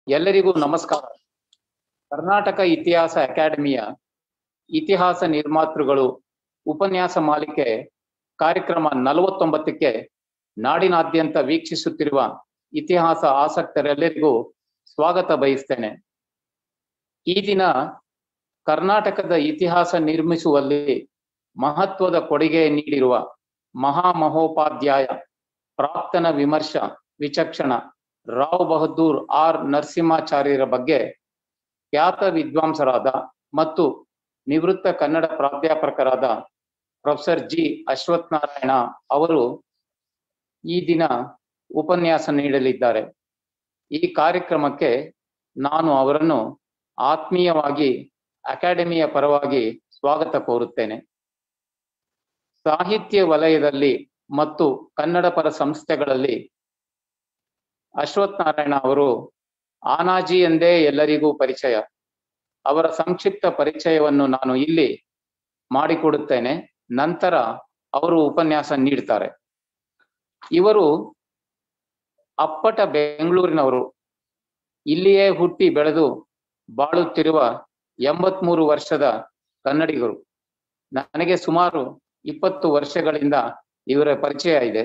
ಎಲ್ಲರಿಗೂ ನಮಸ್ಕಾರ ಕರ್ನಾಟಕ ಇತಿಹಾಸ ಅಕಾಡೆಮಿಯ ಇತಿಹಾಸ ನಿರ್ಮಾತೃಗಳು ಉಪನ್ಯಾಸ ಮಾಲಿಕೆ ಕಾರ್ಯಕ್ರಮ ನಲವತ್ತೊಂಬತ್ತಕ್ಕೆ ನಾಡಿನಾದ್ಯಂತ ವೀಕ್ಷಿಸುತ್ತಿರುವ ಇತಿಹಾಸ ಆಸಕ್ತರೆಲ್ಲರಿಗೂ ಸ್ವಾಗತ ಬಯಸ್ತೇನೆ ಈ ದಿನ ಕರ್ನಾಟಕದ ಇತಿಹಾಸ ನಿರ್ಮಿಸುವಲ್ಲಿ ಮಹತ್ವದ ಕೊಡುಗೆ ನೀಡಿರುವ ಮಹಾಮಹೋಪಾಧ್ಯಾಯ ಪ್ರಾಕ್ತನ ವಿಮರ್ಶ ವಿಚಕ್ಷಣ ರಾವ್ ಬಹದ್ದೂರ್ ಆರ್ ನರಸಿಂಹಾಚಾರ್ಯರ ಬಗ್ಗೆ ಖ್ಯಾತ ವಿದ್ವಾಂಸರಾದ ಮತ್ತು ನಿವೃತ್ತ ಕನ್ನಡ ಪ್ರಾಧ್ಯಾಪಕರಾದ ಪ್ರೊಫೆಸರ್ ಜಿ ಅಶ್ವಥ್ ನಾರಾಯಣ ಅವರು ಈ ದಿನ ಉಪನ್ಯಾಸ ನೀಡಲಿದ್ದಾರೆ ಈ ಕಾರ್ಯಕ್ರಮಕ್ಕೆ ನಾನು ಅವರನ್ನು ಆತ್ಮೀಯವಾಗಿ ಅಕಾಡೆಮಿಯ ಪರವಾಗಿ ಸ್ವಾಗತ ಕೋರುತ್ತೇನೆ ಸಾಹಿತ್ಯ ವಲಯದಲ್ಲಿ ಮತ್ತು ಕನ್ನಡ ಪರ ಸಂಸ್ಥೆಗಳಲ್ಲಿ ಅಶ್ವಥ್ ನಾರಾಯಣ ಅವರು ಆನಾಜಿ ಎಂದೇ ಎಲ್ಲರಿಗೂ ಪರಿಚಯ ಅವರ ಸಂಕ್ಷಿಪ್ತ ಪರಿಚಯವನ್ನು ನಾನು ಇಲ್ಲಿ ಮಾಡಿಕೊಡುತ್ತೇನೆ ನಂತರ ಅವರು ಉಪನ್ಯಾಸ ನೀಡ್ತಾರೆ ಇವರು ಅಪ್ಪಟ ಬೆಂಗಳೂರಿನವರು ಇಲ್ಲಿಯೇ ಹುಟ್ಟಿ ಬೆಳೆದು ಬಾಳುತ್ತಿರುವ ಎಂಬತ್ಮೂರು ವರ್ಷದ ಕನ್ನಡಿಗರು ನನಗೆ ಸುಮಾರು ಇಪ್ಪತ್ತು ವರ್ಷಗಳಿಂದ ಇವರ ಪರಿಚಯ ಇದೆ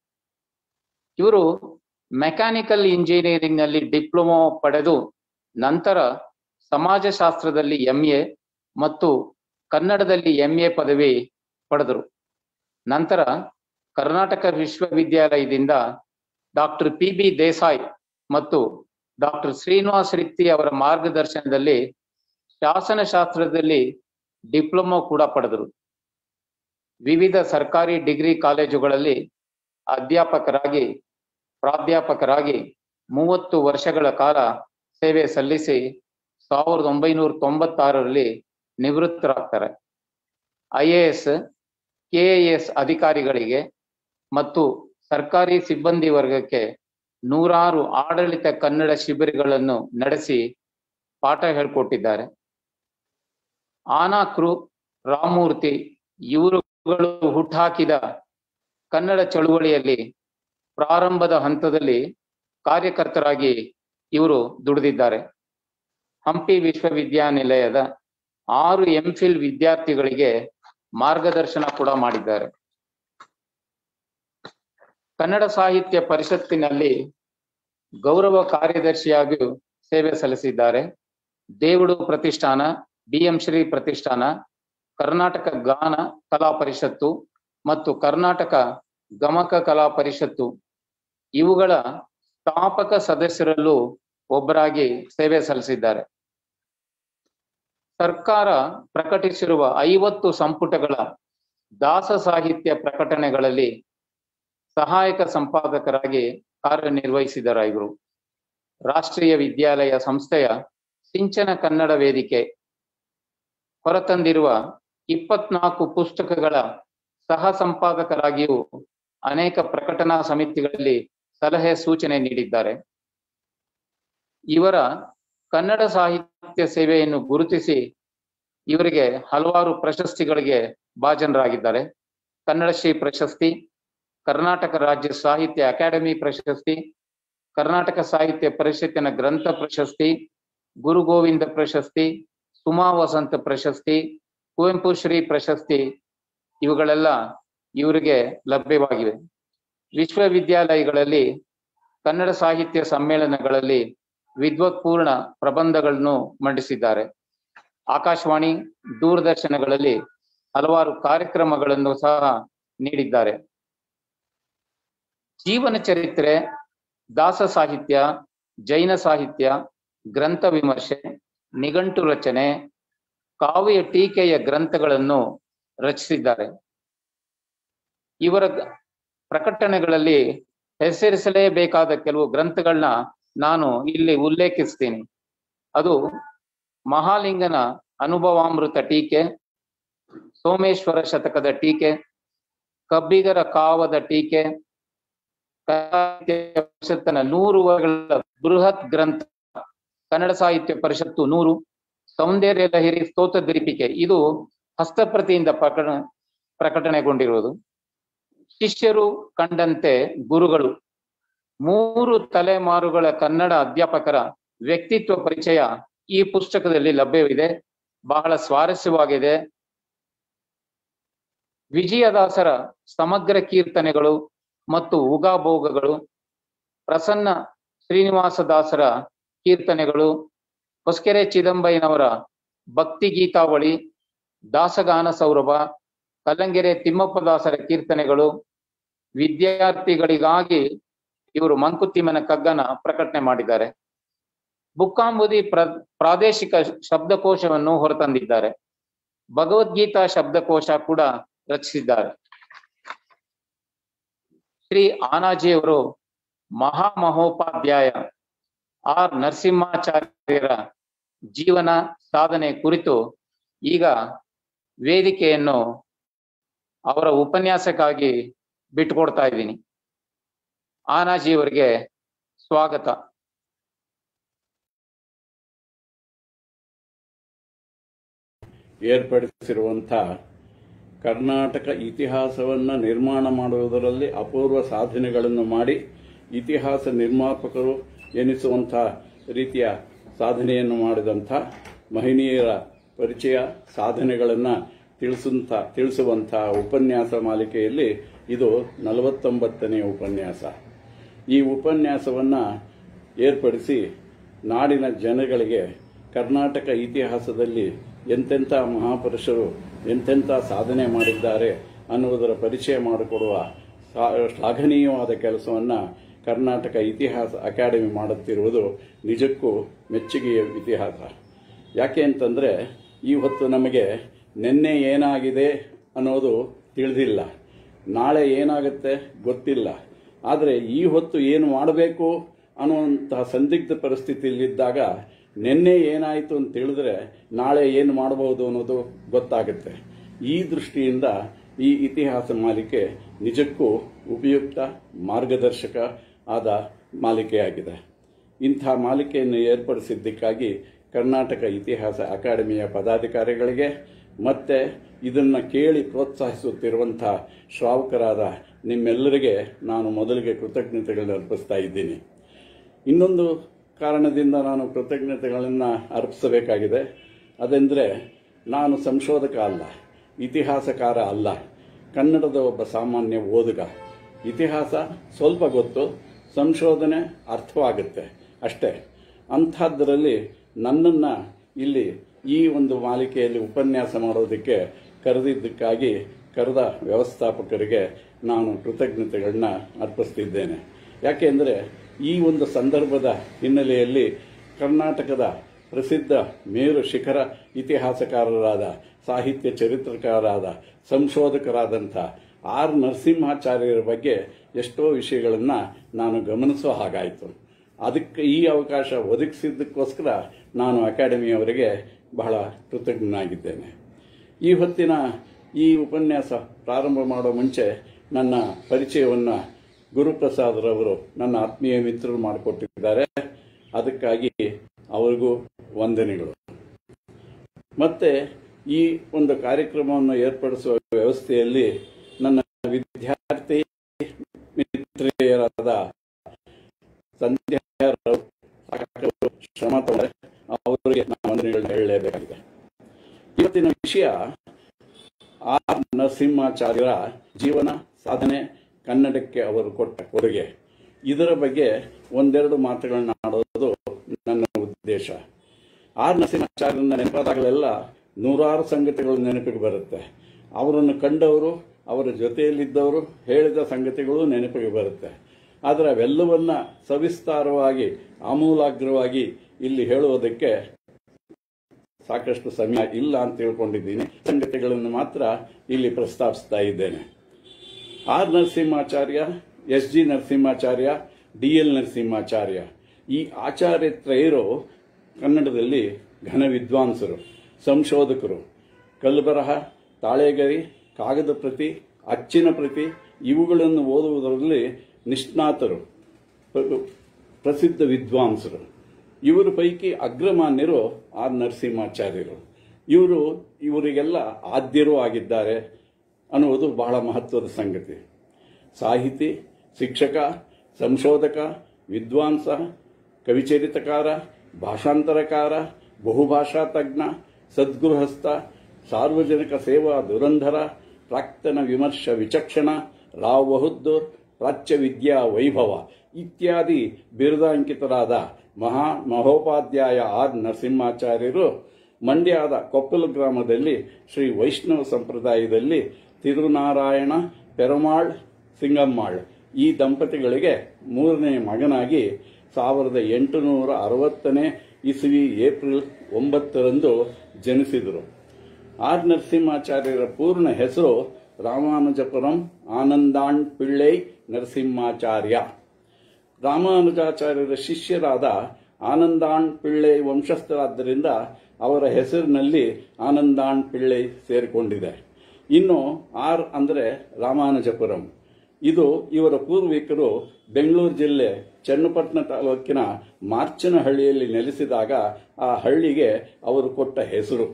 ಇವರು ಮೆಕ್ಯಾನಿಕಲ್ ಇಂಜಿನಿಯರಿಂಗ್ ನಲ್ಲಿ ಡಿಪ್ಲೊಮೊ ಪಡೆದು ನಂತರ ಸಮಾಜಶಾಸ್ತ್ರದಲ್ಲಿ ಎಂ ಎ ಮತ್ತು ಕನ್ನಡದಲ್ಲಿ ಎಂ ಎ ಪದವಿ ಪಡೆದರು ನಂತರ ಕರ್ನಾಟಕ ವಿಶ್ವವಿದ್ಯಾಲಯದಿಂದ ಡಾಕ್ಟರ್ ಪಿ ಬಿ ದೇಸಾಯಿ ಮತ್ತು ಡಾಕ್ಟರ್ ಶ್ರೀನಿವಾಸ ರಿಕ್ತಿ ಅವರ ಮಾರ್ಗದರ್ಶನದಲ್ಲಿ ಶಾಸನಶಾಸ್ತ್ರದಲ್ಲಿ ಡಿಪ್ಲೊಮೊ ಕೂಡ ಪಡೆದರು ವಿವಿಧ ಸರ್ಕಾರಿ ಡಿಗ್ರಿ ಕಾಲೇಜುಗಳಲ್ಲಿ ಅಧ್ಯಾಪಕರಾಗಿ ಪ್ರಾಧ್ಯಾಪಕರಾಗಿ ಮೂವತ್ತು ವರ್ಷಗಳ ಕಾಲ ಸೇವೆ ಸಲ್ಲಿಸಿ ಸಾವಿರದ ಒಂಬೈನೂರ ತೊಂಬತ್ತಾರರಲ್ಲಿ ನಿವೃತ್ತರಾಗ್ತಾರೆ I A S K S ಅಧಿಕಾರಿಗಳಿಗೆ ಮತ್ತು ಸರ್ಕಾರಿ ಸಿಬ್ಬಂದಿ ವರ್ಗಕ್ಕೆ ನೂರಾರು ಆಡಳಿತ ಕನ್ನಡ ಶಿಬಿರಗಳನ್ನು ನಡೆಸಿ ಪಾಠ ಹೇಳ್ಕೊಟ್ಟಿದ್ದಾರೆ ಆನಾಕ್ರು ರಾಮಮೂರ್ತಿ ಇವರುಗಳು ಹುಟ್ಟಾಕಿದ ಕನ್ನಡ ಚಳುವಳಿಯಲ್ಲಿ ಪ್ರಾರಂಭದ ಹಂತದಲ್ಲಿ ಕಾರ್ಯಕರ್ತರಾಗಿ ಇವರು ದುಡಿದಿದ್ದಾರೆ ಹಂಪಿ ವಿಶ್ವವಿದ್ಯಾನಿಲಯದ ಆರು ಎಂಫಿಲ್ ವಿದ್ಯಾರ್ಥಿಗಳಿಗೆ ಮಾರ್ಗದರ್ಶನ ಕೂಡ ಮಾಡಿದ್ದಾರೆ ಕನ್ನಡ ಸಾಹಿತ್ಯ ಪರಿಷತ್ತಿನಲ್ಲಿ ಗೌರವ ಕಾರ್ಯದರ್ಶಿಯಾಗಿಯೂ ಸೇವೆ ಸಲ್ಲಿಸಿದ್ದಾರೆ ದೇವುಡು ಪ್ರತಿಷ್ಠಾನ ಬಿ ಎಂ ಶ್ರೀ ಪ್ರತಿಷ್ಠಾನ ಕರ್ನಾಟಕ ಗಾನ ಕಲಾ ಪರಿಷತ್ತು ಮತ್ತು ಕರ್ನಾಟಕ ಗಮಕ ಕಲಾ ಪರಿಷತ್ತು ಇವುಗಳ ಸ್ಥಾಪಕ ಸದಸ್ಯರಲ್ಲೂ ಒಬ್ಬರಾಗಿ ಸೇವೆ ಸಲ್ಲಿಸಿದ್ದಾರೆ ಸರ್ಕಾರ ಪ್ರಕಟಿಸಿರುವ ಐವತ್ತು ಸಂಪುಟಗಳ ದಾಸ ಸಾಹಿತ್ಯ ಪ್ರಕಟಣೆಗಳಲ್ಲಿ ಸಹಾಯಕ ಸಂಪಾದಕರಾಗಿ ಕಾರ್ಯನಿರ್ವಹಿಸಿದರ ಇವರು ರಾಷ್ಟ್ರೀಯ ವಿದ್ಯಾಲಯ ಸಂಸ್ಥೆಯ ಸಿಂಚನ ಕನ್ನಡ ವೇದಿಕೆ ಹೊರತಂದಿರುವ ಇಪ್ಪತ್ನಾಲ್ಕು ಪುಸ್ತಕಗಳ ಸಹ ಸಂಪಾದಕರಾಗಿಯೂ ಅನೇಕ ಪ್ರಕಟಣಾ ಸಮಿತಿಗಳಲ್ಲಿ ಸಲಹೆ ಸೂಚನೆ ನೀಡಿದ್ದಾರೆ ಇವರ ಕನ್ನಡ ಸಾಹಿತ್ಯ ಸೇವೆಯನ್ನು ಗುರುತಿಸಿ ಇವರಿಗೆ ಹಲವಾರು ಪ್ರಶಸ್ತಿಗಳಿಗೆ ಭಾಜನರಾಗಿದ್ದಾರೆ ಕನ್ನಡ ಶ್ರೀ ಪ್ರಶಸ್ತಿ ಕರ್ನಾಟಕ ರಾಜ್ಯ ಸಾಹಿತ್ಯ ಅಕಾಡೆಮಿ ಪ್ರಶಸ್ತಿ ಕರ್ನಾಟಕ ಸಾಹಿತ್ಯ ಪರಿಷತ್ತಿನ ಗ್ರಂಥ ಪ್ರಶಸ್ತಿ ಗುರು ಗೋವಿಂದ ಪ್ರಶಸ್ತಿ ಸುಮಾ ವಸಂತ ಪ್ರಶಸ್ತಿ ಕುವೆಂಪು ಶ್ರೀ ಪ್ರಶಸ್ತಿ ಇವುಗಳೆಲ್ಲ ಇವರಿಗೆ ಲಭ್ಯವಾಗಿವೆ ವಿಶ್ವವಿದ್ಯಾಲಯಗಳಲ್ಲಿ ಕನ್ನಡ ಸಾಹಿತ್ಯ ಸಮ್ಮೇಳನಗಳಲ್ಲಿ ವಿದ್ವತ್ಪೂರ್ಣ ಪ್ರಬಂಧಗಳನ್ನು ಮಂಡಿಸಿದ್ದಾರೆ ಆಕಾಶವಾಣಿ ದೂರದರ್ಶನಗಳಲ್ಲಿ ಹಲವಾರು ಕಾರ್ಯಕ್ರಮಗಳನ್ನು ಸಹ ನೀಡಿದ್ದಾರೆ ಜೀವನ ಚರಿತ್ರೆ ದಾಸ ಸಾಹಿತ್ಯ ಜೈನ ಸಾಹಿತ್ಯ ಗ್ರಂಥ ವಿಮರ್ಶೆ ನಿಘಂಟು ರಚನೆ ಕಾವ್ಯ ಟೀಕೆಯ ಗ್ರಂಥಗಳನ್ನು ರಚಿಸಿದ್ದಾರೆ ಇವರ ಪ್ರಕಟಣೆಗಳಲ್ಲಿ ಹೆಸರಿಸಲೇಬೇಕಾದ ಕೆಲವು ಗ್ರಂಥಗಳನ್ನ ನಾನು ಇಲ್ಲಿ ಉಲ್ಲೇಖಿಸ್ತೀನಿ ಅದು ಮಹಾಲಿಂಗನ ಅನುಭವಾಮೃತ ಟೀಕೆ ಸೋಮೇಶ್ವರ ಶತಕದ ಟೀಕೆ ಕಬ್ಬಿಗರ ಕಾವದ ಟೀಕೆ ಪರಿಷತ್ತನ ನೂರು ವರ್ಷಗಳ ಬೃಹತ್ ಗ್ರಂಥ ಕನ್ನಡ ಸಾಹಿತ್ಯ ಪರಿಷತ್ತು ನೂರು ಸೌಂದರ್ಯ ಲಹರಿ ಸ್ತೋತ್ರ ದೀಪಿಕೆ ಇದು ಹಸ್ತಪ್ರತಿಯಿಂದ ಪ್ರಕಟ ಪ್ರಕಟಣೆಗೊಂಡಿರುವುದು ಶಿಷ್ಯರು ಕಂಡಂತೆ ಗುರುಗಳು ಮೂರು ತಲೆಮಾರುಗಳ ಕನ್ನಡ ಅಧ್ಯಾಪಕರ ವ್ಯಕ್ತಿತ್ವ ಪರಿಚಯ ಈ ಪುಸ್ತಕದಲ್ಲಿ ಲಭ್ಯವಿದೆ ಬಹಳ ಸ್ವಾರಸ್ಯವಾಗಿದೆ ವಿಜಯದಾಸರ ಸಮಗ್ರ ಕೀರ್ತನೆಗಳು ಮತ್ತು ಉಗಾಭೋಗಗಳು ಪ್ರಸನ್ನ ಶ್ರೀನಿವಾಸದಾಸರ ಕೀರ್ತನೆಗಳು ಹೊಸಕೆರೆ ಚಿದಂಬಯ್ಯನವರ ಭಕ್ತಿ ಗೀತಾವಳಿ ದಾಸಗಾನ ಸೌರಭ ಕಲ್ಲಂಗೆರೆ ತಿಮ್ಮಪ್ಪದಾಸರ ಕೀರ್ತನೆಗಳು ವಿದ್ಯಾರ್ಥಿಗಳಿಗಾಗಿ ಇವರು ಮಂಕುತಿಮ್ಮನ ಕಗ್ಗನ ಪ್ರಕಟಣೆ ಮಾಡಿದ್ದಾರೆ ಬುಕ್ಕಾಂಬುದಿ ಪ್ರ ಪ್ರಾದೇಶಿಕ ಶಬ್ದಕೋಶವನ್ನು ಹೊರತಂದಿದ್ದಾರೆ ಭಗವದ್ಗೀತಾ ಶಬ್ದಕೋಶ ಕೂಡ ರಚಿಸಿದ್ದಾರೆ ಶ್ರೀ ಆನಾಜಿಯವರು ಮಹಾಮಹೋಪಾಧ್ಯಾಯ ಆರ್ ನರಸಿಂಹಾಚಾರ್ಯರ ಜೀವನ ಸಾಧನೆ ಕುರಿತು ಈಗ ವೇದಿಕೆಯನ್ನು ಅವರ ಉಪನ್ಯಾಸಕ್ಕಾಗಿ ಬಿಟ್ಟುಕೊಡ್ತಾ ಇದ್ದೀನಿ ಆನಾಜಿಯವರಿಗೆ ಸ್ವಾಗತ ಏರ್ಪಡಿಸಿರುವಂಥ ಕರ್ನಾಟಕ ಇತಿಹಾಸವನ್ನು ನಿರ್ಮಾಣ ಮಾಡುವುದರಲ್ಲಿ ಅಪೂರ್ವ ಸಾಧನೆಗಳನ್ನು ಮಾಡಿ ಇತಿಹಾಸ ನಿರ್ಮಾಪಕರು ಎನಿಸುವಂಥ ರೀತಿಯ ಸಾಧನೆಯನ್ನು ಮಾಡಿದಂಥ ಮಹನೀಯರ ಪರಿಚಯ ಸಾಧನೆಗಳನ್ನು ತಿಳಿಸುವಂಥ ತಿಳಿಸುವಂಥ ಉಪನ್ಯಾಸ ಮಾಲಿಕೆಯಲ್ಲಿ ಇದು ನಲವತ್ತೊಂಬತ್ತನೆಯ ಉಪನ್ಯಾಸ ಈ ಉಪನ್ಯಾಸವನ್ನು ಏರ್ಪಡಿಸಿ ನಾಡಿನ ಜನಗಳಿಗೆ ಕರ್ನಾಟಕ ಇತಿಹಾಸದಲ್ಲಿ ಎಂತೆಂಥ ಮಹಾಪುರುಷರು ಎಂತೆಂಥ ಸಾಧನೆ ಮಾಡಿದ್ದಾರೆ ಅನ್ನುವುದರ ಪರಿಚಯ ಮಾಡಿಕೊಡುವ ಸಾ- ಶ್ಲಾಘನೀಯವಾದ ಕೆಲಸವನ್ನು ಕರ್ನಾಟಕ ಇತಿಹಾಸ ಅಕಾಡೆಮಿ ಮಾಡುತ್ತಿರುವುದು ನಿಜಕ್ಕೂ ಮೆಚ್ಚುಗೆಯ ಇತಿಹಾಸ ಯಾಕೆ ಅಂತಂದರೆ ಈ ಹೊತ್ತು ನಮಗೆ ನಿನ್ನೆ ಏನಾಗಿದೆ ಅನ್ನೋದು ತಿಳಿದಿಲ್ಲ ನಾಳೆ ಏನಾಗುತ್ತೆ ಗೊತ್ತಿಲ್ಲ ಆದರೆ ಈ ಹೊತ್ತು ಏನು ಮಾಡಬೇಕು ಅನ್ನುವಂತಹ ಸಂದಿಗ್ಧ ಪರಿಸ್ಥಿತಿಯಲ್ಲಿದ್ದಾಗ ನಿನ್ನೆ ಏನಾಯಿತು ಅಂತ ತಿಳಿದ್ರೆ ನಾಳೆ ಏನು ಮಾಡಬಹುದು ಅನ್ನೋದು ಗೊತ್ತಾಗುತ್ತೆ ಈ ದೃಷ್ಟಿಯಿಂದ ಈ ಇತಿಹಾಸ ಮಾಲಿಕೆ ನಿಜಕ್ಕೂ ಉಪಯುಕ್ತ ಮಾರ್ಗದರ್ಶಕ ಆದ ಮಾಲಿಕೆಯಾಗಿದೆ ಇಂಥ ಮಾಲಿಕೆಯನ್ನು ಏರ್ಪಡಿಸಿದ್ದಕ್ಕಾಗಿ ಕರ್ನಾಟಕ ಇತಿಹಾಸ ಅಕಾಡೆಮಿಯ ಪದಾಧಿಕಾರಿಗಳಿಗೆ ಮತ್ತೆ ಇದನ್ನು ಕೇಳಿ ಪ್ರೋತ್ಸಾಹಿಸುತ್ತಿರುವಂಥ ಶ್ರಾವಕರಾದ ನಿಮ್ಮೆಲ್ಲರಿಗೆ ನಾನು ಮೊದಲಿಗೆ ಕೃತಜ್ಞತೆಗಳನ್ನು ಅರ್ಪಿಸ್ತಾ ಇದ್ದೀನಿ ಇನ್ನೊಂದು ಕಾರಣದಿಂದ ನಾನು ಕೃತಜ್ಞತೆಗಳನ್ನು ಅರ್ಪಿಸಬೇಕಾಗಿದೆ ಅದೆಂದರೆ ನಾನು ಸಂಶೋಧಕ ಅಲ್ಲ ಇತಿಹಾಸಕಾರ ಅಲ್ಲ ಕನ್ನಡದ ಒಬ್ಬ ಸಾಮಾನ್ಯ ಓದುಗ ಇತಿಹಾಸ ಸ್ವಲ್ಪ ಗೊತ್ತು ಸಂಶೋಧನೆ ಅರ್ಥವಾಗುತ್ತೆ ಅಷ್ಟೇ ಅಂಥದ್ದರಲ್ಲಿ ನನ್ನನ್ನು ಇಲ್ಲಿ ಈ ಒಂದು ಮಾಲಿಕೆಯಲ್ಲಿ ಉಪನ್ಯಾಸ ಮಾಡೋದಕ್ಕೆ ಕರೆದಿದ್ದಕ್ಕಾಗಿ ಕರೆದ ವ್ಯವಸ್ಥಾಪಕರಿಗೆ ನಾನು ಕೃತಜ್ಞತೆಗಳನ್ನ ಅರ್ಪಿಸ್ತಿದ್ದೇನೆ ಯಾಕೆಂದರೆ ಈ ಒಂದು ಸಂದರ್ಭದ ಹಿನ್ನೆಲೆಯಲ್ಲಿ ಕರ್ನಾಟಕದ ಪ್ರಸಿದ್ಧ ಮೇರು ಶಿಖರ ಇತಿಹಾಸಕಾರರಾದ ಸಾಹಿತ್ಯ ಚರಿತ್ರಕಾರರಾದ ಸಂಶೋಧಕರಾದಂಥ ಆರ್ ನರಸಿಂಹಾಚಾರ್ಯರ ಬಗ್ಗೆ ಎಷ್ಟೋ ವಿಷಯಗಳನ್ನು ನಾನು ಗಮನಿಸೋ ಹಾಗಾಯಿತು ಅದಕ್ಕೆ ಈ ಅವಕಾಶ ಒದಗಿಸಿದ್ದಕ್ಕೋಸ್ಕರ ನಾನು ಅಕಾಡೆಮಿಯವರಿಗೆ ಬಹಳ ಕೃತಜ್ಞನಾಗಿದ್ದೇನೆ ಈ ಹೊತ್ತಿನ ಈ ಉಪನ್ಯಾಸ ಪ್ರಾರಂಭ ಮಾಡೋ ಮುಂಚೆ ನನ್ನ ಪರಿಚಯವನ್ನು ಗುರುಪ್ರಸಾದ್ರವರು ನನ್ನ ಆತ್ಮೀಯ ಮಿತ್ರರು ಮಾಡಿಕೊಟ್ಟಿದ್ದಾರೆ ಅದಕ್ಕಾಗಿ ಅವರಿಗೂ ವಂದನೆಗಳು ಮತ್ತೆ ಈ ಒಂದು ಕಾರ್ಯಕ್ರಮವನ್ನು ಏರ್ಪಡಿಸುವ ವ್ಯವಸ್ಥೆಯಲ್ಲಿ ನನ್ನ ವಿದ್ಯಾರ್ಥಿ ಮಿತ್ರೆಯರಾದ ಸಂಧ್ಯಾ ರಾವ್ ಸಾಕಷ್ಟು ಶ್ರಮ ತಗೊಂಡ್ರೆ ಅವರಿಗೆ ನಾನು ವಂದನೆಗಳನ್ನ ಹೇಳಲೇಬೇಕಾಗಿದೆ ಇವತ್ತಿನ ವಿಷಯ ಆರ್ ನರಸಿಂಹಾಚಾರ್ಯರ ಜೀವನ ಸಾಧನೆ ಕನ್ನಡಕ್ಕೆ ಅವರು ಕೊಟ್ಟ ಕೊಡುಗೆ ಇದರ ಬಗ್ಗೆ ಒಂದೆರಡು ಮಾತುಗಳನ್ನ ಆಡೋದು ನನ್ನ ಉದ್ದೇಶ ಆರ್ ನರಸಿಂಹಾಚಾರ್ಯರನ್ನ ನೆನಪಾದಾಗಲೆಲ್ಲ ನೂರಾರು ಸಂಗತಿಗಳು ನೆನಪಿಗೆ ಬರುತ್ತೆ ಅವರನ್ನು ಕಂಡವರು ಅವರ ಜೊತೆಯಲ್ಲಿದ್ದವರು ಹೇಳಿದ ಸಂಗತಿಗಳು ನೆನಪಿಗೆ ಬರುತ್ತೆ ಆದರೆ ಅವೆಲ್ಲವನ್ನ ಸವಿಸ್ತಾರವಾಗಿ ಆಮೂಲಾಗ್ರವಾಗಿ ಇಲ್ಲಿ ಹೇಳುವುದಕ್ಕೆ ಸಾಕಷ್ಟು ಸಮಯ ಇಲ್ಲ ಅಂತ ತಿಳ್ಕೊಂಡಿದ್ದೀನಿ ಸಂಗತಿಗಳನ್ನು ಮಾತ್ರ ಇಲ್ಲಿ ಪ್ರಸ್ತಾಪಿಸ್ತಾ ಇದ್ದೇನೆ R Narasimhacharya S G Narasimhacharya D L Narasimhacharya ಈ ಆಚಾರ್ಯ ತ್ರಯರು ಕನ್ನಡದಲ್ಲಿ ಘನ ವಿದ್ವಾಂಸರು ಸಂಶೋಧಕರು ಕಲ್ಲುಬರಹ ತಾಳೆಗರಿ ಕಾಗದ ಪ್ರತಿ ಅಚ್ಚಿನ ಪ್ರತಿ ಇವುಗಳನ್ನು ಓದುವುದರಲ್ಲಿ ನಿಷ್ಣಾತರು ಪ್ರ- ಪ್ರಸಿದ್ಧ ವಿದ್ವಾಂಸರು ಇವರ ಪೈಕಿ ಅಗ್ರಮಾನ್ಯರು ಆರ್ ನರಸಿಂಹಾಚಾರ್ಯರು ಇವರು ಇವರಿಗೆಲ್ಲ ಆದ್ಯರೂ ಆಗಿದ್ದಾರೆ ಅನ್ನುವುದು ಬಹಳ ಮಹತ್ವದ ಸಂಗತಿ ಸಾಹಿತಿ ಶಿಕ್ಷಕ ಸಂಶೋಧಕ ವಿದ್ವಾಂಸ ಕವಿಚರಿತಕಾರ ಭಾಷಾಂತರಕಾರ ಬಹುಭಾಷಾ ತಜ್ಞ ಸದ್ಗೃಹಸ್ಥ ಸಾರ್ವಜನಿಕ ಸೇವಾ ದುರಂಧರ ಪ್ರಾಕ್ತನ ವಿಮರ್ಶ ವಿಚಕ್ಷಣ ರಾವ್ ಬಹದ್ದೂರ್ ಪ್ರಾಚ್ಯ ವಿದ್ಯಾ ವೈಭವ ಇತ್ಯಾದಿ ಬಿರುದಾಂಕಿತರಾದ ಮಹಾ ಮಹೋಪಾಧ್ಯಾಯ ಆರ್ ನರಸಿಂಹಾಚಾರ್ಯರು ಮಂಡ್ಯದ ಕೊಪ್ಪಲು ಗ್ರಾಮದಲ್ಲಿ ಶ್ರೀ ವೈಷ್ಣವ ಸಂಪ್ರದಾಯದಲ್ಲಿ ತಿರುನಾರಾಯಣ ಪೆರುಮಾಳ್ ಸಿಂಗಮ್ಮಾಳ್ ಈ ದಂಪತಿಗಳಿಗೆ ಮೂರನೇ ಮಗನಾಗಿ ಸಾವಿರದ ಎಂಟುನೂರ ಅರವತ್ತನೇ ಇಸವಿ ಏಪ್ರಿಲ್ ಒಂಬತ್ತರಂದು ಜನಿಸಿದರು ಆರ್ ನರಸಿಂಹಾಚಾರ್ಯರ ಪೂರ್ಣ ಹೆಸರು ರಾಮಾನುಜಪುರಂ ಆನಂದಾಣ್ ಪಿಳ್ಳೈ ನರಸಿಂಹಾಚಾರ್ಯ ರಾಮಾನುಜಾಚಾರ್ಯರ ಶಿಷ್ಯರಾದ ಆನಂದಾಣ್ ಪಿಳ್ಳೈ ವಂಶಸ್ಥರಾದ್ದರಿಂದ ಅವರ ಹೆಸರಿನಲ್ಲಿ ಆನಂದಾಣ್ ಪಿಳ್ಳೈ ಸೇರಿಕೊಂಡಿದೆ ಇನ್ನು ಆರ್ ಅಂದರೆ ರಾಮಾನುಜಪುರಂ ಇದು ಇವರ ಪೂರ್ವಿಕರು ಬೆಂಗಳೂರು ಜಿಲ್ಲೆ ಚನ್ನಪಟ್ಟಣ ತಾಲೂಕಿನ ಮಾರ್ಚನಹಳ್ಳಿಯಲ್ಲಿ ನೆಲೆಸಿದಾಗ ಆ ಹಳ್ಳಿಗೆ ಅವರು ಕೊಟ್ಟ ಹೆಸರು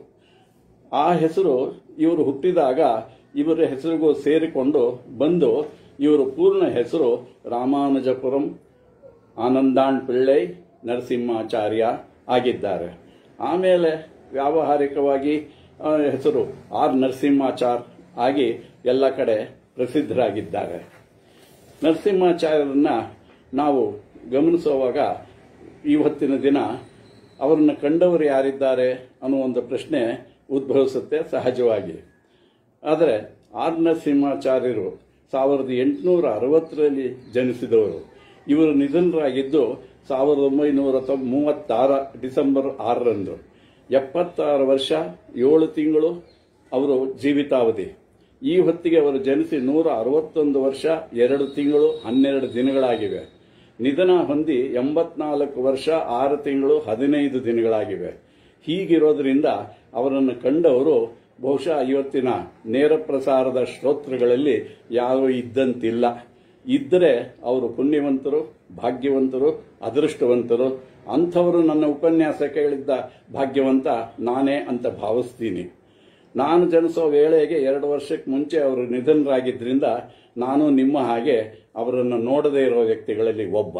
ಆ ಹೆಸರು ಇವರು ಹುಟ್ಟಿದಾಗ ಇವರ ಹೆಸರಿಗೂ ಸೇರಿಕೊಂಡು ಬಂದು ಇವರು ಪೂರ್ಣ ಹೆಸರು ರಾಮಾನುಜಪುರಂ ಆನಂದಾಣ್ ಪಿಳ್ಳೈ ನರಸಿಂಹಾಚಾರ್ಯ ಆಗಿದ್ದಾರೆ ಆಮೇಲೆ ವ್ಯಾವಹಾರಿಕವಾಗಿ ಆ, ಹೆಸರು ಆರ್ ನರಸಿಂಹಾಚಾರ್ ಆಗಿ ಎಲ್ಲ ಕಡೆ ಪ್ರಸಿದ್ಧರಾಗಿದ್ದಾರೆ ನರಸಿಂಹಾಚಾರ್ಯರನ್ನ ನಾವು ಗಮನಿಸುವಾಗ ಇವತ್ತಿನ ದಿನ ಅವರನ್ನು ಕಂಡವರು ಯಾರಿದ್ದಾರೆ ಅನ್ನೋ ಒಂದು ಪ್ರಶ್ನೆ ಉದ್ಭವಿಸುತ್ತೆ ಸಹಜವಾಗಿ ಆದರೆ ಆರ್ ನರಸಿಂಹಾಚಾರ್ಯರು ಸಾವಿರದ ಎಂಟುನೂರ ಅರವತ್ತರಲ್ಲಿ ಜನಿಸಿದವರು ಇವರು ನಿಧನರಾಗಿದ್ದು ಸಾವಿರದ ಒಂಬೈನೂರ ತೊಂಬ- ಮೂವತ್ತಾರ ಡಿಸೆಂಬರ್ ಆರರಂದು ಎಪ್ಪತ್ತಾರು ವರ್ಷ ಏಳು ತಿಂಗಳು ಅವರು ಜೀವಿತಾವಧಿ ಈ ಹೊತ್ತಿಗೆ ಅವರು ಜನಿಸಿ ನೂರ ಅರವತ್ತೊಂದು ವರ್ಷ ಎರಡು ತಿಂಗಳು ಹನ್ನೆರಡು ದಿನಗಳಾಗಿವೆ ನಿಧನ ಹೊಂದಿ ಎಂಬತ್ನಾಲ್ಕು ವರ್ಷ ಆರು ತಿಂಗಳು ಹದಿನೈದು ದಿನಗಳಾಗಿವೆ ಹೀಗಿರೋದ್ರಿಂದ ಅವರನ್ನು ಕಂಡವರು ಬಹುಶಃ ಇವತ್ತಿನ ನೇರ ಪ್ರಸಾರದ ಶ್ರೋತೃಗಳಲ್ಲಿ ಯಾರೂ ಇದ್ದಂತಿಲ್ಲ ಇದ್ದರೆ ಅವರು ಪುಣ್ಯವಂತರು ಭಾಗ್ಯವಂತರು ಅದೃಷ್ಟವಂತರು ಅಂಥವರು ನನ್ನ ಉಪನ್ಯಾಸ ಕೇಳಿದ್ದ ಭಾಗ್ಯವಂತ ನಾನೇ ಅಂತ ಭಾವಿಸ್ತೀನಿ ನಾನು ಜನಿಸೋ ವೇಳೆಗೆ ಎರಡು ವರ್ಷಕ್ಕೆ ಮುಂಚೆ ಅವರು ನಿಧನರಾಗಿದ್ದರಿಂದ ನಾನು ನಿಮ್ಮ ಹಾಗೆ ಅವರನ್ನು ನೋಡದೇ ಇರೋ ವ್ಯಕ್ತಿಗಳಲ್ಲಿ ಒಬ್ಬ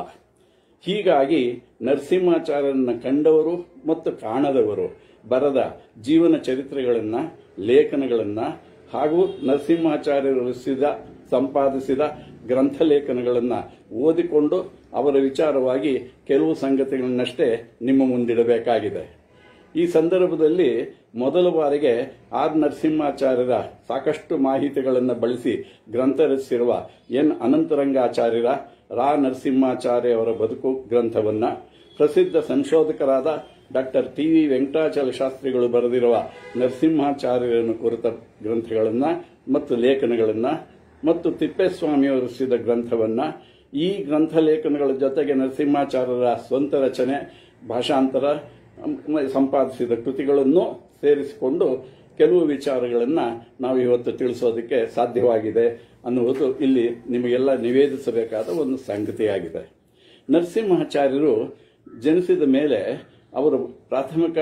ಹೀಗಾಗಿ ನರಸಿಂಹಾಚಾರ್ಯರನ್ನ ಕಂಡವರು ಮತ್ತು ಕಾಣದವರು ಬರದ ಜೀವನ ಚರಿತ್ರೆಗಳನ್ನು ಲೇಖನಗಳನ್ನು ಹಾಗೂ ನರಸಿಂಹಾಚಾರ್ಯರು ರಚಿಸಿದ ಸಂಪಾದಿಸಿದ ಗ್ರಂಥ ಲೇಖನಗಳನ್ನು ಓದಿಕೊಂಡು ಅವರ ವಿಚಾರವಾಗಿ ಕೆಲವು ಸಂಗತಿಗಳನ್ನಷ್ಟೇ ನಿಮ್ಮ ಮುಂದಿಡಬೇಕಾಗಿದೆ ಈ ಸಂದರ್ಭದಲ್ಲಿ ಮೊದಲ ಬಾರಿಗೆ ಆರ್ ನರಸಿಂಹಾಚಾರ್ಯರ ಸಾಕಷ್ಟು ಮಾಹಿತಿಗಳನ್ನು ಬಳಸಿ ಗ್ರಂಥ ರಚಿಸಿರುವ ಎನ್ ಅನಂತರಂಗಾಚಾರ್ಯರ ರಾ ನರಸಿಂಹಾಚಾರ್ಯ ಅವರ ಬದುಕು ಗ್ರಂಥವನ್ನ ಪ್ರಸಿದ್ಧ ಸಂಶೋಧಕರಾದ ಡಾಕ್ಟರ್ ಟಿ ವಿ ವೆಂಕಟಾಚಲ ಶಾಸ್ತ್ರಿಗಳು ಬರೆದಿರುವ ನರಸಿಂಹಾಚಾರ್ಯರನ್ನು ಕುರಿತ ಗ್ರಂಥಗಳನ್ನ ಮತ್ತು ಲೇಖನಗಳನ್ನ ಮತ್ತು ತಿಪ್ಪೇಸ್ವಾಮಿಯವರು ರಚಿಸಿದ ಗ್ರಂಥವನ್ನ ಈ ಗ್ರಂಥ ಲೇಖನಗಳ ಜೊತೆಗೆ ನರಸಿಂಹಾಚಾರ್ಯರ ಸ್ವಂತ ರಚನೆ ಭಾಷಾಂತರ ಮ್, ಸಂಪಾದಿಸಿದ ಕೃತಿಗಳನ್ನು ಸೇರಿಸಿಕೊಂಡು ಕೆಲವು ವಿಚಾರಗಳನ್ನು ನಾವು ಇವತ್ತು ತಿಳಿಸೋದಕ್ಕೆ ಸಾಧ್ಯವಾಗಿದೆ ಅನ್ನುವುದು ಇಲ್ಲಿ ನಿಮಗೆಲ್ಲ ನಿವೇದಿಸಬೇಕಾದ ಒಂದು ಸಂಗತಿಯಾಗಿದೆ ನರಸಿಂಹಾಚಾರ್ಯರು ಜನಿಸಿದ ಮೇಲೆ ಅವರು ಪ್ರಾಥಮಿಕ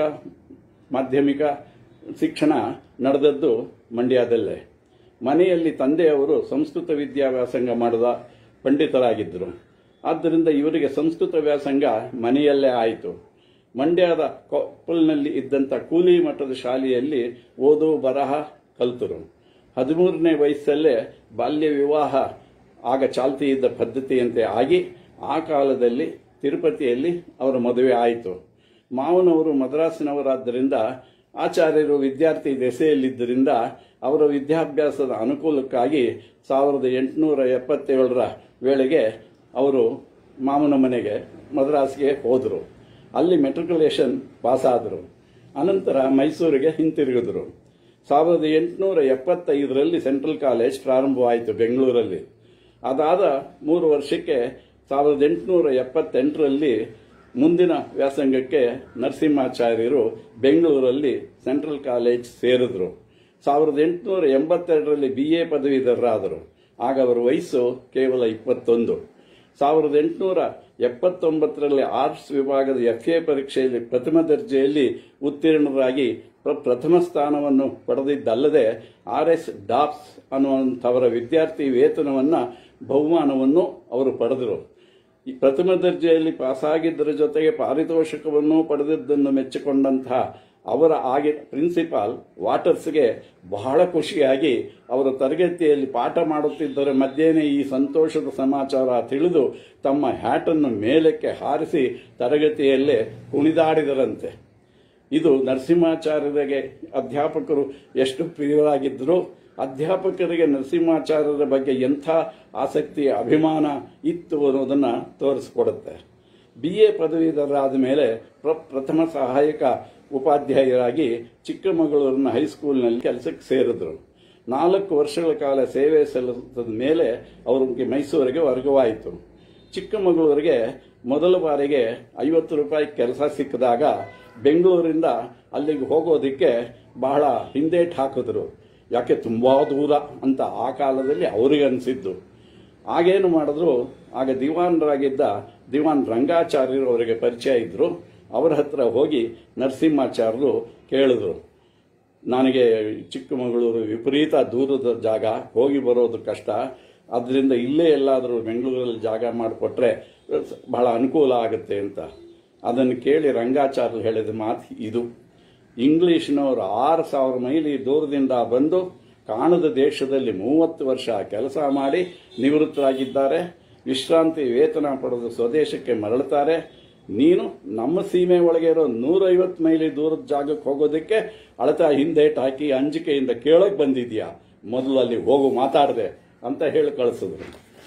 ಮಾಧ್ಯಮಿಕ ಶಿಕ್ಷಣ ನಡೆದದ್ದು ಮಂಡ್ಯದಲ್ಲೇ ಮನೆಯಲ್ಲಿ ತಂದೆಯವರು ಸಂಸ್ಕೃತ ವಿದ್ಯಾವ್ಯಾಸಂಗ ಮಾಡಿದ ಪಂಡಿತರಾಗಿದ್ದರು ಆದ್ದರಿಂದ ಇವರಿಗೆ ಸಂಸ್ಕೃತ ವ್ಯಾಸಂಗ ಮನೆಯಲ್ಲೇ ಆಯಿತು ಮಂಡ್ಯದ ಕೊಪ್ಪಲ್ನಲ್ಲಿ ಇದ್ದಂಥ ಕೂಲಿ ಮಠದ ಶಾಲೆಯಲ್ಲಿ ಓದು ಬರಹ ಕಲ್ತರು ಹದಿಮೂರನೇ ವಯಸ್ಸಲ್ಲೇ ಬಾಲ್ಯ ವಿವಾಹ ಆಗ ಚಾಲ್ತಿ ಇದ್ದ ಪದ್ಧತಿಯಂತೆ ಆಗಿ ಆ ಕಾಲದಲ್ಲಿ ತಿರುಪತಿಯಲ್ಲಿ ಅವರ ಮದುವೆ ಆಯಿತು ಮಾವನವರು ಮದ್ರಾಸಿನವರಾದ್ದರಿಂದ ಆಚಾರ್ಯರು ವಿದ್ಯಾರ್ಥಿ ದೆಸೆಯಲ್ಲಿದ್ದರಿಂದ ಅವರ ವಿದ್ಯಾಭ್ಯಾಸದ ಅನುಕೂಲಕ್ಕಾಗಿ ಸಾವಿರದ ಎಂಟುನೂರ ಎಪ್ಪತ್ತೇಳರ ವೇಳೆಗೆ ಅವರು ಮಾವನ ಮನೆಗೆ ಮದ್ರಾಸ್ಗೆ ಹೋದರು ಅಲ್ಲಿ ಮೆಟ್ರಿಕ್ಯುಲೇಷನ್ ಪಾಸಾದರು ಅನಂತರ ಮೈಸೂರಿಗೆ ಹಿಂತಿರುಗಿದರು ಸಾವಿರದ ಎಂಟುನೂರ ಎಪ್ಪತ್ತೈದರಲ್ಲಿ ಸೆಂಟ್ರಲ್ ಕಾಲೇಜ್ ಪ್ರಾರಂಭವಾಯಿತು ಬೆಂಗಳೂರಲ್ಲಿ ಅದಾದ ಮೂರು ವರ್ಷಕ್ಕೆ ಸಾವಿರದ ಎಂಟುನೂರ ಎಪ್ಪತ್ತೆಂಟರಲ್ಲಿ ಮುಂದಿನ ವ್ಯಾಸಂಗಕ್ಕೆ ನರಸಿಂಹಾಚಾರ್ಯರು ಬೆಂಗಳೂರಲ್ಲಿ ಸೆಂಟ್ರಲ್ ಕಾಲೇಜ್ ಸೇರಿದ್ರು ಸಾವಿರದ ಎಂಟುನೂರ ಎಂಬತ್ತೆರಡರಲ್ಲಿ ಬಿ ಎ ಪದವೀಧರರಾದರು ಆಗ ಅವರ ವಯಸ್ಸು ಕೇವಲ ಇಪ್ಪತ್ತೊಂದು ಸಾವಿರದ ಎಂಟುನೂರ ಎಪ್ಪತ್ತೊಂಬತ್ತರಲ್ಲಿ ಆರ್ಟ್ಸ್ ವಿಭಾಗದ ಎಫ್ ಎ ಪರೀಕ್ಷೆಯಲ್ಲಿ ಪ್ರಥಮ ದರ್ಜೆಯಲ್ಲಿ ಉತ್ತೀರ್ಣರಾಗಿ ಪ್ರ- ಪ್ರಥಮ ಸ್ಥಾನವನ್ನು ಪಡೆದಿದ್ದಲ್ಲದೆ ಆರ್ ಎಸ್ ಡಾಪ್ಸ್ ಅನ್ನುವಂಥವರ ವಿದ್ಯಾರ್ಥಿ ವೇತನವನ್ನ ಬಹುಮಾನವನ್ನು ಅವರು ಪಡೆದರು ಈ ಪ್ರಥಮ ದರ್ಜೆಯಲ್ಲಿ ಪಾಸಾಗಿದ್ದರ ಜೊತೆಗೆ ಪಾರಿತೋಷಕವನ್ನು ಪಡೆದಿದ್ದನ್ನು ಮೆಚ್ಚಿಕೊಂಡಂತಹ ಅವರ ಆಗಿ ಪ್ರಿನ್ಸಿಪಾಲ್ ವಾಟರ್ಸ್ಗೆ ಬಹಳ ಖುಷಿಯಾಗಿ ಅವರ ತರಗತಿಯಲ್ಲಿ ಪಾಠ ಮಾಡುತ್ತಿದ್ದರ ಮಧ್ಯೆನೇ ಈ ಸಂತೋಷದ ಸಮಾಚಾರ ತಿಳಿದು ತಮ್ಮ ಹ್ಯಾಟನ್ನು ಮೇಲಕ್ಕೆ ಹಾರಿಸಿ ತರಗತಿಯಲ್ಲೇ ಕುಣಿದಾಡಿದರಂತೆ ಇದು ನರಸಿಂಹಾಚಾರ್ಯರಿಗೆ ಅಧ್ಯಾಪಕರು ಎಷ್ಟು ಪ್ರಿಯರಾಗಿದ್ದರೂ ಅಧ್ಯಾಪಕರಿಗೆ ನರಸಿಂಹಾಚಾರ್ಯರ ಬಗ್ಗೆ ಎಂಥ ಆಸಕ್ತಿ ಅಭಿಮಾನ ಇತ್ತು ಅನ್ನೋದನ್ನು ತೋರಿಸ್ಕೊಡುತ್ತೆ ಬಿ ಎ ಪದವೀಧರರಾದ ಮೇಲೆ ಪ್ರ- ಪ್ರಥಮ ಸಹಾಯಕ ಉಪಾಧ್ಯಾಯರಾಗಿ ಚಿಕ್ಕಮಗಳೂರಿನ ಹೈಸ್ಕೂಲ್ನಲ್ಲಿ ಕೆಲಸಕ್ಕೆ ಸೇರಿದ್ರು ನಾಲ್ಕು ವರ್ಷಗಳ ಕಾಲ ಸೇವೆ ಸಲ್ಲಿಸಿದ ಮೇಲೆ ಅವರಿಗೆ ಮೈಸೂರಿಗೆ ವರ್ಗವಾಯಿತು ಚಿಕ್ಕಮಗಳೂರಿಗೆ ಮೊದಲ ಬಾರಿಗೆ ಐವತ್ತು ರೂಪಾಯಿ ಕೆಲಸ ಸಿಕ್ಕಿದಾಗ ಬೆಂಗಳೂರಿಂದ ಅಲ್ಲಿಗೆ ಹೋಗೋದಕ್ಕೆ ಬಹಳ ಹಿಂದೇಟ್ ಹಾಕಿದ್ರು ಯಾಕೆ ತುಂಬಾ ದೂರ ಅಂತ ಆ ಕಾಲದಲ್ಲಿ ಅವರಿಗೆ ಅನಿಸಿದ್ದು ಆಗೇನು ಮಾಡಿದ್ರು ಆಗ ದಿವಾನರಾಗಿದ್ದ ದಿವಾನ್ ರಂಗಾಚಾರ್ಯರು ಅವರಿಗೆ ಪರಿಚಯ ಇದ್ರು ಅವರ ಹತ್ರ ಹೋಗಿ ನರಸಿಂಹಾಚಾರ್ಯರು ಕೇಳಿದ್ರು ನನಗೆ ಚಿಕ್ಕಮಗಳೂರು ವಿಪರೀತ ದೂರದ ಜಾಗ ಹೋಗಿ ಬರೋದು ಕಷ್ಟ ಅದರಿಂದ ಇಲ್ಲೇ ಎಲ್ಲಾದರೂ ಬೆಂಗಳೂರಲ್ಲಿ ಜಾಗ ಮಾಡಿಕೊಟ್ರೆ ಬಹಳ ಅನುಕೂಲ ಆಗುತ್ತೆ ಅಂತ ಅದನ್ನು ಕೇಳಿ ರಂಗಾಚಾರ್ಯರು ಹೇಳಿದ ಮಾತು ಇದು ಇಂಗ್ಲಿಷ್ನವರು ಆರು ಸಾವಿರ ಮೈಲಿ ದೂರದಿಂದ ಬಂದು ಕಾಣದ ದೇಶದಲ್ಲಿ ಮೂವತ್ತು ವರ್ಷ ಕೆಲಸ ಮಾಡಿ ನಿವೃತ್ತರಾಗಿದ್ದಾರೆ ವಿಶ್ರಾಂತಿ ವೇತನ ಪಡೆದು ಸ್ವದೇಶಕ್ಕೆ ಮರಳುತ್ತಾರೆ ನೀನು ನಮ್ಮ ಸೀಮೆ ಒಳಗೆ ಇರೋ ನೂರೈವತ್ತು ಮೈಲಿ ದೂರದ ಜಾಗಕ್ಕೆ ಹೋಗೋದಕ್ಕೆ ಅಳತಾ ಹಿಂದೇಟ್ ಹಾಕಿ ಅಂಜಿಕೆಯಿಂದ ಕೇಳಕ್ ಬಂದಿದ್ಯಾ ಮೊದಲು ಅಲ್ಲಿ ಹೋಗು ಮಾತಾಡದೆ ಅಂತ ಹೇಳಿ ಕಳಿಸಿದ್ರು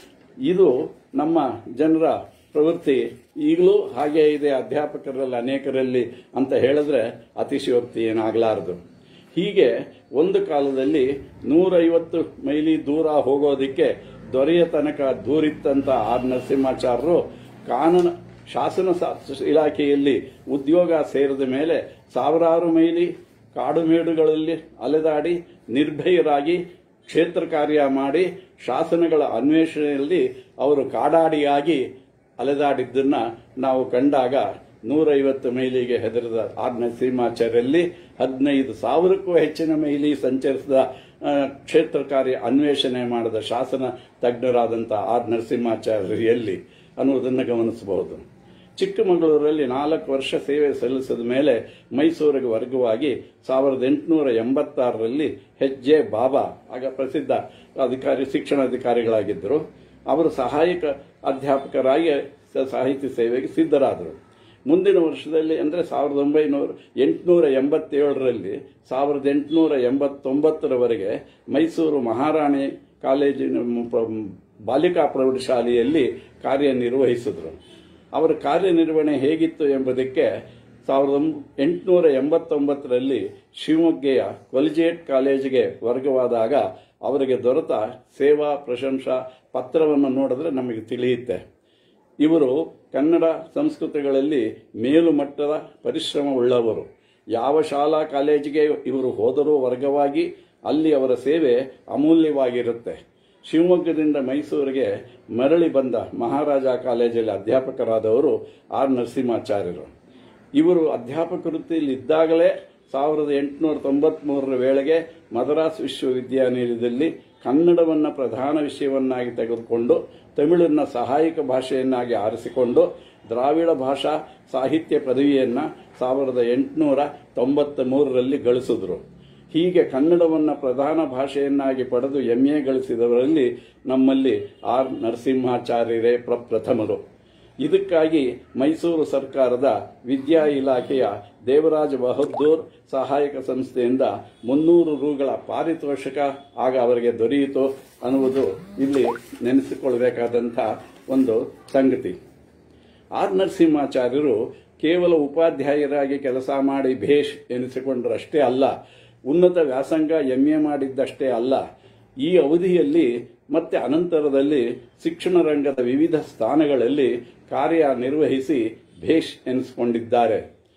ಇದು ನಮ್ಮ ಜನರ ಪ್ರವೃತ್ತಿ ಈಗಲೂ ಹಾಗೆ ಇದೆ ಅಧ್ಯಾಪಕರಲ್ಲಿ ಅನೇಕರಲ್ಲಿ ಅಂತ ಹೇಳಿದ್ರೆ ಅತಿಶಯೋಕ್ತಿ ಏನಾಗಲಾರದು ಹೀಗೆ ಒಂದು ಕಾಲದಲ್ಲಿ ನೂರೈವತ್ತು ಮೈಲಿ ದೂರ ಹೋಗೋದಕ್ಕೆ ದೊರೆಯ ತನಕ ದೂರಿತ್ತಂತ ಆರ್ ನರಸಿಂಹಾಚಾರ್ಯರು ಕಾನೂನು ಶಾಸನ ಸಾ- ಇಲಾಖೆಯಲ್ಲಿ ಉದ್ಯೋಗ ಸೇರಿದ ಮೇಲೆ ಸಾವಿರಾರು ಮೈಲಿ ಕಾಡುಮೇಡುಗಳಲ್ಲಿ ಅಲೆದಾಡಿ ನಿರ್ಭಯರಾಗಿ ಕ್ಷೇತ್ರ ಕಾರ್ಯ ಮಾಡಿ ಶಾಸನಗಳ ಅನ್ವೇಷಣೆಯಲ್ಲಿ ಅವರು ಕಾಡಾಡಿಯಾಗಿ ಅಲೆದಾಡಿದ್ದನ್ನ ನಾವು ಕಂಡಾಗ ನೂರೈವತ್ತು ಮೈಲಿಗೆ ಹೆದರಿದ ಆರ್ ನರಸಿಂಹಾಚಾರ್ಯಲ್ಲಿ ಹದಿನೈದು ಸಾವಿರಕ್ಕೂ ಹೆಚ್ಚಿನ ಮೈಲಿ ಸಂಚರಿಸಿದ ಆ, ಕ್ಷೇತ್ರ ಕಾರ್ಯ ಅನ್ವೇಷಣೆ ಮಾಡಿದ ಶಾಸನ ತಜ್ಞರಾದಂಥ ಆರ್ ನರಸಿಂಹಾಚಾರ್ಯರಲ್ಲಿ ಅನ್ನುವುದನ್ನು ಗಮನಿಸಬಹುದು ಚಿಕ್ಕಮಗಳೂರಲ್ಲಿ ನಾಲ್ಕು ವರ್ಷ ಸೇವೆ ಸಲ್ಲಿಸಿದ ಮೇಲೆ ಮೈಸೂರಿಗೆ ವರ್ಗವಾಗಿ ಸಾವಿರದ ಎಂಟುನೂರ ಎಂಬತ್ತಾರರಲ್ಲಿ ಎಚ್ ಜೆ ಬಾಬಾ ಆಗ ಪ್ರಸಿದ್ಧ ಅಧಿಕಾರಿ ಶಿಕ್ಷಣಾಧಿಕಾರಿಗಳಾಗಿದ್ದರು ಅವರು ಸಹಾಯಕ ಅಧ್ಯಾಪಕರಾಗಿ ಸ- ಸಾಹಿತ್ಯ ಸೇವೆಗೆ ಸಿದ್ಧರಾದರು ಮುಂದಿನ ವರ್ಷದಲ್ಲಿ ಅಂದರೆ ಸಾವಿರದ ಒಂಬೈನೂರ ಎಂಟುನೂರ ಎಂಬತ್ತೇಳರಲ್ಲಿ ಸಾವಿರದ ಎಂಟುನೂರ ಎಂಬತ್ತೊಂಬತ್ತರವರೆಗೆ ಮೈಸೂರು ಮಹಾರಾಣಿ ಕಾಲೇಜಿನ ಮ- ಪ್ರ- ಬಾಲಿಕಾ ಪ್ರೌಢಶಾಲೆಯಲ್ಲಿ ಕಾರ್ಯನಿರ್ವಹಿಸಿದರು ಅವರ ಕಾರ್ಯನಿರ್ವಹಣೆ ಹೇಗಿತ್ತು ಎಂಬುದಕ್ಕೆ ಸಾವಿರದ ಎಂಟುನೂರ ಎಂಬತ್ತೊಂಬತ್ತರಲ್ಲಿ ಶಿವಮೊಗ್ಗೆಯ ಕೊಲಿಜೇಟ್ ಕಾಲೇಜಿಗೆ ವರ್ಗವಾದಾಗ ಅವರಿಗೆ ದೊರೆತ ಸೇವಾ ಪ್ರಶಂಸಾ ಪತ್ರವನ್ನು ನೋಡಿದ್ರೆ ನಮಗೆ ತಿಳಿಯುತ್ತೆ ಇವರು ಕನ್ನಡ ಸಂಸ್ಕೃತಿಗಳಲ್ಲಿ ಮೇಲುಮಟ್ಟದ ಪರಿಶ್ರಮವುಳ್ಳವರು ಯಾವ ಶಾಲಾ ಕಾಲೇಜಿಗೆ ಇವರು ಹೋದರೂ ವರ್ಗವಾಗಿ ಅಲ್ಲಿ ಅವರ ಸೇವೆ ಅಮೂಲ್ಯವಾಗಿರುತ್ತೆ ಶಿವಮೊಗ್ಗದಿಂದ ಮೈಸೂರಿಗೆ ಮರಳಿ ಬಂದ ಮಹಾರಾಜ ಕಾಲೇಜಲ್ಲಿ ಅಧ್ಯಾಪಕರಾದವರು ಆರ್ ನರಸಿಂಹಾಚಾರ್ಯರು ಇವರು ಅಧ್ಯಾಪಕ ವೃತ್ತಿಯಲ್ಲಿ ಇದ್ದಾಗಲೇ ಸಾವಿರದ ಎಂಟುನೂರ ತೊಂಬತ್ಮೂರರ ವೇಳೆಗೆ ಮದ್ರಾಸ್ ವಿಶ್ವವಿದ್ಯಾನಿಲಯದಲ್ಲಿ ಕನ್ನಡವನ್ನು ಪ್ರಧಾನ ವಿಷಯವನ್ನಾಗಿ ತೆಗೆದುಕೊಂಡು ತಮಿಳನ್ನ ಸಹಾಯಕ ಭಾಷೆಯನ್ನಾಗಿ ಆರಿಸಿಕೊಂಡು ದ್ರಾವಿಡ ಭಾಷಾ ಸಾಹಿತ್ಯ ಪದವಿಯನ್ನು ಸಾವಿರದ ಎಂಟುನೂರ ತೊಂಬತ್ತ ಮೂರರಲ್ಲಿ ಗಳಿಸಿದ್ರು ಹೀಗೆ ಕನ್ನಡವನ್ನು ಪ್ರಧಾನ ಭಾಷೆಯನ್ನಾಗಿ ಪಡೆದು ಎಂಎ ಗಳಿಸಿದವರಲ್ಲಿ ನಮ್ಮಲ್ಲಿ ಆರ್ ನರಸಿಂಹಾಚಾರ್ಯರೇ ಪ್ರಪ್ರಥಮರು ಇದಕ್ಕಾಗಿ ಮೈಸೂರು ಸರ್ಕಾರದ ವಿದ್ಯಾ ಇಲಾಖೆಯ ದೇವರಾಜ ಬಹದ್ದೂರ್ ಸಹಾಯಕ ಸಂಸ್ಥೆಯಿಂದ ಮುನ್ನೂರು ರೂಗಳ ಪಾರಿತೋಷಕ ಆಗ ಅವರಿಗೆ ದೊರೆಯಿತು ಅನ್ನುವುದು ಇಲ್ಲಿ ನೆನೆಸಿಕೊಳ್ಳಬೇಕಾದಂಥ ಒಂದು ಸಂಗತಿ ಆರ್ ನರಸಿಂಹಾಚಾರ್ಯರು ಕೇವಲ ಉಪಾಧ್ಯಾಯರಾಗಿ ಕೆಲಸ ಮಾಡಿ ಭೇಷ್ ಎನಿಸಿಕೊಂಡರಷ್ಟೇ ಅಲ್ಲ ಉನ್ನತ ವ್ಯಾಸಂಗ ಎಂಎ ಮಾಡಿದ್ದಷ್ಟೇ ಅಲ್ಲ ಈ ಅವಧಿಯಲ್ಲಿ ಮತ್ತೆ ಅನಂತರದಲ್ಲಿ ಶಿಕ್ಷಣ ರಂಗದ ವಿವಿಧ ಸ್ಥಾನಗಳಲ್ಲಿ ಕಾರ್ಯ ನಿರ್ವಹಿಸಿ ಭೇಷ್ ಎನಿಸಿಕೊಂಡಿದ್ದಾರೆ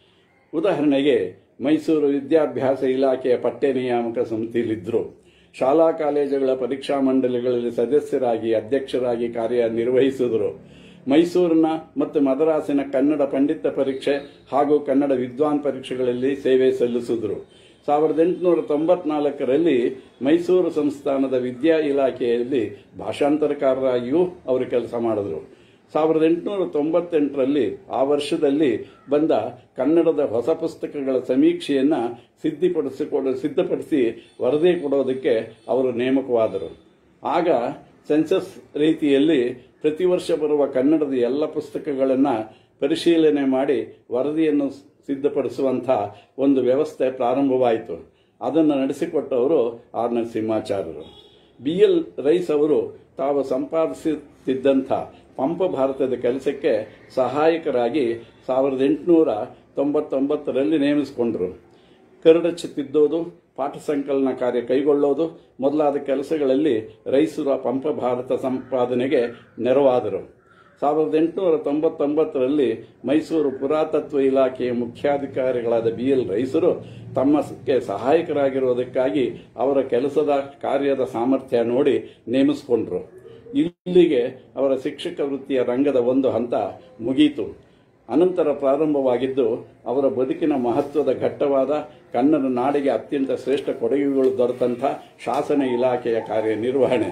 ಉದಾಹರಣೆಗೆ ಮೈಸೂರು ವಿದ್ಯಾಭ್ಯಾಸ ಇಲಾಖೆಯ ಪಠ್ಯ ನಿಯಾಮಕ ಸಮಿತಿಯಲ್ಲಿದ್ದರು ಶಾಲಾ ಕಾಲೇಜುಗಳ ಪರೀಕ್ಷಾ ಮಂಡಳಿಗಳಲ್ಲಿ ಸದಸ್ಯರಾಗಿ ಅಧ್ಯಕ್ಷರಾಗಿ ಕಾರ್ಯನಿರ್ವಹಿಸಿದರು ಮೈಸೂರಿನ ಮತ್ತು ಮದ್ರಾಸಿನ ಕನ್ನಡ ಪಂಡಿತ ಪರೀಕ್ಷೆ ಹಾಗೂ ಕನ್ನಡ ವಿದ್ವಾನ್ ಪರೀಕ್ಷೆಗಳಲ್ಲಿ ಸೇವೆ ಸಲ್ಲಿಸಿದರು ಸಾವಿರದ ಎಂಟುನೂರ ತೊಂಬತ್ನಾಲ್ಕರಲ್ಲಿ ಮೈಸೂರು ಸಂಸ್ಥಾನದ ವಿದ್ಯಾ ಇಲಾಖೆಯಲ್ಲಿ ಭಾಷಾಂತರಕಾರರಾಗಿಯೂ ಅವರು ಕೆಲಸ ಮಾಡಿದರು ಸಾವಿರದ ಎಂಟುನೂರ ತೊಂಬತ್ತೆಂಟರಲ್ಲಿ ಆ ವರ್ಷದಲ್ಲಿ ಬಂದ ಕನ್ನಡದ ಹೊಸ ಪುಸ್ತಕಗಳ ಸಮೀಕ್ಷೆಯನ್ನ ಸಿದ್ಧಪಡಿಸಿಕೊಡ ಸಿದ್ಧಪಡಿಸಿ ವರದಿ ಕೊಡೋದಕ್ಕೆ ಅವರು ನೇಮಕವಾದರು ಆಗ ಸೆನ್ಸಸ್ ರೀತಿಯಲ್ಲಿ ಪ್ರತಿ ವರ್ಷ ಬರುವ ಕನ್ನಡದ ಎಲ್ಲ ಪುಸ್ತಕಗಳನ್ನು ಪರಿಶೀಲನೆ ಮಾಡಿ ವರದಿಯನ್ನು ಸಿದ್ಧಪಡಿಸುವಂಥ ಒಂದು ವ್ಯವಸ್ಥೆ ಪ್ರಾರಂಭವಾಯಿತು ಅದನ್ನು ನಡೆಸಿಕೊಟ್ಟವರು ಆರ್ ನರಸಿಂಹಾಚಾರ್ಯರು ಬಿ ಎಲ್ ರೈಸ್ ಅವರು ತಾವು ಸಂಪಾದಿಸುತ್ತಿದ್ದಂಥ ಪಂಪ ಭಾರತದ ಕೆಲಸಕ್ಕೆ ಸಹಾಯಕರಾಗಿ ಸಾವಿರದ ಎಂಟುನೂರ ತೊಂಬತ್ತೊಂಬತ್ತರಲ್ಲಿ ನೇಮಿಸಿಕೊಂಡರು ಕರಡಚ್ಚು ತಿದ್ದೋದು ಪಾಠ ಸಂಕಲನ ಕಾರ್ಯ ಕೈಗೊಳ್ಳೋದು ಮೊದಲಾದ ಕೆಲಸಗಳಲ್ಲಿ ರೈಸರ ಪಂಪ ಭಾರತ ಸಂಪಾದನೆಗೆ ನೆರವಾದರು ಸಾವಿರದ ಎಂಟುನೂರ ತೊಂಬತ್ತೊಂಬತ್ತರಲ್ಲಿ ಮೈಸೂರು ಪುರಾತತ್ವ ಇಲಾಖೆಯ ಮುಖ್ಯಾಧಿಕಾರಿಗಳಾದ ಬಿ ಎಲ್ ರೈಸರು ತಮ್ಮಕ್ಕೆ ಸಹಾಯಕರಾಗಿರುವುದಕ್ಕಾಗಿ ಅವರ ಕೆಲಸದ ಕಾರ್ಯದ ಸಾಮರ್ಥ್ಯ ನೋಡಿ ನೇಮಿಸಿಕೊಂಡ್ರು ಇಲ್ಲಿಗೆ ಅವರ ಶಿಕ್ಷಕ ವೃತ್ತಿಯ ರಂಗದ ಒಂದು ಹಂತ ಮುಗಿಯಿತು ಅನಂತರ ಪ್ರಾರಂಭವಾಗಿದ್ದು ಅವರ ಬದುಕಿನ ಮಹತ್ವದ ಘಟ್ಟವಾದ ಕನ್ನಡ ನಾಡಿಗೆ ಅತ್ಯಂತ ಶ್ರೇಷ್ಠ ಕೊಡುಗೆಗಳು ದೊರೆತಂಥ ಶಾಸನ ಇಲಾಖೆಯ ಕಾರ್ಯನಿರ್ವಹಣೆ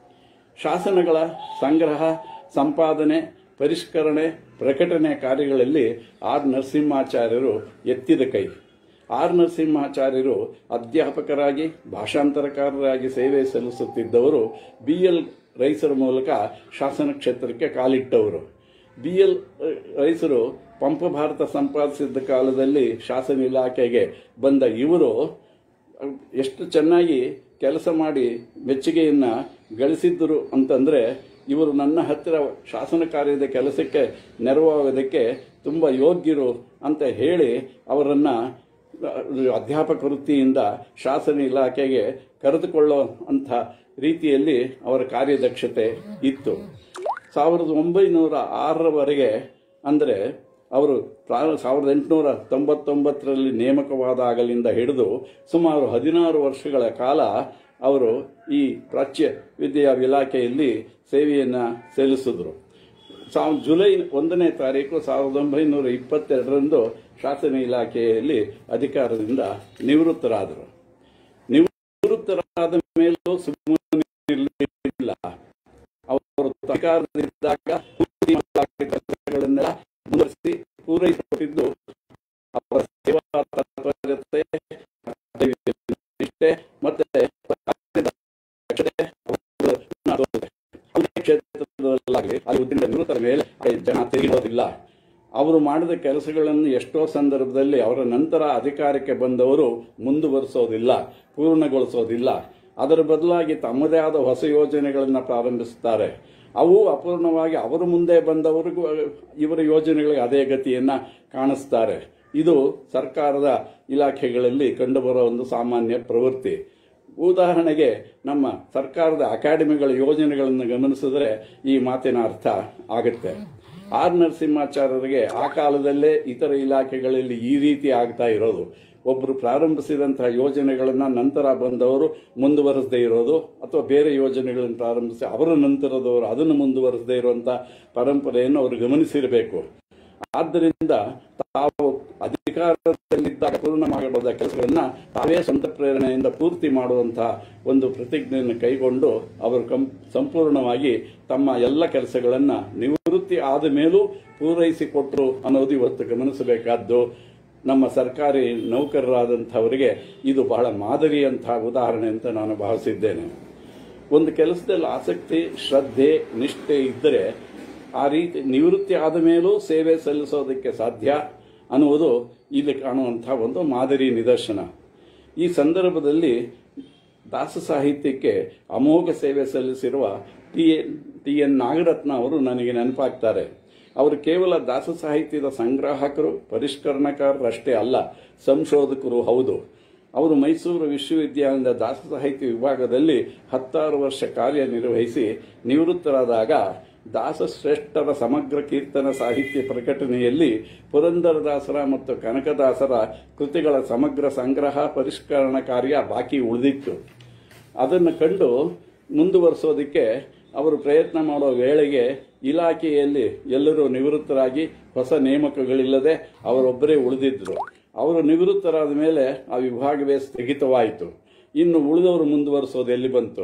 ಶಾಸನಗಳ ಸಂಗ್ರಹ ಸಂಪಾದನೆ ಪರಿಷ್ಕರಣೆ ಪ್ರಕಟಣೆ ಕಾರ್ಯಗಳಲ್ಲಿ ಆರ್ ನರಸಿಂಹಾಚಾರ್ಯರು ಎತ್ತಿದ ಕೈ ಆರ್ ನರಸಿಂಹಾಚಾರ್ಯರು ಅಧ್ಯಾಪಕರಾಗಿ ಭಾಷಾಂತರಕಾರರಾಗಿ ಸೇವೆ ಸಲ್ಲಿಸುತ್ತಿದ್ದವರು ಬಿ ಎಲ್ ರೈಸರ ಮೂಲಕ ಶಾಸನ ಕ್ಷೇತ್ರಕ್ಕೆ ಕಾಲಿಟ್ಟವರು ಬಿ ಎಲ್ ರೈಸರು ಪಂಪ ಭಾರತ ಸಂಪಾದಿಸಿದ್ದ ಕಾಲದಲ್ಲಿ ಶಾಸನ ಇಲಾಖೆಗೆ ಬಂದ ಇವರು ಎಷ್ಟು ಚೆನ್ನಾಗಿ ಕೆಲಸ ಮಾಡಿ ಮೆಚ್ಚುಗೆಯನ್ನ ಗಳಿಸಿದ್ದರು ಅಂತಂದ್ರೆ ಇವರು ನನ್ನ ಹತ್ತಿರ ಶಾಸನ ಕಾರ್ಯದ ಕೆಲಸಕ್ಕೆ ನೆರವಾಗೋದಕ್ಕೆ ತುಂಬ ಯೋಗ್ಯರು ಅಂತ ಹೇಳಿ ಅವರನ್ನ ಅಧ್ಯಾಪಕ ವೃತ್ತಿಯಿಂದ ಶಾಸನ ಇಲಾಖೆಗೆ ಕರೆದುಕೊಳ್ಳೋ ಅಂಥ ರೀತಿಯಲ್ಲಿ ಅವರ ಕಾರ್ಯದಕ್ಷತೆ ಇತ್ತು ಸಾವಿರದ ಒಂಬೈನೂರ ಆರರವರೆಗೆ ಅಂದರೆ ಅವರು ಪ್ರಾ- ಸಾವಿರದ ಎಂಟುನೂರ ತೊಂಬತ್ತೊಂಬತ್ತರಲ್ಲಿ ನೇಮಕವಾದಾಗಲಿಂದ ಹಿಡಿದು ಸುಮಾರು ಹದಿನಾರು ವರ್ಷಗಳ ಕಾಲ ಅವರು ಈ ಪ್ರಾಚ್ಯ ವಿದ್ಯಾ ಇಲಾಖೆಯಲ್ಲಿ ಸೇವೆಯನ್ನು ಸಲ್ಲಿಸಿದ್ರು ಸಾವ್ ಜುಲೈ ಒಂದನೇ ತಾರೀಕು ಸಾವಿರದ ಒಂಬೈನೂರ ಇಪ್ಪತ್ತೆರಡರಂದು ಶಾಸನ ಇಲಾಖೆಯಲ್ಲಿ ಅಧಿಕಾರದಿಂದ ನಿವೃತ್ತರಾದರು ನಿವೃತ್ತರಾದ ಮೇಲೂ ಸುಮ್ಮನಿರಲಿಲ್ಲ ಅವರು ಅಧಿಕಾರದಲ್ಲಿದ್ದಾಗ ಪೂರ್ತಿ ಮಾಡಲಾಗಿದ್ದ ಕೆಲಸಗಳನ್ನೆಲ್ಲ ಮುಂದುವರಿಸಿ ಪೂರೈಸಿಕೊಟ್ಟಿದ್ದು ಅವರ ಸೇವಾ ತತ್ಪರತೆ, ನಿಷ್ಠೆ ಮತ್ತೆ ದಕ್ಷತೆ ಅವರ ತೋರಿದೆ. ಯಾವುದೇ ಕ್ಷೇತ್ರದಲ್ಲಾಗಲಿ ಅಲ್ಲಿ ಉದ್ದಿಮೆ ನಿವೃತ್ತರ ಮೇಲೆ ಜನ ತೆಗೆಯೋದಿಲ್ಲ ಅವರು ಮಾಡಿದ ಕೆಲಸಗಳನ್ನು ಎಷ್ಟೋ ಸಂದರ್ಭದಲ್ಲಿ ಅವರ ನಂತರ ಅಧಿಕಾರಕ್ಕೆ ಬಂದವರು ಮುಂದುವರಿಸೋದಿಲ್ಲ ಪೂರ್ಣಗೊಳಿಸೋದಿಲ್ಲ ಅದರ ಬದಲಾಗಿ ತಮ್ಮದೇ ಆದ ಹೊಸ ಯೋಜನೆಗಳನ್ನು ಪ್ರಾರಂಭಿಸುತ್ತಾರೆ ಅವು ಅಪೂರ್ಣವಾಗಿ ಅವರ ಮುಂದೆ ಬಂದವರಿಗೂ ಇವರ ಯೋಜನೆಗಳಿಗೆ ಅದೇ ಗತಿಯನ್ನ ಕಾಣಿಸ್ತಾರೆ ಇದು ಸರ್ಕಾರದ ಇಲಾಖೆಗಳಲ್ಲಿ ಕಂಡುಬರುವ ಒಂದು ಸಾಮಾನ್ಯ ಪ್ರವೃತ್ತಿ ಉದಾಹರಣೆಗೆ ನಮ್ಮ ಸರ್ಕಾರದ ಅಕಾಡೆಮಿಗಳ ಯೋಜನೆಗಳನ್ನು ಗಮನಿಸಿದ್ರೆ ಈ ಮಾತಿನ ಅರ್ಥ ಆಗುತ್ತೆ ಆರ್ ನರಸಿಂಹಾಚಾರ್ಯರಿಗೆ ಆ ಕಾಲದಲ್ಲೇ ಇತರ ಇಲಾಖೆಗಳಲ್ಲಿ ಈ ರೀತಿ ಆಗ್ತಾ ಇರೋದು ಒಬ್ಬರು ಪ್ರಾರಂಭಿಸಿದಂತಹ ಯೋಜನೆಗಳನ್ನ ನಂತರ ಬಂದವರು ಮುಂದುವರಿಸದೇ ಇರೋದು ಅಥವಾ ಬೇರೆ ಯೋಜನೆಗಳನ್ನು ಪ್ರಾರಂಭಿಸಿ ಅವರ ನಂತರದವರು ಅದನ್ನು ಮುಂದುವರಿಸದೇ ಇರುವಂತ ಪರಂಪರೆಯನ್ನು ಅವರು ಗಮನಿಸಿರಬೇಕು ಆದ್ದರಿಂದ ತಾವು ಅಧಿಕಾರದಲ್ಲಿದ್ದಾಗ ಪೂರ್ಣ ಮಾಡಬಹುದ ಕೆಲಸಗಳನ್ನ ತಾವೇ ಸ್ವಂತ ಪ್ರೇರಣೆಯಿಂದ ಪೂರ್ತಿ ಮಾಡುವಂತಹ ಒಂದು ಪ್ರತಿಜ್ಞೆಯನ್ನು ಕೈಗೊಂಡು ಅವರು ಕಂ ಸಂಪೂರ್ಣವಾಗಿ ತಮ್ಮ ಎಲ್ಲ ಕೆಲಸಗಳನ್ನ ನಿವೃತ್ತಿ ಆದ ಮೇಲೂ ಪೂರೈಸಿಕೊಟ್ರು ಅನ್ನೋದು ಇವತ್ತು ಗಮನಿಸಬೇಕಾದ್ದು ನಮ್ಮ ಸರ್ಕಾರಿ ನೌಕರರಾದಂಥವರಿಗೆ ಇದು ಬಹಳ ಮಾದರಿಯಂತಹ ಉದಾಹರಣೆ ಅಂತ ನಾನು ಭಾವಿಸಿದ್ದೇನೆ ಒಂದು ಕೆಲಸದಲ್ಲಿ ಆಸಕ್ತಿ ಶ್ರದ್ಧೆ ನಿಷ್ಠೆ ಇದ್ದರೆ ಆ ರೀತಿ ನಿವೃತ್ತಿ ಆದ ಮೇಲೂ ಸೇವೆ ಸಲ್ಲಿಸೋದಕ್ಕೆ ಸಾಧ್ಯ ಅನ್ನುವುದು ಇಲ್ಲಿ ಕಾಣುವಂತಹ ಒಂದು ಮಾದರಿ ನಿದರ್ಶನ ಈ ಸಂದರ್ಭದಲ್ಲಿ ದಾಸ ಸಾಹಿತ್ಯಕ್ಕೆ ಅಮೋಘ ಸೇವೆ ಸಲ್ಲಿಸಿರುವ T N T N Nagaratna ಅವರು ನನಗೆ ನೆನಪಾಗ್ತಾರೆ ಅವರು ಕೇವಲ ದಾಸ ಸಾಹಿತ್ಯದ ಸಂಗ್ರಾಹಕರು ಪರಿಷ್ಕರಣಕಾರರಷ್ಟೇ ಅಲ್ಲ ಸಂಶೋಧಕರು ಹೌದು ಅವರು ಮೈಸೂರು ವಿಶ್ವವಿದ್ಯಾಲಯದ ದಾಸ ಸಾಹಿತ್ಯ ವಿಭಾಗದಲ್ಲಿ ಹತ್ತಾರು ವರ್ಷ ಕಾರ್ಯನಿರ್ವಹಿಸಿ ನಿವೃತ್ತರಾದಾಗ ದಾಸಶ್ರೇಷ್ಠರ ಸಮಗ್ರ ಕೀರ್ತನ ಸಾಹಿತ್ಯ ಪ್ರಕಟಣೆಯಲ್ಲಿ ಪುರಂದರದಾಸರ ಮತ್ತು ಕನಕದಾಸರ ಕೃತಿಗಳ ಸಮಗ್ರ ಸಂಗ್ರಹ ಪರಿಷ್ಕರಣ ಕಾರ್ಯ ಬಾಕಿ ಉಳಿದಿತ್ತು ಅದನ್ನು ಕಂಡು ಮುಂದುವರಿಸೋದಕ್ಕೆ ಅವರು ಪ್ರಯತ್ನ ಮಾಡೋ ವೇಳೆಗೆ ಇಲಾಖೆಯಲ್ಲಿ ಎಲ್ಲರೂ ನಿವೃತ್ತರಾಗಿ ಹೊಸ ನೇಮಕಗಳಿಲ್ಲದೆ ಅವರೊಬ್ಬರೇ ಉಳಿದಿದ್ರು ಅವರು ನಿವೃತ್ತರಾದ ಮೇಲೆ ಆ ವಿಭಾಗವೇ ಸ್ಥಗಿತವಾಯಿತು ಇನ್ನು ಉಳಿದವರು ಮುಂದುವರಿಸೋದು ಎಲ್ಲಿ ಬಂತು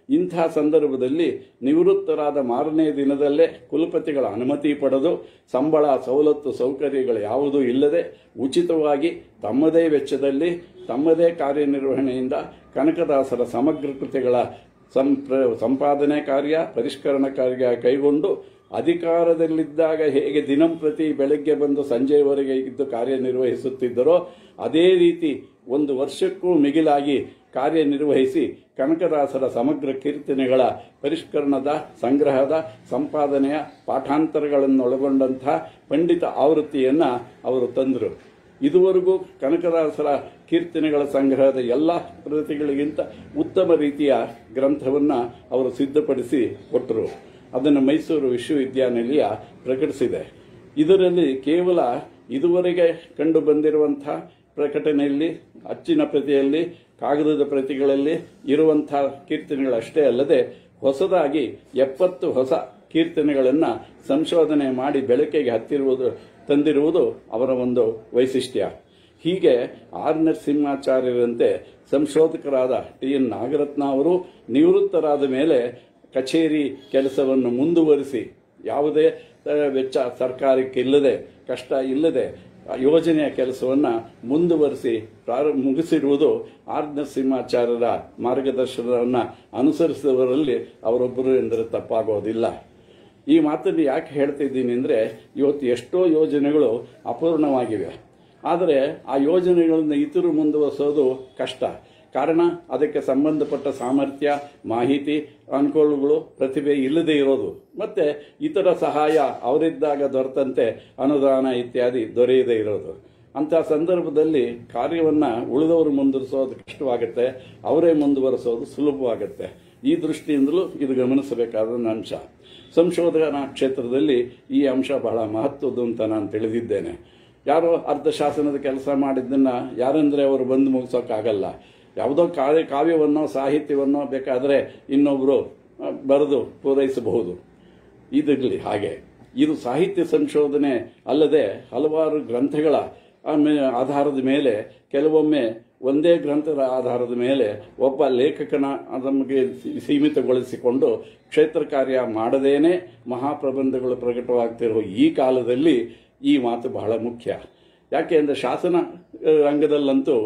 ಇಂಥ ಸಂದರ್ಭದಲ್ಲಿ ನಿವೃತ್ತರಾದ ಮಾರನೇ ದಿನದಲ್ಲೇ ಕುಲಪತಿಗಳ ಅನುಮತಿ ಪಡೆದು ಸಂಬಳ ಸವಲತ್ತು ಸೌಕರ್ಯಗಳು ಯಾವುದೂ ಇಲ್ಲದೆ ಉಚಿತವಾಗಿ ತಮ್ಮದೇ ವೆಚ್ಚದಲ್ಲಿ ತಮ್ಮದೇ ಕಾರ್ಯನಿರ್ವಹಣೆಯಿಂದ ಕನಕದಾಸರ ಸಮಗ್ರ ಕೃತಿಗಳ ಸಂಪ್ರ ಸಂಪಾದನೆ ಕಾರ್ಯ ಪರಿಷ್ಕರಣ ಕಾರ್ಯ ಕೈಗೊಂಡು ಅಧಿಕಾರದಲ್ಲಿದ್ದಾಗ ಹೇಗೆ ದಿನಂಪ್ರತಿ ಬೆಳಗ್ಗೆ ಬಂದು ಸಂಜೆಯವರೆಗೆ ಇದ್ದು ಕಾರ್ಯನಿರ್ವಹಿಸುತ್ತಿದ್ದರೋ ಅದೇ ರೀತಿ ಒಂದು ವರ್ಷಕ್ಕೂ ಮಿಗಿಲಾಗಿ ಕಾರ್ಯನಿರ್ವಹಿಸಿ ಕನಕದಾಸರ ಸಮಗ್ರ ಕೀರ್ತನೆಗಳ ಪರಿಷ್ಕರಣದ ಸಂಗ್ರಹದ ಸಂಪಾದನೆಯ ಪಾಠಾಂತರಗಳನ್ನೊಳಗೊಂಡಂಥ ಪಂಡಿತ ಆವೃತ್ತಿಯನ್ನು ಅವರು ತಂದರು ಇದುವರೆಗೂ ಕನಕದಾಸರ ಕೀರ್ತನೆಗಳ ಸಂಗ್ರಹದ ಎಲ್ಲ ಪ್ರತಿಗಳಿಗಿಂತ ಉತ್ತಮ ರೀತಿಯ ಗ್ರಂಥವನ್ನು ಅವರು ಸಿದ್ಧಪಡಿಸಿ ಕೊಟ್ಟರು ಅದನ್ನು ಮೈಸೂರು ವಿಶ್ವವಿದ್ಯಾನಿಲಯ ಪ್ರಕಟಿಸಿದೆ ಇದರಲ್ಲಿ ಕೇವಲ ಇದುವರೆಗೆ ಕಂಡು ಬಂದಿರುವಂಥ ಪ್ರಕಟಣೆಯಲ್ಲಿ ಅಚ್ಚಿನ ಪ್ರತಿಯಲ್ಲಿ ಕಾಗದದ ಪ್ರತಿಗಳಲ್ಲಿ ಇರುವಂಥ ಕೀರ್ತನೆಗಳಷ್ಟೇ ಅಲ್ಲದೆ ಹೊಸದಾಗಿ ಎಪ್ಪತ್ತು ಹೊಸ ಕೀರ್ತನೆಗಳನ್ನು ಸಂಶೋಧನೆ ಮಾಡಿ ಬೆಳಕಿಗೆ ಹತ್ತಿರುವುದು ತಂದಿರುವುದು ಅವರ ಒಂದು ವೈಶಿಷ್ಟ್ಯ ಹೀಗೆ ಆರ್ ನರಸಿಂಹಾಚಾರ್ಯರಂತೆ ಸಂಶೋಧಕರಾದ ಟಿ ಎನ್ ನಾಗರತ್ನ ಅವರು ನಿವೃತ್ತರಾದ ಮೇಲೆ ಕಚೇರಿ ಕೆಲಸವನ್ನು ಮುಂದುವರಿಸಿ ಯಾವುದೇ ತರ ವೆಚ್ಚ ಸರ್ಕಾರಕ್ಕೆ ಇಲ್ಲದೆ ಕಷ್ಟ ಇಲ್ಲದೆ ಯೋಜನೆಯ ಕೆಲಸವನ್ನು ಮುಂದುವರಿಸಿ ಪ್ರಾರಂಭ ಮುಗಿಸಿರುವುದು ಆರ್ ನರಸಿಂಹಾಚಾರ್ಯರ ಮಾರ್ಗದರ್ಶನವನ್ನು ಅನುಸರಿಸಿದವರಲ್ಲಿ ಅವರೊಬ್ಬರು ಎಂದರೆ ತಪ್ಪಾಗೋದಿಲ್ಲ ಈ ಮಾತನ್ನು ಯಾಕೆ ಹೇಳ್ತಿದ್ದೀನಿ ಅಂದರೆ ಇವತ್ತು ಎಷ್ಟೋ ಯೋಜನೆಗಳು ಅಪೂರ್ಣವಾಗಿವೆ ಆದರೆ ಆ ಯೋಜನೆಗಳನ್ನು ಇತರು ಮುಂದುವರಿಸೋದು ಕಷ್ಟ ಕಾರಣ ಅದಕ್ಕೆ ಸಂಬಂಧಪಟ್ಟ ಸಾಮರ್ಥ್ಯ ಮಾಹಿತಿ ಅನುಕೂಲಗಳು ಪ್ರತಿಭೆ ಇಲ್ಲದೆ ಇರೋದು ಮತ್ತೆ ಇತರ ಸಹಾಯ ಅವರಿದ್ದಾಗ ದೊರೆತಂತೆ ಅನುದಾನ ಇತ್ಯಾದಿ ದೊರೆಯದೇ ಇರೋದು ಅಂಥ ಸಂದರ್ಭದಲ್ಲಿ ಕಾರ್ಯವನ್ನು ಉಳಿದವರು ಮುಂದುವರಿಸೋದು ಕಷ್ಟವಾಗುತ್ತೆ ಅವರೇ ಮುಂದುವರಿಸೋದು ಸುಲಭವಾಗುತ್ತೆ ಈ ದೃಷ್ಟಿಯಿಂದಲೂ ಇದು ಗಮನಿಸಬೇಕಾದ ಅಂಶ ಸಂಶೋಧನಾ ಕ್ಷೇತ್ರದಲ್ಲಿ ಈ ಅಂಶ ಬಹಳ ಮಹತ್ವದ್ದು ಅಂತ ನಾನು ತಿಳಿದಿದ್ದೇನೆ ಯಾರೋ ಅರ್ಧ ಶಾಸನದ ಕೆಲಸ ಮಾಡಿದ್ದನ್ನ ಯಾರಂದ್ರೆ ಅವರು ಬಂದು ಮುಗಿಸೋಕ್ಕಾಗಲ್ಲ ಯಾವುದೋ ಕಾವ್ಯ ಕಾವ್ಯವನ್ನೋ ಸಾಹಿತ್ಯವನ್ನೋ ಬೇಕಾದರೆ ಇನ್ನೊಬ್ಬರು ಬರೆದು ಪೂರೈಸಬಹುದು ಇದಿರಲಿ ಹಾಗೆ ಇದು ಸಾಹಿತ್ಯ ಸಂಶೋಧನೆ ಅಲ್ಲದೆ ಹಲವಾರು ಗ್ರಂಥಗಳ ಆಮೇ- ಆಧಾರದ ಮೇಲೆ ಕೆಲವೊಮ್ಮೆ ಒಂದೇ ಗ್ರಂಥದ ಆಧಾರದ ಮೇಲೆ ಒಬ್ಬ ಲೇಖಕನ ನಮಗೆ ಸೀಮಿತಗೊಳಿಸಿಕೊಂಡು ಕ್ಷೇತ್ರ ಕಾರ್ಯ ಮಾಡದೇನೆ ಮಹಾಪ್ರಬಂಧಗಳು ಪ್ರಕಟವಾಗ್ತಿರುವ ಈ ಕಾಲದಲ್ಲಿ ಈ ಮಾತು ಬಹಳ ಮುಖ್ಯ ಯಾಕೆ ಅಂದರೆ ಶಾಸನ ಆ, ರಂಗದಲ್ಲಂತೂ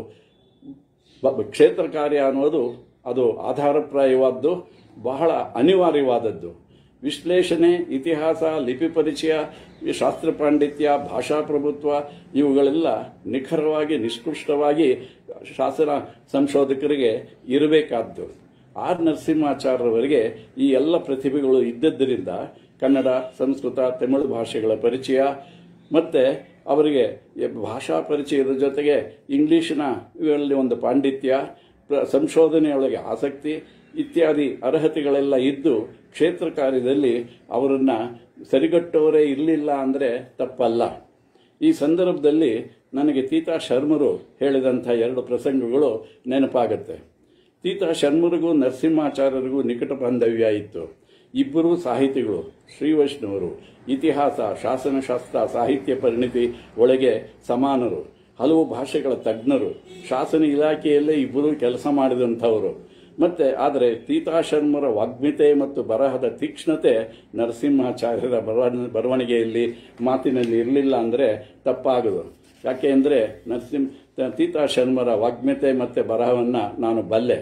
ಬ- ಕ್ಷೇತ್ರ ಕಾರ್ಯ ಅನ್ನೋದು ಅದು ಆಧಾರಪ್ರಾಯವಾದ್ದು ಬಹಳ ಅನಿವಾರ್ಯವಾದದ್ದು ವಿಶ್ಲೇಷಣೆ ಇತಿಹಾಸ ಲಿಪಿ ಪರಿಚಯ ಈ ಶಾಸ್ತ್ರ ಪಾಂಡಿತ್ಯ ಭಾಷಾ ಪ್ರಭುತ್ವ ಇವುಗಳೆಲ್ಲ ನಿಖರವಾಗಿ ನಿಷ್ಕೃಷ್ಟವಾಗಿ ಶಾಸನ ಸಂಶೋಧಕರಿಗೆ ಇರಬೇಕಾದ್ದು ಆರ್ ನರಸಿಂಹಾಚಾರ್ಯವರಿಗೆ ಈ ಎಲ್ಲ ಪ್ರತಿಭೆಗಳು ಇದ್ದದ್ದರಿಂದ ಕನ್ನಡ ಸಂಸ್ಕೃತ ತಮಿಳು ಭಾಷೆಗಳ ಪರಿಚಯ ಮತ್ತೆ ಅವರಿಗೆ ಈ ಭಾಷಾ ಪರಿಚಯದ ಜೊತೆಗೆ ಇಂಗ್ಲಿಶಿನ ಇವರಲ್ಲಿ ಒಂದು ಪಾಂಡಿತ್ಯ ಪ್ರ- ಸಂಶೋಧನೆಯೊಳಗೆ ಆಸಕ್ತಿ ಇತ್ಯಾದಿ ಅರ್ಹತೆಗಳೆಲ್ಲ ಇದ್ದು ಕ್ಷೇತ್ರ ಕಾರ್ಯದಲ್ಲಿ ಅವರನ್ನ ಸರಿಗಟ್ಟವರೇ ಇರಲಿಲ್ಲ ಅಂದರೆ ತಪ್ಪಲ್ಲ ಈ ಸಂದರ್ಭದಲ್ಲಿ ನನಗೆ ತೀತಾ ಶರ್ಮರು ಹೇಳಿದಂಥ ಎರಡು ಪ್ರಸಂಗಗಳು ನೆನಪಾಗತ್ತೆ ತೀತಾ ಶರ್ಮರಿಗೂ ನರಸಿಂಹಾಚಾರ್ಯರಿಗೂ ನಿಕಟ ಬಾಂಧವ್ಯ ಇತ್ತು ಇಬ್ಬರೂ ಸಾಹಿತಿಗಳು ಶ್ರೀ ವೈಷ್ಣವರು ಇತಿಹಾಸ ಶಾಸನಶಾಸ್ತ್ರ ಸಾಹಿತ್ಯ ಪರಿಣಿತಿ ಒಳಗೆ ಸಮಾನರು ಹಲವು ಭಾಷೆಗಳ ತಜ್ಞರು ಶಾಸನ ಇಲಾಖೆಯಲ್ಲೇ ಇಬ್ಬರೂ ಕೆಲಸ ಮಾಡಿದಂಥವರು ಮತ್ತೆ ಆದರೆ ತೀತಾ ಶರ್ಮರ ವಾಗ್ಮಿತೆ ಮತ್ತು ಬರಹದ ತೀಕ್ಷ್ಣತೆ ನರಸಿಂಹಾಚಾರ್ಯರ ಬರವಣ ಬರವಣಿಗೆಯಲ್ಲಿ ಮಾತಿನಲ್ಲಿ ಇರಲಿಲ್ಲ ಅಂದರೆ ತಪ್ಪಾಗದು ಯಾಕೆ ಅಂದರೆ ನರಸಿಂಹ ತೀತಾ ಶರ್ಮರ ವಾಗ್ಮಿತೆ ಮತ್ತು ಬರಹವನ್ನು ನಾನು ಬಲ್ಲೆ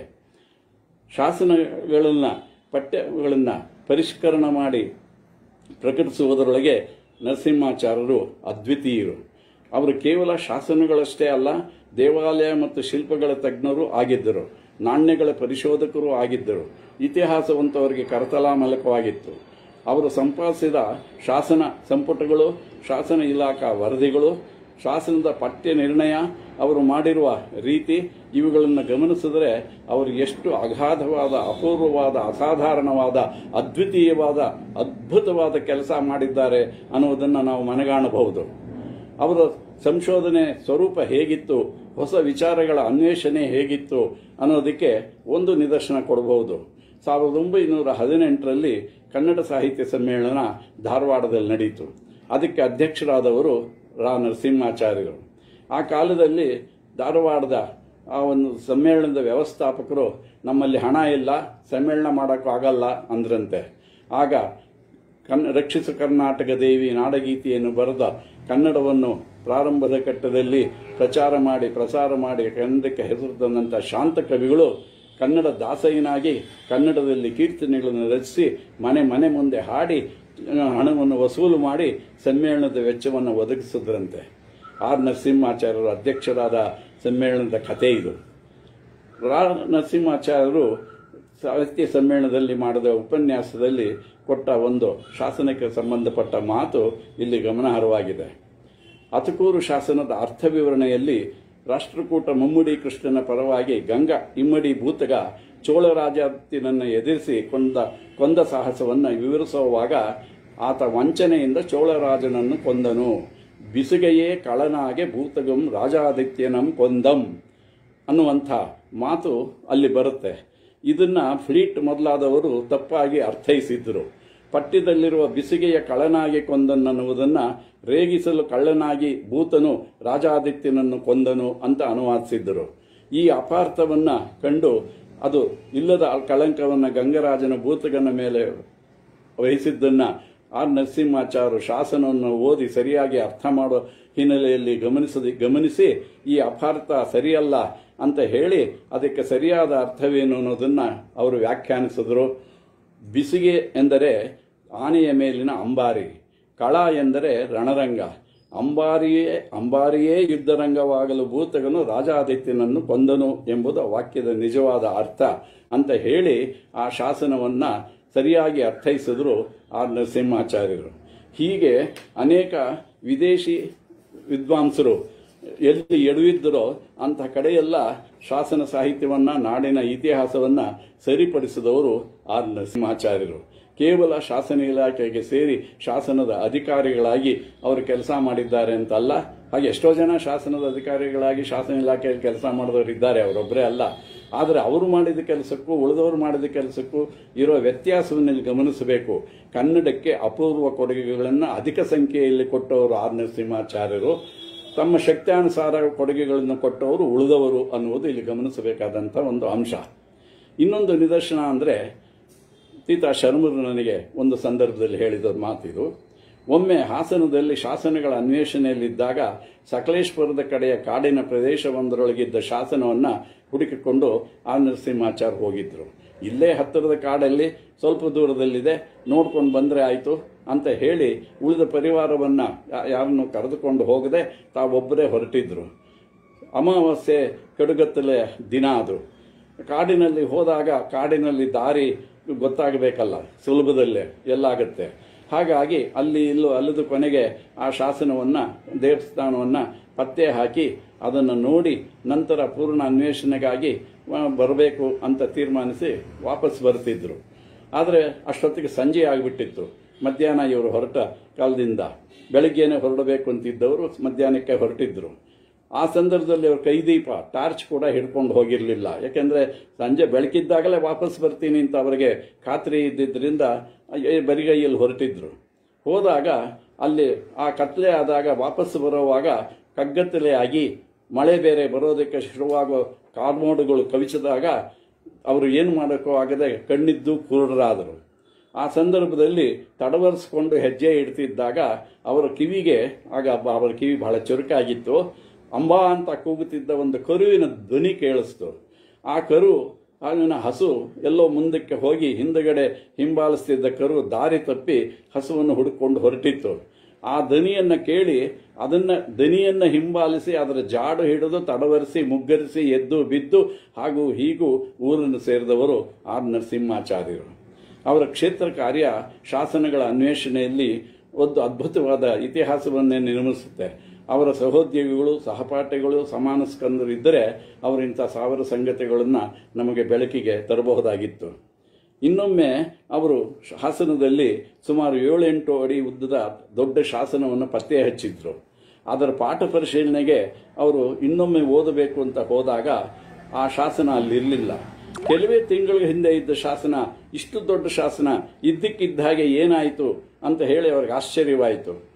ಶಾಸನಗಳನ್ನು ಪಠ್ಯಗಳನ್ನು ಪರಿಷ್ಕರಣ ಮಾಡಿ ಪ್ರಕಟಿಸುವುದರೊಳಗೆ ನರಸಿಂಹಾಚಾರ್ಯರು ಅದ್ವಿತೀಯರು ಅವರು ಕೇವಲ ಶಾಸನಗಳಷ್ಟೇ ಅಲ್ಲ ದೇವಾಲಯ ಮತ್ತು ಶಿಲ್ಪಗಳ ತಜ್ಞರು ಆಗಿದ್ದರು ನಾಣ್ಯಗಳ ಪರಿಶೋಧಕರು ಆಗಿದ್ದರು ಇತಿಹಾಸವಂತೂ ಅವರಿಗೆ ಕರತಲಾಮಲಕವಾಗಿತ್ತು ಅವರು ಸಂಪಾದಿಸಿದ ಶಾಸನ ಸಂಪುಟಗಳು ಶಾಸನ ಇಲಾಖಾ ವರದಿಗಳು ಶಾಸನದ ಪಠ್ಯ ನಿರ್ಣಯ ಅವರು ಮಾಡಿರುವ ರೀತಿ ಇವುಗಳನ್ನು ಗಮನಿಸಿದರೆ ಅವರು ಎಷ್ಟು ಅಗಾಧವಾದ ಅಪೂರ್ವವಾದ ಅಸಾಧಾರಣವಾದ ಅದ್ವಿತೀಯವಾದ ಅದ್ಭುತವಾದ ಕೆಲಸ ಮಾಡಿದ್ದಾರೆ ಅನ್ನುವುದನ್ನು ನಾವು ಮನಗಾಣಬಹುದು ಅವರ ಸಂಶೋಧನೆ ಸ್ವರೂಪ ಹೇಗಿತ್ತು ಹೊಸ ವಿಚಾರಗಳ ಅನ್ವೇಷಣೆ ಹೇಗಿತ್ತು ಅನ್ನೋದಕ್ಕೆ ಒಂದು ನಿದರ್ಶನ ಕೊಡಬಹುದು ಸಾವಿರದ ಒಂಬೈನೂರ ಹದಿನೆಂಟರಲ್ಲಿ ಕನ್ನಡ ಸಾಹಿತ್ಯ ಸಮ್ಮೇಳನ ಧಾರವಾಡದಲ್ಲಿ ನಡೆಯಿತು ಅದಕ್ಕೆ ಅಧ್ಯಕ್ಷರಾದವರು ರಾ ನರಸಿಂಹಾಚಾರ್ಯರು ಆ ಕಾಲದಲ್ಲಿ ಧಾರವಾಡದ ಆ ಒಂದು ಸಮ್ಮೇಳನದ ವ್ಯವಸ್ಥಾಪಕರು ನಮ್ಮಲ್ಲಿ ಹಣ ಇಲ್ಲ ಸಮ್ಮೇಳನ ಮಾಡೋಕ್ಕೂ ಆಗಲ್ಲ ಅಂದ್ರಂತೆ ಆಗ ಕನ್ ರಕ್ಷಿಸ ಕರ್ನಾಟಕ ದೇವಿ ನಾಡಗೀತೆಯನ್ನು ಬರೆದ ಕನ್ನಡವನ್ನು ಪ್ರಾರಂಭದ ಘಟ್ಟದಲ್ಲಿ ಪ್ರಚಾರ ಮಾಡಿ ಪ್ರಸಾರ ಮಾಡಿ ಕನ್ನಡಕ್ಕೆ ಹೆಸರು ತಂದಂಥ ಶಾಂತ ಕವಿಗಳು ಕನ್ನಡ ದಾಸಯ್ಯನಾಗಿ ಕನ್ನಡದಲ್ಲಿ ಕೀರ್ತನೆಗಳನ್ನು ರಚಿಸಿ ಮನೆ ಮನೆ ಮುಂದೆ ಹಾಡಿ ಹಣವನ್ನು ವಸೂಲು ಮಾಡಿ ಸಮ್ಮೇಳನದ ವೆಚ್ಚವನ್ನು ಒದಗಿಸಿದ್ರಂತೆ ಆರ್ ನರಸಿಂಹಾಚಾರ್ಯರು ಅಧ್ಯಕ್ಷರಾದ ಸಮ್ಮೇಳನದ ಕಥೆ ಇದು ರಾ ನರಸಿಂಹಾಚಾರ್ಯರು ಸಾಹಿತ್ಯ ಸಮ್ಮೇಳನದಲ್ಲಿ ಮಾಡಿದ ಉಪನ್ಯಾಸದಲ್ಲಿ ಕೊಟ್ಟ ಒಂದು ಶಾಸನಕ್ಕೆ ಸಂಬಂಧಪಟ್ಟ ಮಾತು ಇಲ್ಲಿ ಗಮನಾರ್ಹವಾಗಿದೆ ಅತಕೂರು ಶಾಸನದ ಅರ್ಥ ವಿವರಣೆಯಲ್ಲಿ ರಾಷ್ಟ್ರಕೂಟ ಮುಮ್ಮಡಿ ಕೃಷ್ಣನ ಪರವಾಗಿ ಗಂಗಾ ಇಮ್ಮಡಿ ಭೂತಗ ಚೋಳರಾಜನನ್ನು ಎದುರಿಸಿ ಕೊಂದ ಕೊಂದ ಸಾಹಸವನ್ನು ವಿವರಿಸುವಾಗ ಆತ ವಂಚನೆಯಿಂದ ಚೋಳರಾಜನನ್ನು ಕೊಂದನು ಬಿಸುಗೆಯೇ ಕಳನಾಗೆ ಭೂತಗಂ ರಾಜಾದಿತ್ಯನಂ ಕೊಂದಂ ಅನ್ನುವಂಥ ಮಾತು ಅಲ್ಲಿ ಬರುತ್ತೆ ಇದನ್ನ ಫ್ಲೀಟ್ ಮೊದಲಾದವರು ತಪ್ಪಾಗಿ ಅರ್ಥೈಸಿದ್ರು ಪಠ್ಯದಲ್ಲಿರುವ ಬಿಸಿಗೆಯ ಕಳ್ಳನಾಗಿ ಕೊಂದನ್ನನ್ನುವುದನ್ನ ರೇಗಿಸಲು ಕಳ್ಳನಾಗಿ ಭೂತನು ರಾಜಾದಿತ್ಯನನ್ನು ಕೊಂದನು ಅಂತ ಅನುವಾದಿಸಿದ್ದರು ಈ ಅಪಾರ್ಥವನ್ನ ಕಂಡು ಅದು ಇಲ್ಲದ ಕಳಂಕವನ್ನ ಗಂಗರಾಜನ ಭೂತಗನ ಮೇಲೆ ವಹಿಸಿದ್ದನ್ನ ಆರ್ ನರಸಿಂಹಾಚಾರ್ಯರು ಶಾಸನವನ್ನು ಓದಿ ಸರಿಯಾಗಿ ಅರ್ಥ ಮಾಡೋ ಹಿನ್ನೆಲೆಯಲ್ಲಿ ಗಮನಿಸದಿ ಗಮನಿಸಿ ಈ ಅಪಾರ್ಥ ಸರಿಯಲ್ಲ ಅಂತ ಹೇಳಿ ಅದಕ್ಕೆ ಸರಿಯಾದ ಅರ್ಥವೇನು ಅನ್ನೋದನ್ನ ಅವರು ವ್ಯಾಖ್ಯಾನಿಸಿದ್ರು ಬಿಸಿಗೆ ಎಂದರೆ ಆನೆಯ ಮೇಲಿನ ಅಂಬಾರಿ ಕಳ ಎಂದರೆ ರಣರಂಗ ಅಂಬಾರಿಯೇ ಅಂಬಾರಿಯೇ ಯುದ್ಧರಂಗವಾಗಲು ಭೂತಗನು ರಾಜಾದಿತ್ಯನನ್ನು ಕೊಂದನು ಎಂಬುದು ವಾಕ್ಯದ ನಿಜವಾದ ಅರ್ಥ ಅಂತ ಹೇಳಿ ಆ ಶಾಸನವನ್ನ ಸರಿಯಾಗಿ ಅರ್ಥೈಸಿದ್ರು ಆರ್ ನರಸಿಂಹಾಚಾರ್ಯರು ಹೀಗೆ ಅನೇಕ ವಿದೇಶಿ ವಿದ್ವಾಂಸರು ಎಲ್ಲಿ ಎಡವಿದ್ದರೋ ಅಂಥ ಕಡೆಯೆಲ್ಲ ಶಾಸನ ಸಾಹಿತ್ಯವನ್ನ ನಾಡಿನ ಇತಿಹಾಸವನ್ನ ಸರಿಪಡಿಸಿದವರು ಆರ್ ನರಸಿಂಹಾಚಾರ್ಯರು ಕೇವಲ ಶಾಸನ ಇಲಾಖೆಗೆ ಸೇರಿ ಶಾಸನದ ಅಧಿಕಾರಿಗಳಾಗಿ ಅವರು ಕೆಲಸ ಮಾಡಿದ್ದಾರೆ ಅಂತಲ್ಲ ಹಾಗೆ ಎಷ್ಟೋ ಜನ ಶಾಸನದ ಅಧಿಕಾರಿಗಳಾಗಿ ಶಾಸನ ಇಲಾಖೆಯಲ್ಲಿ ಕೆಲಸ ಮಾಡಿದವರು ಇದ್ದಾರೆ ಅವರೊಬ್ಬರೇ ಅಲ್ಲ ಆದರೆ ಅವರು ಮಾಡಿದ ಕೆಲಸಕ್ಕೂ ಉಳಿದವರು ಮಾಡಿದ ಕೆಲಸಕ್ಕೂ ಇರೋ ವ್ಯತ್ಯಾಸವನ್ನು ಇಲ್ಲಿ ಗಮನಿಸಬೇಕು ಕನ್ನಡಕ್ಕೆ ಅಪೂರ್ವ ಕೊಡುಗೆಗಳನ್ನು ಅಧಿಕ ಸಂಖ್ಯೆಯಲ್ಲಿ ಕೊಟ್ಟವರು ಆರ್ ನರಸಿಂಹಾಚಾರ್ಯರು ತಮ್ಮ ಶಕ್ತ್ಯಾನುಸಾರ ಕೊಡುಗೆಗಳನ್ನು ಕೊಟ್ಟವರು ಉಳಿದವರು ಅನ್ನುವುದು ಇಲ್ಲಿ ಗಮನಿಸಬೇಕಾದಂಥ ಒಂದು ಅಂಶ ಇನ್ನೊಂದು ನಿದರ್ಶನ ಅಂದರೆ ಸೀತಾ ಶರ್ಮರು ನನಗೆ ಒಂದು ಸಂದರ್ಭದಲ್ಲಿ ಹೇಳಿದ ಮಾತಿದು ಒಮ್ಮೆ ಹಾಸನದಲ್ಲಿ ಶಾಸನಗಳ ಅನ್ವೇಷಣೆಯಲ್ಲಿದ್ದಾಗ ಸಕಲೇಶ್ವರದ ಕಡೆಯ ಕಾಡಿನ ಪ್ರದೇಶವೊಂದರೊಳಗಿದ್ದ ಶಾಸನವನ್ನು ಹುಡುಕಿಕೊಂಡು ಆರ್ ನರಸಿಂಹಾಚಾರ್ಯ ಹೋಗಿದ್ರು ಇಲ್ಲೇ ಹತ್ತಿರದ ಕಾಡಲ್ಲಿ ಸ್ವಲ್ಪ ದೂರದಲ್ಲಿದೆ ನೋಡ್ಕೊಂಡು ಬಂದರೆ ಆಯಿತು ಅಂತ ಹೇಳಿ ಉಳಿದ ಪರಿವಾರವನ್ನು ಯಾರನ್ನು ಕರೆದುಕೊಂಡು ಹೋಗದೆ ತಾವೊಬ್ಬರೇ ಹೊರಟಿದ್ರು ಅಮಾವಾಸ್ಯೆ ಕಡುಗತ್ತಲೆ ದಿನ ಅದು ಕಾಡಿನಲ್ಲಿ ಹೋದಾಗ ಕಾಡಿನಲ್ಲಿ ದಾರಿ ಗೊತ್ತಾಗಬೇಕಲ್ಲ ಸುಲಭದಲ್ಲೇ ಎಲ್ಲಾಗತ್ತೆ ಹಾಗಾಗಿ ಅಲ್ಲಿ ಇಲ್ಲೂ ಅಲ್ಲದ ಕೊನೆಗೆ ಆ ಶಾಸನವನ್ನು ದೇವಸ್ಥಾನವನ್ನು ಪತ್ತೆ ಹಾಕಿ ಅದನ್ನು ನೋಡಿ ನಂತರ ಪೂರ್ಣ ಅನ್ವೇಷಣೆಗಾಗಿ ಬರಬೇಕು ಅಂತ ತೀರ್ಮಾನಿಸಿ ವಾಪಸ್ ಬರ್ತಿದ್ರು ಆದರೆ ಅಷ್ಟೊತ್ತಿಗೆ ಸಂಜೆ ಆಗಿಬಿಟ್ಟಿತ್ತು ಮಧ್ಯಾಹ್ನ ಇವರು ಹೊರಟ ಕಾಲದಿಂದ ಬೆಳಗ್ಗೆನೆ ಹೊರಡಬೇಕು ಅಂತಿದ್ದವರು ಮಧ್ಯಾಹ್ನಕ್ಕೆ ಹೊರಟಿದ್ರು ಆ ಸಂದರ್ಭದಲ್ಲಿ ಅವ್ರ ಕೈದೀಪ ಟಾರ್ಚ್ ಕೂಡ ಹಿಡ್ಕೊಂಡು ಹೋಗಿರಲಿಲ್ಲ ಯಾಕೆಂದರೆ ಸಂಜೆ ಬೆಳಕಿದ್ದಾಗಲೇ ವಾಪಸ್ ಬರ್ತೀನಿ ಅಂತ ಅವರಿಗೆ ಖಾತ್ರಿ ಇದ್ದಿದ್ದರಿಂದ ಬರಿಗೈಯಲ್ಲಿ ಹೊರಟಿದ್ರು ಹೋದಾಗ ಅಲ್ಲಿ ಆ ಕತ್ಲೆ ಆದಾಗ ವಾಪಸ್ ಬರೋವಾಗ ಕಗ್ಗತ್ತಲೆ ಆಗಿ ಮಳೆ ಬೇರೆ ಬರೋದಕ್ಕೆ ಶುರುವಾಗೋ ಕಾರ್ಮೋಡುಗಳು ಕವಿಸಿದಾಗ ಅವರು ಏನು ಮಾಡೋಕ್ಕೂ ಆಗದೆ ಕಣ್ಣಿದ್ದು ಕುರುಡರಾದರು ಆ ಸಂದರ್ಭದಲ್ಲಿ ತಡವರಿಸ್ಕೊಂಡು ಹೆಜ್ಜೆ ಇಡ್ತಿದ್ದಾಗ ಅವರ ಕಿವಿಗೆ ಆಗ ಅವರ ಕಿವಿ ಬಹಳ ಚುರುಕಾಗಿತ್ತು ಅಂಬಾ ಅಂತ ಕೂಗುತ್ತಿದ್ದ ಒಂದು ಕರುವಿನ ಧ್ವನಿ ಕೇಳಿಸ್ತು ಆ ಕರು ಆಗಿನ ಹಸು ಎಲ್ಲೋ ಮುಂದಕ್ಕೆ ಹೋಗಿ ಹಿಂದಗಡೆ ಹಿಂಬಾಲಿಸ್ತಿದ್ದ ಕರು ದಾರಿ ತಪ್ಪಿ ಹಸುವನ್ನು ಹುಡುಕೊಂಡು ಹೊರಟಿತ್ತು ಆ ದನಿಯನ್ನು ಕೇಳಿ ಅದನ್ನ ದನಿಯನ್ನ ಹಿಂಬಾಲಿಸಿ ಅದರ ಜಾಡು ಹಿಡಿದು ತಡವರಿಸಿ ಮುಗ್ಗರಿಸಿ ಎದ್ದು ಬಿದ್ದು ಹಾಗೂ ಹೀಗೂ ಊರನ್ನು ಸೇರಿದವರು ಆರ್ ನರಸಿಂಹಾಚಾರ್ಯರು ಅವರ ಕ್ಷೇತ್ರ ಕಾರ್ಯ ಶಾಸನಗಳ ಅನ್ವೇಷಣೆಯಲ್ಲಿ ಒಂದು ಅದ್ಭುತವಾದ ಇತಿಹಾಸವನ್ನೇ ನಿರ್ಮಿಸುತ್ತೆ ಅವರ ಸಹೋದ್ಯೋಗಿಗಳು ಸಹಪಾಠಿಗಳು ಸಮಾನ ಸ್ಕಂದರು ಇದ್ದರೆ ಅವರಿಂಥ ಸಾವಿರ ಸಂಗತಿಗಳನ್ನು ನಮಗೆ ಬೆಳಕಿಗೆ ತರಬಹುದಾಗಿತ್ತು ಇನ್ನೊಮ್ಮೆ ಅವರು ಶಾಸನದಲ್ಲಿ ಸುಮಾರು ಏಳೆಂಟು ಅಡಿ ಉದ್ದದ ದೊಡ್ಡ ಶಾಸನವನ್ನು ಪತ್ತೆ ಹಚ್ಚಿದ್ರು ಅದರ ಪಾಠ ಪರಿಶೀಲನೆಗೆ ಅವರು ಇನ್ನೊಮ್ಮೆ ಓದಬೇಕು ಅಂತ ಹೋದಾಗ ಆ ಶಾಸನ ಅಲ್ಲಿರಲಿಲ್ಲ ಕೆಲವೇ ತಿಂಗಳ ಹಿಂದೆ ಇದ್ದ ಶಾಸನ ಇಷ್ಟು ದೊಡ್ಡ ಶಾಸನ ಇದ್ದಕ್ಕಿದ್ದ ಹಾಗೆ ಏನಾಯಿತು ಅಂತ ಹೇಳಿ ಅವ್ರಿಗೆ ಆಶ್ಚರ್ಯವಾಯಿತು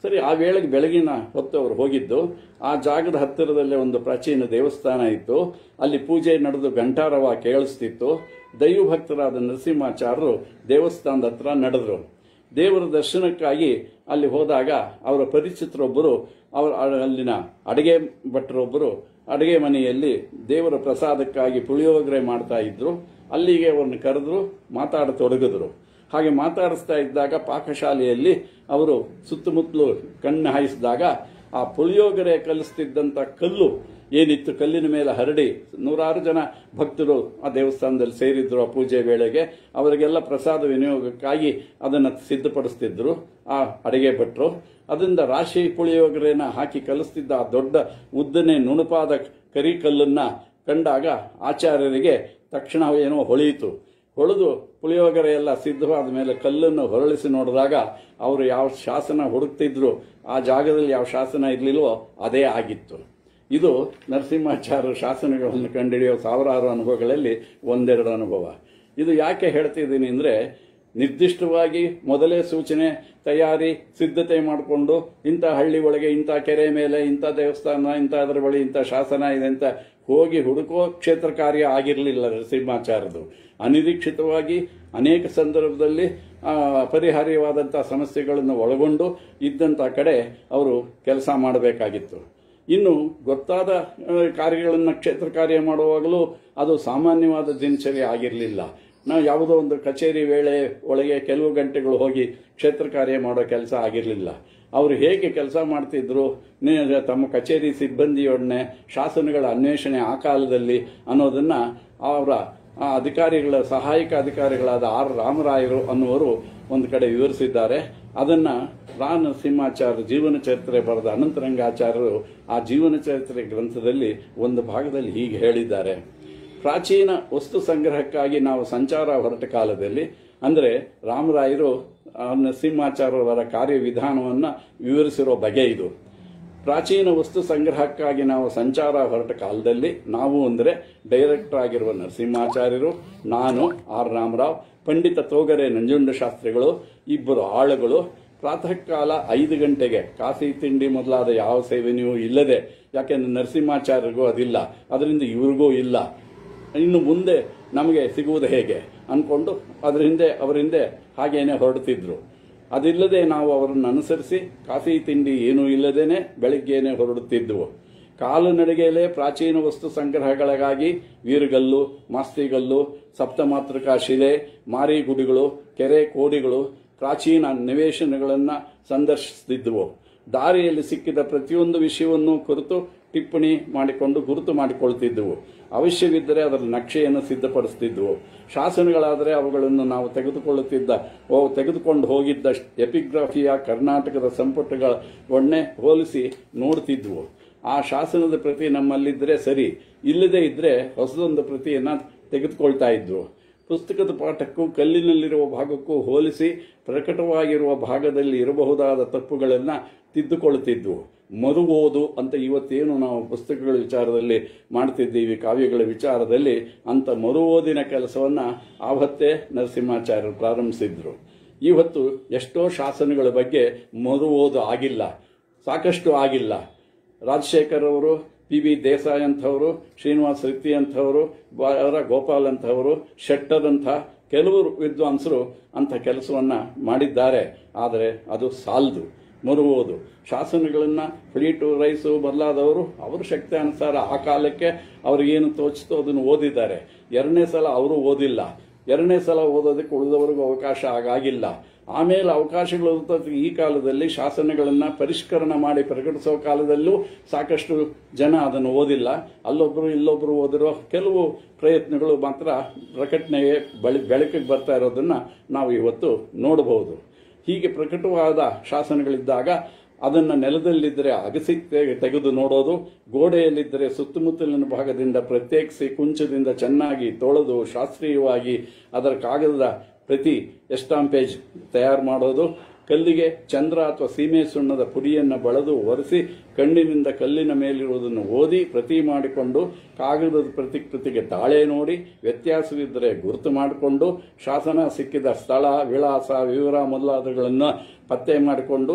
ಸರಿ ಆ ವೇಳೆಗೆ ಬೆಳಗಿನ ಹೊತ್ತು ಅವರು ಹೋಗಿದ್ದು ಆ ಜಾಗದ ಹತ್ತಿರದಲ್ಲೇ ಒಂದು ಪ್ರಾಚೀನ ದೇವಸ್ಥಾನ ಇತ್ತು ಅಲ್ಲಿ ಪೂಜೆ ನಡೆದು ಗಂಟಾರವ ಕೇಳಿಸ್ತಿತ್ತು ದೈವಭಕ್ತರಾದ ನರಸಿಂಹಾಚಾರ್ಯರು ದೇವಸ್ಥಾನದ ಹತ್ರ ನಡೆದ್ರು ದೇವರ ದರ್ಶನಕ್ಕಾಗಿ ಅಲ್ಲಿ ಹೋದಾಗ ಅವರ ಪರಿಚಿತರೊಬ್ಬರು ಅವರ ಅಲ್ಲಿನ ಅಡಿಗೆ ಭಟ್ರೊಬ್ಬರು ಅಡಿಗೆ ಮನೆಯಲ್ಲಿ ದೇವರ ಪ್ರಸಾದಕ್ಕಾಗಿ ಪುಳಿಯೋಗರೆ ಮಾಡ್ತಾ ಇದ್ರು ಅಲ್ಲಿಗೆ ಅವ್ರನ್ನ ಕರೆದ್ರು ಮಾತಾಡತೊಡಗಿದ್ರು ಹಾಗೆ ಮಾತಾಡಿಸ್ತಾ ಇದ್ದಾಗ ಪಾಕಶಾಲೆಯಲ್ಲಿ ಅವರು ಸುತ್ತಮುತ್ತಲು ಕಣ್ಣು ಹಾಯಿಸಿದಾಗ ಆ ಪುಳಿಯೋಗರೆ ಕಲಿಸ್ತಿದ್ದಂಥ ಕಲ್ಲು ಏನಿತ್ತು ಕಲ್ಲಿನ ಮೇಲೆ ಹರಡಿ ನೂರಾರು ಜನ ಭಕ್ತರು ಆ ದೇವಸ್ಥಾನದಲ್ಲಿ ಸೇರಿದ್ರು ಆ ಪೂಜೆ ವೇಳೆಗೆ ಅವರಿಗೆಲ್ಲ ಪ್ರಸಾದ ವಿನಿಯೋಗಕ್ಕಾಗಿ ಅದನ್ನು ಸಿದ್ಧಪಡಿಸ್ತಿದ್ರು ಆ ಅಡಿಗೆ ಭಟ್ರು ಅದರಿಂದ ರಾಶಿ ಪುಳಿಯೋಗರೆನ ಹಾಕಿ ಕಲಿಸ್ತಿದ್ದ ಆ ದೊಡ್ಡ ಉದ್ದನೆ ನುಣುಪಾದ ಕರಿ ಕಲ್ಲನ್ನ ಕಂಡಾಗ ಆಚಾರ್ಯರಿಗೆ ತಕ್ಷಣ ಏನೋ ಹೊಳೆಯಿತು ಹೊಳೆದು ಪುಳಿಯೋಗರೆ ಎಲ್ಲ ಸಿದ್ಧವಾದ ಮೇಲೆ ಕಲ್ಲನ್ನು ಹೊರಳಿಸಿ ನೋಡಿದಾಗ ಅವರು ಯಾವ ಶಾಸನ ಹುಡುಕ್ತಿದ್ರು ಆ ಜಾಗದಲ್ಲಿ ಯಾವ ಶಾಸನ ಇರಲಿಲ್ವೋ ಅದೇ ಆಗಿತ್ತು ಇದು ನರಸಿಂಹಾಚಾರ್ಯ ಶಾಸನಗಳನ್ನು ಕಂಡುಹಿಡಿಯೋ ಸಾವಿರಾರು ಅನುಭವಗಳಲ್ಲಿ ಒಂದೆರಡು ಅನುಭವ ಇದು ಯಾಕೆ ಹೇಳ್ತಿದ್ದೀನಿ ಅಂದರೆ ನಿರ್ದಿಷ್ಟವಾಗಿ ಮೊದಲೇ ಸೂಚನೆ ತಯಾರಿ ಸಿದ್ಧತೆ ಮಾಡಿಕೊಂಡು ಇಂಥ ಹಳ್ಳಿ ಒಳಗೆ ಇಂಥ ಕೆರೆ ಮೇಲೆ ಇಂಥ ದೇವಸ್ಥಾನ ಇಂಥ ಅದರ ಬಳಿ ಇಂಥ ಶಾಸನ ಇದೆ ಅಂತ ಹೋಗಿ ಹುಡುಕೋ ಕ್ಷೇತ್ರ ಕಾರ್ಯ ಆಗಿರಲಿಲ್ಲ ನರಸಿಂಹಾಚಾರ್ಯದು ಅನಿರೀಕ್ಷಿತವಾಗಿ ಅನೇಕ ಸಂದರ್ಭದಲ್ಲಿ ಆ, ಪರಿಹಾರ್ಯವಾದಂಥ ಸಮಸ್ಯೆಗಳನ್ನು ಒಳಗೊಂಡು ಇದ್ದಂಥ ಕಡೆ ಅವರು ಕೆಲಸ ಮಾಡಬೇಕಾಗಿತ್ತು ಇನ್ನು ಗೊತ್ತಾದ ಆ, ಕಾರ್ಯಗಳನ್ನು ಕ್ಷೇತ್ರ ಕಾರ್ಯ ಮಾಡುವಾಗಲೂ ಅದು ಸಾಮಾನ್ಯವಾದ ದಿನಚರಿ ಆಗಿರಲಿಲ್ಲ ನಾವು ಯಾವುದೋ ಒಂದು ಕಚೇರಿ ವೇಳೆ ಒಳಗೆ ಕೆಲವು ಗಂಟೆಗಳು ಹೋಗಿ ಕ್ಷೇತ್ರ ಕಾರ್ಯ ಮಾಡೋ ಕೆಲಸ ಆಗಿರಲಿಲ್ಲ ಅವರು ಹೇಗೆ ಕೆಲಸ ಮಾಡ್ತಿದ್ರು ನೇ- ತಮ್ಮ ಕಚೇರಿ ಸಿಬ್ಬಂದಿಯೊಡನೆ ಶಾಸನಗಳ ಅನ್ವೇಷಣೆ ಆ ಕಾಲದಲ್ಲಿ ಅನ್ನೋದನ್ನ ಅವರ ಆ ಅಧಿಕಾರಿಗಳ ಸಹಾಯಕ ಅಧಿಕಾರಿಗಳಾದ ಆರ್ ರಾಮರಾಯರು ಅನ್ನುವರು ಒಂದು ಕಡೆ ವಿವರಿಸಿದ್ದಾರೆ ಅದನ್ನ ರಾ ನರಸಿಂಹಾಚಾರ್ಯ ಜೀವನ ಚರಿತ್ರೆ ಬರೆದ ಅನಂತರಂಗಾಚಾರ್ಯರು ಆ ಜೀವನ ಚರಿತ್ರೆ ಗ್ರಂಥದಲ್ಲಿ ಒಂದು ಭಾಗದಲ್ಲಿ ಹೀಗೆ ಹೇಳಿದ್ದಾರೆ ಪ್ರಾಚೀನ ವಸ್ತು ಸಂಗ್ರಹಕ್ಕಾಗಿ ನಾವು ಸಂಚಾರ ಹೊರಟ ಕಾಲದಲ್ಲಿ ಅಂದರೆ ರಾಮರಾಯರು ಆ ನರಸಿಂಹಾಚಾರ್ಯವರ ಕಾರ್ಯವಿಧಾನವನ್ನು ವಿವರಿಸಿರೋ ಬಗೆ ಇದು ಪ್ರಾಚೀನ ವಸ್ತು ಸಂಗ್ರಹಕ್ಕಾಗಿ ನಾವು ಸಂಚಾರ ಹೊರಟ ಕಾಲದಲ್ಲಿ ನಾವು ಅಂದರೆ ಡೈರೆಕ್ಟರ್ ಆಗಿರುವ ನರಸಿಂಹಾಚಾರ್ಯರು ನಾನು ಆರ್ ರಾಮರಾವ್ ಪಂಡಿತ ತೋಗರೆ ನಂಜುಂಡ ಶಾಸ್ತ್ರಿಗಳು ಇಬ್ಬರು ಆಳುಗಳು ಪ್ರಾತಃ ಕಾಲ ಐದು ಗಂಟೆಗೆ ಕಾಫಿ ತಿಂಡಿ ಮೊದಲಾದ ಯಾವ ಸೇವನೆಯೂ ಇಲ್ಲದೆ ಯಾಕೆಂದ್ರೆ ನರಸಿಂಹಾಚಾರ್ಯರಿಗೂ ಅದಿಲ್ಲ ಅದರಿಂದ ಇವ್ರಿಗೂ ಇಲ್ಲ ಇನ್ನು ಮುಂದೆ ನಮಗೆ ಸಿಗುವುದು ಹೇಗೆ ಅನ್ಕೊಂಡು ಅದರ ಹಿಂದೆ ಅವರ ಹಿಂದೆ ಹಾಗೇನೆ ಹೊರಡ್ತಿದ್ರು ಅದಿಲ್ಲದೆ ನಾವು ಅವರನ್ನು ಅನುಸರಿಸಿ ಕಾಫಿ ತಿಂಡಿ ಏನೂ ಇಲ್ಲದೇನೆ ಬೆಳಿಗ್ಗೆನೆ ಹೊರಡುತ್ತಿದ್ದವು ಕಾಲುನಡಿಗೆಯಲ್ಲೇ ಪ್ರಾಚೀನ ವಸ್ತು ಸಂಗ್ರಹಗಳಿಗಾಗಿ ವೀರಗಲ್ಲು ಮಾಸ್ತಿಗಲ್ಲು ಸಪ್ತಮಾತೃಕಾ ಶಿಲೆ ಮಾರಿಗುಡಿಗಳು ಕೆರೆ ಕೋಡಿಗಳು ಪ್ರಾಚೀನ ನಿವೇಶನಗಳನ್ನು ಸಂದರ್ಶಿಸುತ್ತಿದ್ದವು ದಾರಿಯಲ್ಲಿ ಸಿಕ್ಕಿದ ಪ್ರತಿಯೊಂದು ವಿಷಯವನ್ನು ಕುರಿತು ಟಿಪ್ಪಣಿ ಮಾಡಿಕೊಂಡು ಗುರುತು ಮಾಡಿಕೊಳ್ತಿದ್ದವು ಅವಶ್ಯವಿದ್ದರೆ ಅದರ ನಕ್ಷೆಯನ್ನು ಸಿದ್ಧಪಡಿಸುತ್ತಿದ್ದವು ಶಾಸನಗಳಾದರೆ ಅವುಗಳನ್ನು ನಾವು ತೆಗೆದುಕೊಳ್ಳುತ್ತಿದ್ದ ಓ ತೆಗೆದುಕೊಂಡು ಹೋಗಿದ್ದ ಎಪಿಗ್ರಫಿಯ ಕರ್ನಾಟಕದ ಸಂಪುಟಗಳ ಒಣ್ಣೆ ಹೋಲಿಸಿ ನೋಡ್ತಿದ್ವು ಆ ಶಾಸನದ ಪ್ರತಿ ನಮ್ಮಲ್ಲಿದ್ದರೆ ಸರಿ ಇಲ್ಲದೇ ಇದ್ರೆ ಹೊಸದೊಂದು ಪ್ರತಿಯನ್ನ ತೆಗೆದುಕೊಳ್ತಾ ಇದ್ವು ಪುಸ್ತಕದ ಪಾಠಕ್ಕೂ ಕಲ್ಲಿನಲ್ಲಿರುವ ಭಾಗಕ್ಕೂ ಹೋಲಿಸಿ ಪ್ರಕಟವಾಗಿರುವ ಭಾಗದಲ್ಲಿ ಇರಬಹುದಾದ ತಪ್ಪುಗಳನ್ನು ತಿದ್ದುಕೊಳ್ಳುತ್ತಿದ್ವು ಮರು ಓದು ಅಂತ ಇವತ್ತೇನು ನಾವು ಪುಸ್ತಕಗಳ ವಿಚಾರದಲ್ಲಿ ಮಾಡ್ತಿದ್ದೀವಿ ಕಾವ್ಯಗಳ ವಿಚಾರದಲ್ಲಿ ಅಂತ ಮರು ಓದಿನ ಕೆಲಸವನ್ನು ಆವತ್ತೇ ನರಸಿಂಹಾಚಾರ್ಯರು ಪ್ರಾರಂಭಿಸಿದ್ರು ಇವತ್ತು ಎಷ್ಟೋ ಶಾಸನಗಳ ಬಗ್ಗೆ ಮರು ಓದು ಆಗಿಲ್ಲ ಸಾಕಷ್ಟು ಆಗಿಲ್ಲ ರಾಜಶೇಖರ್ ಅವರು ಪಿ ಬಿ ದೇಸಾಯಿ ಅಂಥವರು ಶ್ರೀನಿವಾಸ ರಿತ್ತಿ ಅಂಥವರು ಅವರ ಗೋಪಾಲ್ ಅಂಥವರು ಶೆಟ್ಟರ್ ಅಂಥ ಕೆಲವರು ವಿದ್ವಾಂಸರು ಅಂಥ ಕೆಲಸವನ್ನ ಮಾಡಿದ್ದಾರೆ ಆದರೆ ಅದು ಸಾಲದು ಮರುವುದು ಶಾಸನಗಳನ್ನು ಫ್ಲೀಟು ರೈಸು ಬದಲಾದವರು ಅವರ ಶಕ್ತಿ ಅನುಸಾರ ಆ ಕಾಲಕ್ಕೆ ಅವ್ರಿಗೇನು ತೋಚಿತೋ ಅದನ್ನು ಓದಿದ್ದಾರೆ ಎರಡನೇ ಸಲ ಅವರು ಓದಿಲ್ಲ ಎರಡನೇ ಸಲ ಓದೋದಕ್ಕೆ ಉಳಿದವರಿಗೂ ಅವಕಾಶ ಆಗಾಗಿಲ್ಲ ಆಮೇಲೆ ಅವಕಾಶಗಳು ಇರ್ತದೆ ಈ ಕಾಲದಲ್ಲಿ ಶಾಸನಗಳನ್ನು ಪರಿಷ್ಕರಣ ಮಾಡಿ ಪ್ರಕಟಿಸೋ ಕಾಲದಲ್ಲೂ ಸಾಕಷ್ಟು ಜನ ಅದನ್ನು ಓದಿಲ್ಲ ಅಲ್ಲೊಬ್ಬರು ಇಲ್ಲೊಬ್ಬರು ಓದಿರೋ ಕೆಲವು ಪ್ರಯತ್ನಗಳು ಮಾತ್ರ ಪ್ರಕಟಣೆಗೆ ಬಳಿ ಬೆಳಕಿಗೆ ಬರ್ತಾ ಇರೋದನ್ನ ನಾವು ಇವತ್ತು ನೋಡಬಹುದು ಹೀಗೆ ಪ್ರಕಟವಾದ ಶಾಸನಗಳಿದ್ದಾಗ ಅದನ್ನು ನೆಲದಲ್ಲಿದ್ದರೆ ಅಗಸಿ ತೆಗೆ- ತೆಗೆದು ನೋಡೋದು ಗೋಡೆಯಲ್ಲಿದ್ದರೆ ಸುತ್ತಮುತ್ತಲಿನ ಭಾಗದಿಂದ ಪ್ರತ್ಯೇಕಿಸಿ ಕುಂಚದಿಂದ ಚೆನ್ನಾಗಿ ತೊಳೆದು ಶಾಸ್ತ್ರೀಯವಾಗಿ ಅದರ ಕಾಗದದ ಪ್ರತಿ ಎಸ್ಟಾಂಪೇಜ್ ತಯಾರು ಮಾಡೋದು ಕಲ್ಲಿಗೆ ಚಂದ್ರ ಅಥವಾ ಸೀಮೆ ಸುಣ್ಣದ ಪುಡಿಯನ್ನು ಬಳದು ಒರೆಸಿ ಕಣ್ಣಿನಿಂದ ಕಲ್ಲಿನ ಮೇಲಿರುವುದನ್ನು ಓದಿ ಪ್ರತಿ ಮಾಡಿಕೊಂಡು ಕಾಗದದ ಪ್ರತಿಕೃತಿಗೆ ತಾಳೆ ನೋಡಿ ವ್ಯತ್ಯಾಸವಿದ್ದರೆ ಗುರುತು ಮಾಡಿಕೊಂಡು ಶಾಸನ ಸಿಕ್ಕಿದ ಸ್ಥಳ ವಿಳಾಸ ವಿವರ ಮೊದಲಾದಗಳನ್ನು ಪತ್ತೆ ಮಾಡಿಕೊಂಡು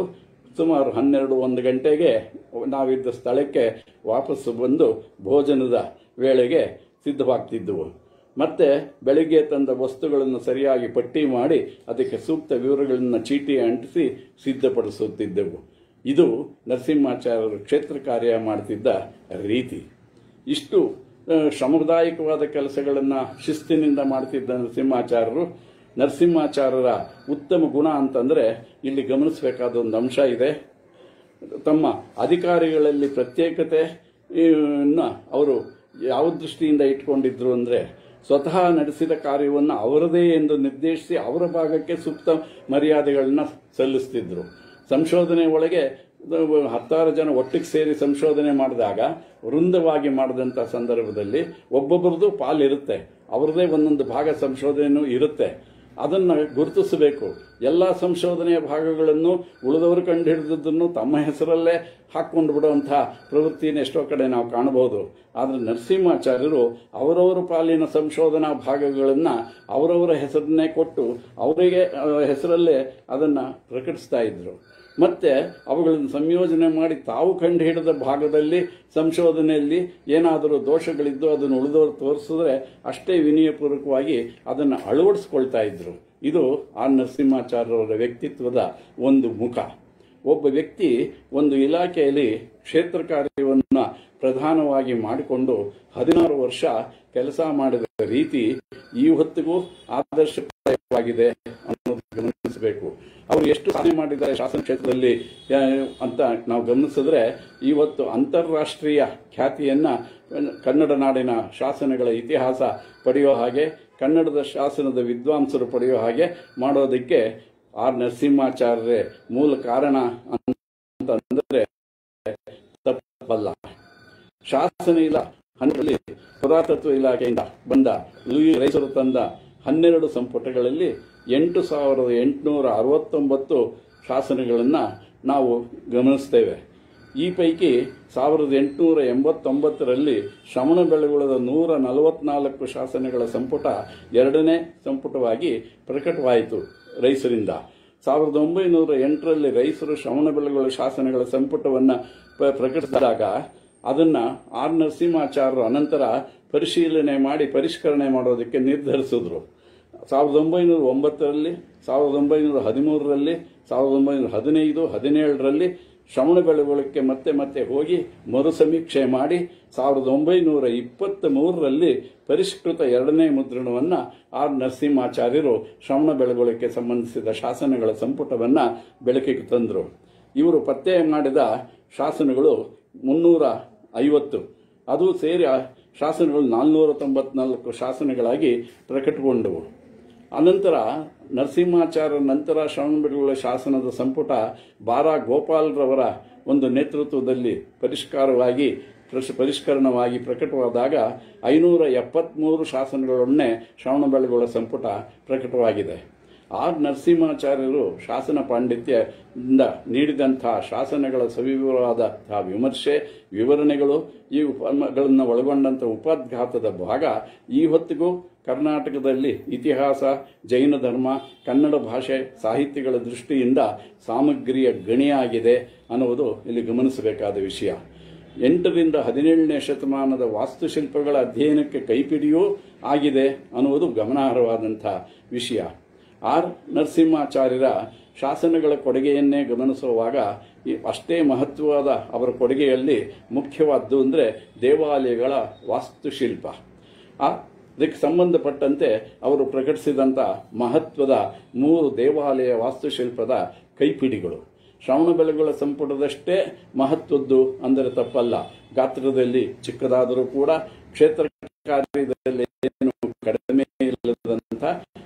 ಸುಮಾರು ಹನ್ನೆರಡು ಒಂದು ಗಂಟೆಗೆ ನಾವಿದ್ದ ಸ್ಥಳಕ್ಕೆ ವಾಪಸ್ಸು ಬಂದು ಭೋಜನದ ವೇಳೆಗೆ ಸಿದ್ಧವಾಗ್ತಿದ್ದವು ಮತ್ತೆ ಬೆಳಿಗ್ಗೆ ತಂದ ವಸ್ತುಗಳನ್ನು ಸರಿಯಾಗಿ ಪಟ್ಟಿ ಮಾಡಿ ಅದಕ್ಕೆ ಸೂಕ್ತ ವಿವರಗಳನ್ನು ಚೀಟಿ ಅಂಟಿಸಿ ಸಿದ್ಧಪಡಿಸುತ್ತಿದ್ದೆವು ಇದು ನರಸಿಂಹಾಚಾರ್ಯರು ಕ್ಷೇತ್ರ ಕಾರ್ಯ ಮಾಡ್ತಿದ್ದ ರೀತಿ ಇಷ್ಟು ಆ, ಶ್ರಮದಾಯಕವಾದ ಕೆಲಸಗಳನ್ನು ಶಿಸ್ತಿನಿಂದ ಮಾಡ್ತಿದ್ದ ನರಸಿಂಹಾಚಾರ್ಯರು ನರಸಿಂಹಾಚಾರ್ಯರ ಉತ್ತಮ ಗುಣ ಅಂತಂದ್ರೆ ಇಲ್ಲಿ ಗಮನಿಸಬೇಕಾದ ಒಂದು ಅಂಶ ಇದೆ ತಮ್ಮ ಅಧಿಕಾರಿಗಳಲ್ಲಿ ಪ್ರತ್ಯೇಕತೆ ಇನ್ನ ಅವರು ಯಾವ ದೃಷ್ಟಿಯಿಂದ ಇಟ್ಕೊಂಡಿದ್ರು ಅಂದ್ರೆ ಸ್ವತಃ ನಡೆಸಿದ ಕಾರ್ಯವನ್ನು ಅವರದೇ ಎಂದು ನಿರ್ದೇಶಿಸಿ ಅವರ ಭಾಗಕ್ಕೆ ಸೂಕ್ತ ಮರ್ಯಾದೆಗಳನ್ನ ಸಲ್ಲಿಸ್ತಿದ್ರು ಸಂಶೋಧನೆ ಒಳಗೆ ಹತ್ತಾರು ಜನ ಒಟ್ಟಿಗೆ ಸೇರಿ ಸಂಶೋಧನೆ ಮಾಡಿದಾಗ ವೃಂದವಾಗಿ ಮಾಡಿದಂಥ ಸಂದರ್ಭದಲ್ಲಿ ಒಬ್ಬೊಬ್ಬರದು ಪಾಲಿರುತ್ತೆ ಅವರದೇ ಒಂದೊಂದು ಭಾಗ ಸಂಶೋಧನೆಯೂ ಇರುತ್ತೆ ಅದನ್ನು ಗುರುತಿಸಬೇಕು ಎಲ್ಲ ಸಂಶೋಧನೆಯ ಭಾಗಗಳನ್ನು ಉಳಿದವರು ಕಂಡುಹಿಡಿದದ್ದನ್ನು ತಮ್ಮ ಹೆಸರಲ್ಲೇ ಹಾಕ್ಕೊಂಡು ಬಿಡುವಂಥ ಪ್ರವೃತ್ತಿಯನ್ನು ಎಷ್ಟೋ ಕಡೆ ನಾವು ಕಾಣಬಹುದು ಆದರೆ ನರಸಿಂಹಾಚಾರ್ಯರು ಅವರವರ ಪಾಲಿನ ಸಂಶೋಧನಾ ಭಾಗಗಳನ್ನು ಅವರವರ ಹೆಸರನ್ನೇ ಕೊಟ್ಟು ಅವರಿಗೆ ಆ, ಹೆಸರಲ್ಲೇ ಅದನ್ನು ಪ್ರಕಟಿಸ್ತಾ ಇದ್ರು ಮತ್ತೆ ಅವುಗಳನ್ನು ಸಂಯೋಜನೆ ಮಾಡಿ ತಾವು ಕಂಡುಹಿಡಿದ ಭಾಗದಲ್ಲಿ ಸಂಶೋಧನೆಯಲ್ಲಿ ಏನಾದರೂ ದೋಷಗಳಿದ್ದು ಅದನ್ನು ಉಳಿದವರು ತೋರಿಸಿದ್ರೆ ಅಷ್ಟೇ ವಿನಯಪೂರ್ವಕವಾಗಿ ಅದನ್ನು ಅಳವಡಿಸ್ಕೊಳ್ತಾ ಇದ್ರು ಇದು ಆರ್ ನರಸಿಂಹಾಚಾರ್ಯವರ ವ್ಯಕ್ತಿತ್ವದ ಒಂದು ಮುಖ ಒಬ್ಬ ವ್ಯಕ್ತಿ ಒಂದು ಇಲಾಖೆಯಲ್ಲಿ ಕ್ಷೇತ್ರ ಕಾರ್ಯವನ್ನು ಪ್ರಧಾನವಾಗಿ ಮಾಡಿಕೊಂಡು ಹದಿನಾರು ವರ್ಷ ಕೆಲಸ ಮಾಡಿದ ರೀತಿ ಈ ಹೊತ್ತಿಗೂ ಆದರ್ಶಪ್ರಾಯವಾಗಿದೆ ಅನ್ನೋದು ಗಮನಿಸಬೇಕು ಅವರು ಎಷ್ಟು ಸಾಧನೆ ಮಾಡಿದ್ದಾರೆ ಶಾಸನ ಕ್ಷೇತ್ರದಲ್ಲಿ ಆ, ಅಂತ ನಾವು ಗಮನಿಸಿದ್ರೆ ಇವತ್ತು ಅಂತಾರಾಷ್ಟ್ರೀಯ ಖ್ಯಾತಿಯನ್ನ ಕನ್ನಡ ನಾಡಿನ ಶಾಸನಗಳ ಇತಿಹಾಸ ಪಡೆಯೋ ಹಾಗೆ ಕನ್ನಡದ ಶಾಸನದ ವಿದ್ವಾಂಸರು ಪಡೆಯೋ ಹಾಗೆ ಮಾಡೋದಕ್ಕೆ ಆರ್ ನರಸಿಂಹಾಚಾರ್ಯರೇ ಮೂಲ ಕಾರಣ ಅಂತ ಅಂದ್ರೆ ತಪ್ಪಲ್ಲ ಶಾಸನ ಇಲ್ಲ ಹನ್ನೆರಡರಲ್ಲಿ ಪುರಾತತ್ವ ಇಲಾಖೆಯಿಂದ ಬಂದ ಲೂಯಿ ರೈಸರು ತಂದ ಹನ್ನೆರಡು ಸಂಪುಟಗಳಲ್ಲಿ ಎಂಟು ಸಾವಿರದ ಎಂಟುನೂರ ಅರವತ್ತೊಂಬತ್ತು ಶಾಸನಗಳನ್ನು ನಾವು ಗಮನಿಸ್ತೇವೆ ಈ ಪೈಕಿ ಸಾವಿರದ ಎಂಟುನೂರ ಎಂಬತ್ತೊಂಬತ್ತರಲ್ಲಿ ಶ್ರವಣ ಬೆಳಗೊಳದ ನೂರ ನಲವತ್ನಾಲ್ಕು ಶಾಸನಗಳ ಸಂಪುಟ ಎರಡನೇ ಸಂಪುಟವಾಗಿ ಪ್ರಕಟವಾಯಿತು ರೈಸರಿಂದ ಸಾವಿರದ ಒಂಬೈನೂರ ಎಂಟರಲ್ಲಿ ರೈಸರು ಶ್ರವಣ ಬೆಳಗೊಳ ಶಾಸನಗಳ ಸಂಪುಟವನ್ನು ಪ- ಪ್ರಕಟಿಸಿದಾಗ ಅದನ್ನ ಆರ್ ನರಸಿಂಹಾಚಾರ್ಯರು ಅನಂತರ ಪರಿಶೀಲನೆ ಮಾಡಿ ಪರಿಷ್ಕರಣೆ ಮಾಡೋದಕ್ಕೆ ನಿರ್ಧರಿಸಿದ್ರು ಸಾವಿರದ ಒಂಬೈನೂರ ಒಂಬತ್ತರಲ್ಲಿ ಸಾವಿರದ ಒಂಬೈನೂರ ಹದಿಮೂರರಲ್ಲಿ ಸಾವಿರದ ಒಂಬೈನೂರ ಹದಿನೈದು ಹದಿನೇಳರಲ್ಲಿ ಶ್ರವಣ ಬೆಳಗೊಳಕ್ಕೆ ಮತ್ತೆ ಮತ್ತೆ ಹೋಗಿ ಮರು ಸಮೀಕ್ಷೆ ಮಾಡಿ ಸಾವಿರದ ಒಂಬೈನೂರ ಇಪ್ಪತ್ತ ಮೂರರಲ್ಲಿ ಪರಿಷ್ಕೃತ ಎರಡನೇ ಮುದ್ರಣವನ್ನು ಆರ್ ನರಸಿಂಹಾಚಾರ್ಯರು ಶ್ರವಣ ಬೆಳಗೊಳಕ್ಕೆ ಸಂಬಂಧಿಸಿದ ಶಾಸನಗಳ ಸಂಪುಟವನ್ನು ಬೆಳಕಿಗೆ ತಂದರು ಇವರು ಪತ್ತೆ ಮಾಡಿದ ಶಾಸನಗಳು ಮುನ್ನೂರ ಐವತ್ತು ಅದು ಸೇರಿ ಆ ಶಾಸನಗಳು ನಾಲ್ನೂರ ತೊಂಬತ್ನಾಲ್ಕು ಶಾಸನಗಳಾಗಿ ಪ್ರಕಟಗೊಂಡವು ಅನಂತರ ನರಸಿಂಹಾಚಾರ್ಯ ನಂತರ ಶ್ರವಣಬೆಳಗೊಳ ಶಾಸನದ ಸಂಪುಟ ಬಾರಾ ಗೋಪಾಲ್ರವರ ಒಂದು ನೇತೃತ್ವದಲ್ಲಿ ಪರಿಷ್ಕಾರವಾಗಿ ಪ್ರಶ- ಪರಿಷ್ಕರಣವಾಗಿ ಪ್ರಕಟವಾದಾಗ ಐನೂರ ಎಪ್ಪತ್ಮೂರು ಶಾಸನಗಳನ್ನೇ ಶ್ರವಣಬೆಳಗೊಳ ಸಂಪುಟ ಪ್ರಕಟವಾಗಿದೆ ಆರ್ ನರಸಿಂಹಾಚಾರ್ಯರು ಶಾಸನ ಪಾಂಡಿತ್ಯದಿಂದ ನೀಡಿದಂತಹ ಶಾಸನಗಳ ಸವಿವರವಾದ ವಿಮರ್ಶೆ ವಿವರಣೆಗಳು ಈ ಉಪಗಳನ್ನು ಒಳಗೊಂಡಂಥ ಉಪದ್ಘಾತದ ಭಾಗ ಈ ಹೊತ್ತಿಗೂ ಕರ್ನಾಟಕದಲ್ಲಿ ಇತಿಹಾಸ ಜೈನ ಧರ್ಮ ಕನ್ನಡ ಭಾಷೆ ಸಾಹಿತ್ಯಗಳ ದೃಷ್ಟಿಯಿಂದ ಸಾಮಗ್ರಿಯ ಗಣಿಯಾಗಿದೆ ಅನ್ನುವುದು ಇಲ್ಲಿ ಗಮನಿಸಬೇಕಾದ ವಿಷಯ ಎಂಟರಿಂದ ಹದಿನೇಳನೇ ಶತಮಾನದ ವಾಸ್ತುಶಿಲ್ಪಗಳ ಅಧ್ಯಯನಕ್ಕೆ ಕೈಪಿಡಿಯೂ ಆಗಿದೆ ಅನ್ನುವುದು ಗಮನಾರ್ಹವಾದಂಥ ವಿಷಯ ಆರ್ ನರಸಿಂಹಾಚಾರ್ಯರ ಶಾಸನಗಳ ಕೊಡುಗೆಯನ್ನೇ ಗಮನಿಸುವಾಗ ಈ ಅಷ್ಟೇ ಮಹತ್ವವಾದ ಅವರ ಕೊಡುಗೆಯಲ್ಲಿ ಮುಖ್ಯವಾದ್ದು ಅಂದರೆ ದೇವಾಲಯಗಳ ವಾಸ್ತುಶಿಲ್ಪ ಆ ಅದಕ್ಕೆ ಸಂಬಂಧಪಟ್ಟಂತೆ ಅವರು ಪ್ರಕಟಿಸಿದಂಥ ಮಹತ್ವದ ಮೂರು ದೇವಾಲಯ ವಾಸ್ತುಶಿಲ್ಪದ ಕೈಪಿಡಿಗಳು ಶ್ರವಣಬೆಳಗೊಳ ಸಂಪುಟದಷ್ಟೇ ಮಹತ್ವದ್ದು ಅಂದರೆ ತಪ್ಪಲ್ಲ ಗಾತ್ರದಲ್ಲಿ ಚಿಕ್ಕದಾದರೂ ಕೂಡ ಕ್ಷೇತ್ರ ಕಾರ್ಯದಲ್ಲಿ ಏನು ಕಡಿಮೆ ಇಲ್ಲದಂಥ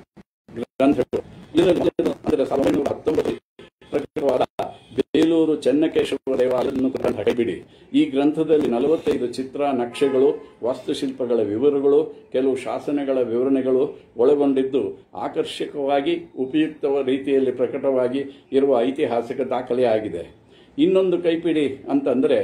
ಗ್ರಂಥಗಳು ಇದರಲ್ಲಿ ಅಂದರೆ ಸಾವಿರದ ಒಂಬೈನೂರ ಹತ್ತೊಂಬತ್ತು ಪ್ರಕಟವಾದ ಬೇಲೂರು ಚೆನ್ನಕೇಶವ ದೇವಾಲಯವನ್ನು ಗ್ರಂಥ ಕೈಬಿಡಿ ಈ ಗ್ರಂಥದಲ್ಲಿ ನಲವತ್ತೈದು ಚಿತ್ರ ನಕ್ಷೆಗಳು ವಾಸ್ತುಶಿಲ್ಪಗಳ ವಿವರಗಳು ಕೆಲವು ಶಾಸನಗಳ ವಿವರಣೆಗಳು ಒಳಗೊಂಡಿದ್ದು ಆಕರ್ಷಕವಾಗಿ ಉಪಯುಕ್ತ ರೀತಿಯಲ್ಲಿ ಪ್ರಕಟವಾಗಿ ಇರುವ ಐತಿಹಾಸಿಕ ದಾಖಲೆಯಾಗಿದೆ ಇನ್ನೊಂದು ಕೈಪಿಡಿ ಅಂತಂದ್ರೆ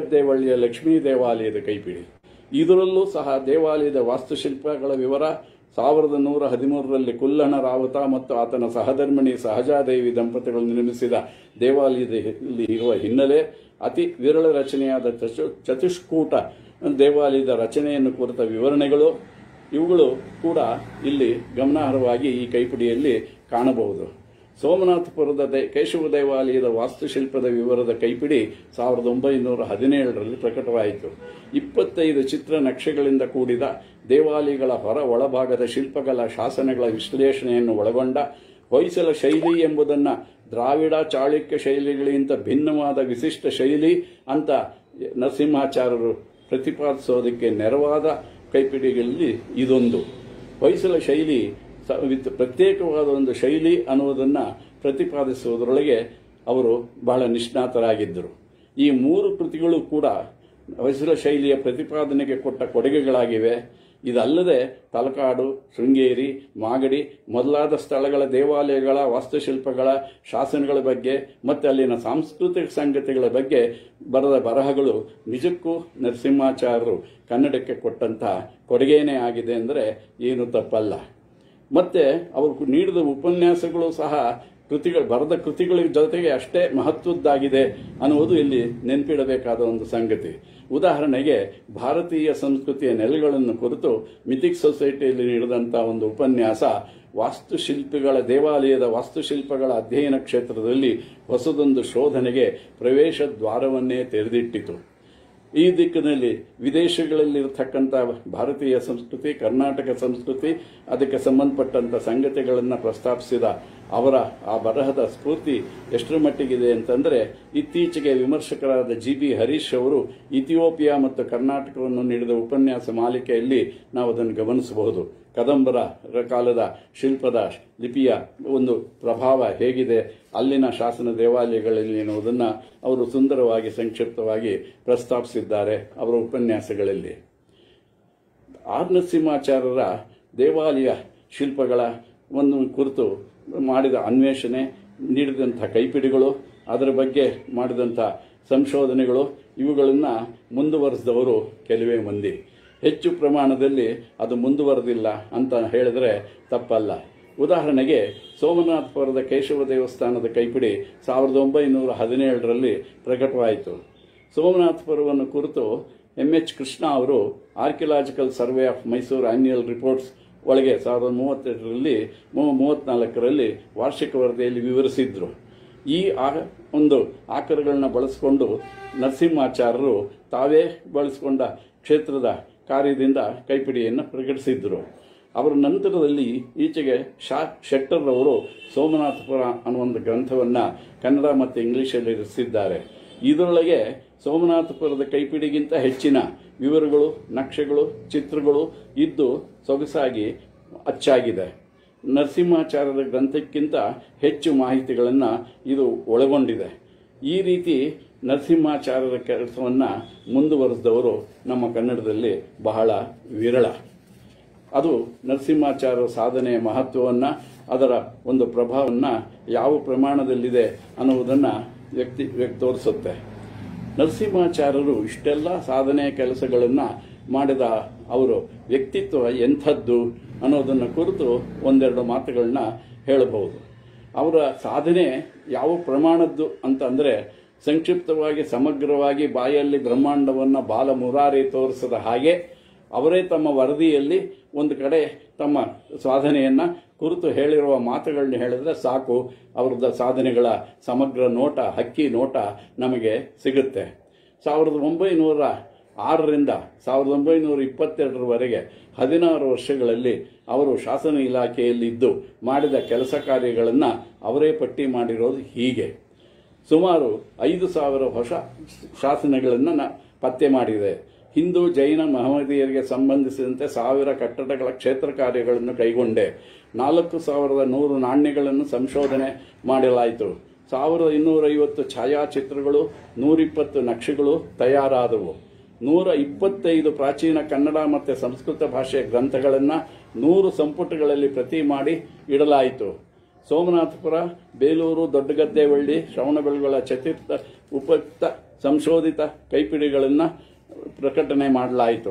ದೊಡ್ಡಗದ್ದೆವಳ್ಳಿಯ ಲಕ್ಷ್ಮೀ ದೇವಾಲಯದ ಕೈಪಿಡಿ ಇದರಲ್ಲೂ ಸಹ ದೇವಾಲಯದ ವಾಸ್ತುಶಿಲ್ಪಗಳ ವಿವರ ಸಾವಿರದ ನೂರ ಹದಿಮೂರರಲ್ಲಿ ಕುಲ್ಲಣ ರಾವುತ ಮತ್ತು ಆತನ ಸಹಧರ್ಮಿಣಿ ಸಹಜಾದೇವಿ ದಂಪತಿಗಳು ನಿರ್ಮಿಸಿದ ದೇವಾಲಯದಲ್ಲಿ ಇರುವ ಹಿನ್ನೆಲೆ ಅತಿ ವಿರಳ ರಚನೆಯಾದ ಚತು- ಚತುಷ್ಕೂಟ ದೇವಾಲಯದ ರಚನೆಯನ್ನು ಕುರಿತ ವಿವರಣೆಗಳು ಇವುಗಳು ಕೂಡ ಇಲ್ಲಿ ಗಮನಾರ್ಹವಾಗಿ ಈ ಕೈಪಿಡಿಯಲ್ಲಿ ಕಾಣಬಹುದು ಸೋಮನಾಥಪುರದ ದೇ ಕೇಶವ ದೇವಾಲಯದ ವಾಸ್ತುಶಿಲ್ಪದ ವಿವರದ ಕೈಪಿಡಿ ಸಾವಿರದ ಒಂಬೈನೂರ ಹದಿನೇಳರಲ್ಲಿ ಪ್ರಕಟವಾಯಿತು ಇಪ್ಪತ್ತೈದು ಚಿತ್ರ ನಕ್ಷೆಗಳಿಂದ ಕೂಡಿದ ದೇವಾಲಯಗಳ ಹೊರ ಒಳಭಾಗದ ಶಿಲ್ಪಗಳ ಶಾಸನಗಳ ವಿಶ್ಲೇಷಣೆಯನ್ನು ಒಳಗೊಂಡ ಹೊಯ್ಸಳ ಶೈಲಿ ಎಂಬುದನ್ನು ದ್ರಾವಿಡ ಚಾಳುಕ್ಯ ಶೈಲಿಗಳಿಗಿಂತ ಭಿನ್ನವಾದ ವಿಶಿಷ್ಟ ಶೈಲಿ ಅಂತ ನರಸಿಂಹಾಚಾರ್ಯರು ಪ್ರತಿಪಾದಿಸೋದಕ್ಕೆ ನೆರವಾದ ಕೈಪಿಡಿಗಳಲ್ಲಿ ಇದೊಂದು ಹೊಯ್ಸಳ ಶೈಲಿ ಸ- ವಿತ್- ಪ್ರತ್ಯೇಕವಾದ ಒಂದು ಶೈಲಿ ಅನ್ನುವುದನ್ನು ಪ್ರತಿಪಾದಿಸುವುದರೊಳಗೆ ಅವರು ಬಹಳ ನಿಷ್ಣಾತರಾಗಿದ್ದರು ಈ ಮೂರು ಕೃತಿಗಳು ಕೂಡ ಹೊಯ್ಸಳ ಶೈಲಿಯ ಪ್ರತಿಪಾದನೆಗೆ ಕೊಟ್ಟ ಕೊಡುಗೆಗಳಾಗಿವೆ ಇದಲ್ಲದೆ ತಲಕಾಡು ಶೃಂಗೇರಿ ಮಾಗಡಿ ಮೊದಲಾದ ಸ್ಥಳಗಳ ದೇವಾಲಯಗಳ ವಾಸ್ತುಶಿಲ್ಪಗಳ ಶಾಸನಗಳ ಬಗ್ಗೆ ಮತ್ತು ಅಲ್ಲಿನ ಸಾಂಸ್ಕೃತಿಕ ಸಂಗತಿಗಳ ಬಗ್ಗೆ ಬರೆದ ಬರಹಗಳು ನಿಜಕ್ಕೂ ನರಸಿಂಹಾಚಾರ್ಯರು ಕನ್ನಡಕ್ಕೆ ಕೊಟ್ಟಂಥ ಕೊಡುಗೆನೇ ಆಗಿದೆ ಅಂದರೆ ಏನು ತಪ್ಪಲ್ಲ ಮತ್ತೆ ಅವರು ನೀಡಿದ ಉಪನ್ಯಾಸಗಳು ಸಹ ಕೃತಿಗಳು ಬರೆದ ಕೃತಿಗಳ ಜೊತೆಗೆ ಅಷ್ಟೇ ಮಹತ್ವದ್ದಾಗಿದೆ ಅನ್ನುವುದು ಇಲ್ಲಿ ನೆನಪಿಡಬೇಕಾದ ಒಂದು ಸಂಗತಿ ಉದಾಹರಣೆಗೆ ಭಾರತೀಯ ಸಂಸ್ಕೃತಿಯ ನೆಲೆಗಳನ್ನು ಕುರಿತು ಮಿಥಿಕ್ ಸೊಸೈಟಿಯಲ್ಲಿ ನೀಡಿದಂಥ ಒಂದು ಉಪನ್ಯಾಸ ವಾಸ್ತುಶಿಲ್ಪಿಗಳ ದೇವಾಲಯದ ವಾಸ್ತುಶಿಲ್ಪಗಳ ಅಧ್ಯಯನ ಕ್ಷೇತ್ರದಲ್ಲಿ ಹೊಸದೊಂದು ಶೋಧನೆಗೆ ಪ್ರವೇಶ ದ್ವಾರವನ್ನೇ ತೆರೆದಿಟ್ಟಿತು ಈ ದಿಕ್ಕಿನಲ್ಲಿ ವಿದೇಶಗಳಲ್ಲಿರತಕ್ಕಂಥ ಭಾರತೀಯ ಸಂಸ್ಕೃತಿ ಕರ್ನಾಟಕ ಸಂಸ್ಕೃತಿ ಅದಕ್ಕೆ ಸಂಬಂಧಪಟ್ಟಂಥ ಸಂಗತಿಗಳನ್ನು ಪ್ರಸ್ತಾಪಿಸಿದ ಅವರ ಆ ಬರಹದ ಸ್ಫೂರ್ತಿ ಎಷ್ಟರ ಮಟ್ಟಿಗಿದೆ ಅಂತಂದರೆ ಇತ್ತೀಚೆಗೆ ವಿಮರ್ಶಕರಾದ ಜಿ ಬಿ ಹರೀಶ್ ಅವರು ಇಥಿಯೋಪಿಯಾ ಮತ್ತು ಕರ್ನಾಟಕವನ್ನು ನೀಡಿದ ಉಪನ್ಯಾಸ ಮಾಲಿಕೆಯಲ್ಲಿ ನಾವು ಅದನ್ನು ಗಮನಿಸಬಹುದು ಕದಂಬರ ಕಾಲದ ಶಿಲ್ಪದ ಲಿಪಿಯ ಒಂದು ಪ್ರಭಾವ ಹೇಗಿದೆ ಅಲ್ಲಿನ ಶಾಸನ ದೇವಾಲಯಗಳಲ್ಲಿ ಎನ್ನುವುದನ್ನು ಅವರು ಸುಂದರವಾಗಿ ಸಂಕ್ಷಿಪ್ತವಾಗಿ ಪ್ರಸ್ತಾಪಿಸಿದ್ದಾರೆ ಅವರ ಉಪನ್ಯಾಸಗಳಲ್ಲಿ ಆರ್ ನರಸಿಂಹಾಚಾರ್ಯರ ದೇವಾಲಯ ಶಿಲ್ಪಗಳ ಒಂದು ಕುರಿತು ಮಾಡಿದ ಅನ್ವೇಷಣೆ ನೀಡಿದಂಥ ಕೈಪಿಡಿಗಳು ಅದರ ಬಗ್ಗೆ ಮಾಡಿದಂಥ ಸಂಶೋಧನೆಗಳು ಇವುಗಳನ್ನು ಮುಂದುವರೆಸಿದವರು ಕೆಲವೇ ಮಂದಿ ಹೆಚ್ಚು ಪ್ರಮಾಣದಲ್ಲಿ ಅದು ಮುಂದುವರೆದಿಲ್ಲ ಅಂತ ಹೇಳಿದ್ರೆ ತಪ್ಪಲ್ಲ ಉದಾಹರಣೆಗೆ ಸೋಮನಾಥಪುರದ ಕೇಶವ ದೇವಸ್ಥಾನದ ಕೈಪಿಡಿ ಸಾವಿರದ ಒಂಬೈನೂರ ಹದಿನೇಳರಲ್ಲಿ ಪ್ರಕಟವಾಯಿತು ಸೋಮನಾಥಪುರವನ್ನು ಕುರಿತು ಎಂ ಎಚ್ ಕೃಷ್ಣ ಅವರು archaeological survey of Mysuru annual reports ಒಳಗೆ ಸಾವಿರದ ಮೂವತ್ತೆರಡರಲ್ಲಿ ಮೂವತ್ನಾಲ್ಕರಲ್ಲಿ ವಾರ್ಷಿಕ ವರದಿಯಲ್ಲಿ ವಿವರಿಸಿದ್ರು ಈ ಆ ಒಂದು ಆಕರಗಳನ್ನ ಬಳಸಿಕೊಂಡು ನರಸಿಂಹಾಚಾರ್ಯರು ತಾವೇ ಬಳಸಿಕೊಂಡ ಕ್ಷೇತ್ರದ ಕಾರ್ಯದಿಂದ ಕೈಪಿಡಿಯನ್ನು ಪ್ರಕಟಿಸಿದ್ರು ಅವರ ನಂತರದಲ್ಲಿ ಈಚೆಗೆ ಶಾ ಶೆಟ್ಟರ್ ಅವರು ಸೋಮನಾಥಪುರ ಅನ್ನೋ ಒಂದು ಗ್ರಂಥವನ್ನು ಕನ್ನಡ ಮತ್ತು ಇಂಗ್ಲಿಷಲ್ಲಿ ರಚಿಸಿದ್ದಾರೆ ಇದರೊಳಗೆ ಸೋಮನಾಥಪುರದ ಕೈಪಿಡಿಗಿಂತ ಹೆಚ್ಚಿನ ವಿವರಗಳು ನಕ್ಷೆಗಳು ಚಿತ್ರಗಳು ಇದ್ದು ಸೊಗಸಾಗಿ ಅಚ್ಚಾಗಿದೆ ನರಸಿಂಹಾಚಾರ್ಯರ ಗ್ರಂಥಕ್ಕಿಂತ ಹೆಚ್ಚು ಮಾಹಿತಿಗಳನ್ನು ಇದು ಒಳಗೊಂಡಿದೆ ಈ ರೀತಿ ನರಸಿಂಹಾಚಾರ್ಯರ ಕೆಲಸವನ್ನು ಮುಂದುವರೆಸಿದವರು ನಮ್ಮ ಕನ್ನಡದಲ್ಲಿ ಬಹಳ ವಿರಳ ಅದು ನರಸಿಂಹಾಚಾರ್ಯರ ಸಾಧನೆಯ ಮಹತ್ವವನ್ನು ಅದರ ಒಂದು ಪ್ರಭಾವವನ್ನು ಯಾವ ಪ್ರಮಾಣದಲ್ಲಿದೆ ಅನ್ನುವುದನ್ನು ವ್ಯಕ್ತಿ ವ್ಯಕ್ತಿ ತೋರಿಸುತ್ತೆ ನರಸಿಂಹಾಚಾರ್ಯರು ಇಷ್ಟೆಲ್ಲ ಸಾಧನೆ ಕೆಲಸಗಳನ್ನು ಮಾಡಿದ ಅವರು ವ್ಯಕ್ತಿತ್ವ ಎಂಥದ್ದು ಅನ್ನೋದನ್ನು ಕುರಿತು ಒಂದೆರಡು ಮಾತುಗಳನ್ನ ಹೇಳಬಹುದು ಅವರ ಸಾಧನೆ ಯಾವ ಪ್ರಮಾಣದ್ದು ಅಂತ ಅಂದರೆ ಸಂಕ್ಷಿಪ್ತವಾಗಿ ಸಮಗ್ರವಾಗಿ ಬಾಯಲ್ಲಿ ಬ್ರಹ್ಮಾಂಡವನ್ನು ಬಾಲ ಮುರಾರಿ ತೋರಿಸದ ಹಾಗೆ ಅವರೇ ತಮ್ಮ ವರದಿಯಲ್ಲಿ ಒಂದು ಕಡೆ ತಮ್ಮ ಸಾಧನೆಯನ್ನ ಕುರಿತು ಹೇಳಿರುವ ಮಾತುಗಳನ್ನ ಹೇಳಿದ್ರೆ ಸಾಕು ಅವ್ರದ್ದು ಸಾಧನೆಗಳ ಸಮಗ್ರ ನೋಟ ಹಕ್ಕಿ ನೋಟ ನಮಗೆ ಸಿಗುತ್ತೆ ಸಾವಿರದ ಒಂಬೈನೂರ ಆರರಿಂದ ಸಾವಿರದ ಒಂಬೈನೂರ ಇಪ್ಪತ್ತೆರಡರವರೆಗೆ ಹದಿನಾರು ವರ್ಷಗಳಲ್ಲಿ ಅವರು ಶಾಸನ ಇಲಾಖೆಯಲ್ಲಿದ್ದು ಮಾಡಿದ ಕೆಲಸ ಕಾರ್ಯಗಳನ್ನು ಅವರೇ ಪಟ್ಟಿ ಮಾಡಿರೋದು ಹೀಗೆ ಸುಮಾರು ಐದು ಸಾವಿರ ಹೊಸ ಶಾಸನಗಳನ್ನು ನ- ಪತ್ತೆ ಮಾಡಿದೆ ಹಿಂದೂ ಜೈನ ಮಹಮ್ಮದೀಯರಿಗೆ ಸಂಬಂಧಿಸಿದಂತೆ ಸಾವಿರ ಕಟ್ಟಡಗಳ ಕ್ಷೇತ್ರ ಕಾರ್ಯಗಳನ್ನು ಕೈಗೊಂಡೆ ನಾಲ್ಕು ಸಾವಿರದ ನೂರು ನಾಣ್ಯಗಳನ್ನು ಸಂಶೋಧನೆ ಮಾಡಲಾಯಿತು ಸಾವಿರದ ಇನ್ನೂರೈವತ್ತು ಛಾಯಾಚಿತ್ರಗಳು ನೂರಿಪ್ಪತ್ತು ನಕ್ಷೆಗಳು ತಯಾರಾದವು ನೂರ ಇಪ್ಪತ್ತೈದು ಪ್ರಾಚೀನ ಕನ್ನಡ ಮತ್ತು ಸಂಸ್ಕೃತ ಭಾಷೆಯ ಗ್ರಂಥಗಳನ್ನು ನೂರು ಸಂಪುಟಗಳಲ್ಲಿ ಪ್ರತಿ ಮಾಡಿ ಇಡಲಾಯಿತು ಸೋಮನಾಥಪುರ ಬೇಲೂರು ದೊಡ್ಡಗದ್ದೆವಳ್ಳಿ ಶ್ರವಣಬೆಳಗೊಳ ಚತುರ್ಥ ಉಪಯುಕ್ತ ಸಂಶೋಧಿತ ಕೈಪಿಡಿಗಳನ್ನು ಪ್ರಕಟಣೆ ಮಾಡಲಾಯಿತು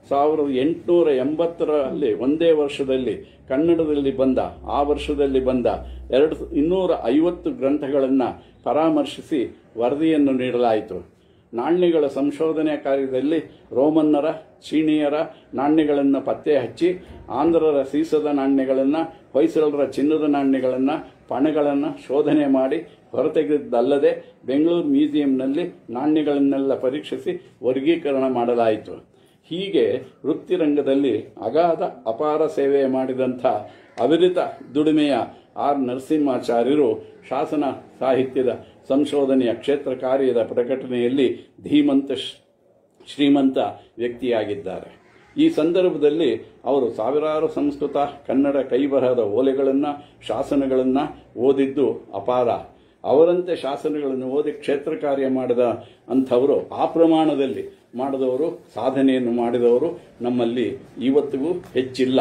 ಸಾವಿರದ ಎಂಟುನೂರ ಎಂಬತ್ತರಲ್ಲಿ ಒಂದೇ ವರ್ಷದಲ್ಲಿ ಕನ್ನಡದಲ್ಲಿ ಬಂದ ಆ ವರ್ಷದಲ್ಲಿ ಬಂದ ಎರಡು ಇನ್ನೂರ ಐವತ್ತು ಗ್ರಂಥಗಳನ್ನು ಪರಾಮರ್ಶಿಸಿ ವರದಿಯನ್ನು ನೀಡಲಾಯಿತು ನಾಣ್ಯಗಳ ಸಂಶೋಧನೆ ಕಾರ್ಯದಲ್ಲಿ ರೋಮನ್ನರ ಚೀನಿಯರ ನಾಣ್ಯಗಳನ್ನು ಪತ್ತೆ ಹಚ್ಚಿ ಆಂಧ್ರರ ಸೀಸದ ನಾಣ್ಯಗಳನ್ನು ಹೊಯ್ಸಳರ ಚಿನ್ನದ ನಾಣ್ಯಗಳನ್ನು ಪಣಗಳನ್ನು ಶೋಧನೆ ಮಾಡಿ ಹೊರತೆಗೆದಲ್ಲದೆ ಬೆಂಗಳೂರು ಮ್ಯೂಸಿಯಂನಲ್ಲಿ ನಾಣ್ಯಗಳನ್ನೆಲ್ಲ ಪರೀಕ್ಷಿಸಿ ವರ್ಗೀಕರಣ ಮಾಡಲಾಯಿತು ಹೀಗೆ ವೃತ್ತಿರಂಗದಲ್ಲಿ ಅಗಾಧ ಅಪಾರ ಸೇವೆ ಮಾಡಿದಂಥ ಅವಿರಿತ ದುಡಿಮೆಯ ಆರ್ ನರಸಿಂಹಾಚಾರ್ಯರು ಶಾಸನ ಸಾಹಿತ್ಯದ ಸಂಶೋಧನೆಯ ಕ್ಷೇತ್ರ ಕಾರ್ಯದ ಪ್ರಕಟಣೆಯಲ್ಲಿ ಧೀಮಂತ ಶ್- ಶ್ರೀಮಂತ ವ್ಯಕ್ತಿಯಾಗಿದ್ದಾರೆ ಈ ಸಂದರ್ಭದಲ್ಲಿ ಅವರು ಸಾವಿರಾರು ಸಂಸ್ಕೃತ ಕನ್ನಡ ಕೈಬರಹದ ಓಲೆಗಳನ್ನು ಶಾಸನಗಳನ್ನು ಓದಿದ್ದು ಅಪಾರ ಅವರಂತೆ ಶಾಸನಗಳನ್ನು ಓದಿ ಕ್ಷೇತ್ರ ಕಾರ್ಯ ಮಾಡಿದ ಅಂಥವರು ಆ ಪ್ರಮಾಣದಲ್ಲಿ ಮಾಡಿದವರು ಸಾಧನೆಯನ್ನು ಮಾಡಿದವರು ನಮ್ಮಲ್ಲಿ ಇವತ್ತಿಗೂ ಹೆಚ್ಚಿಲ್ಲ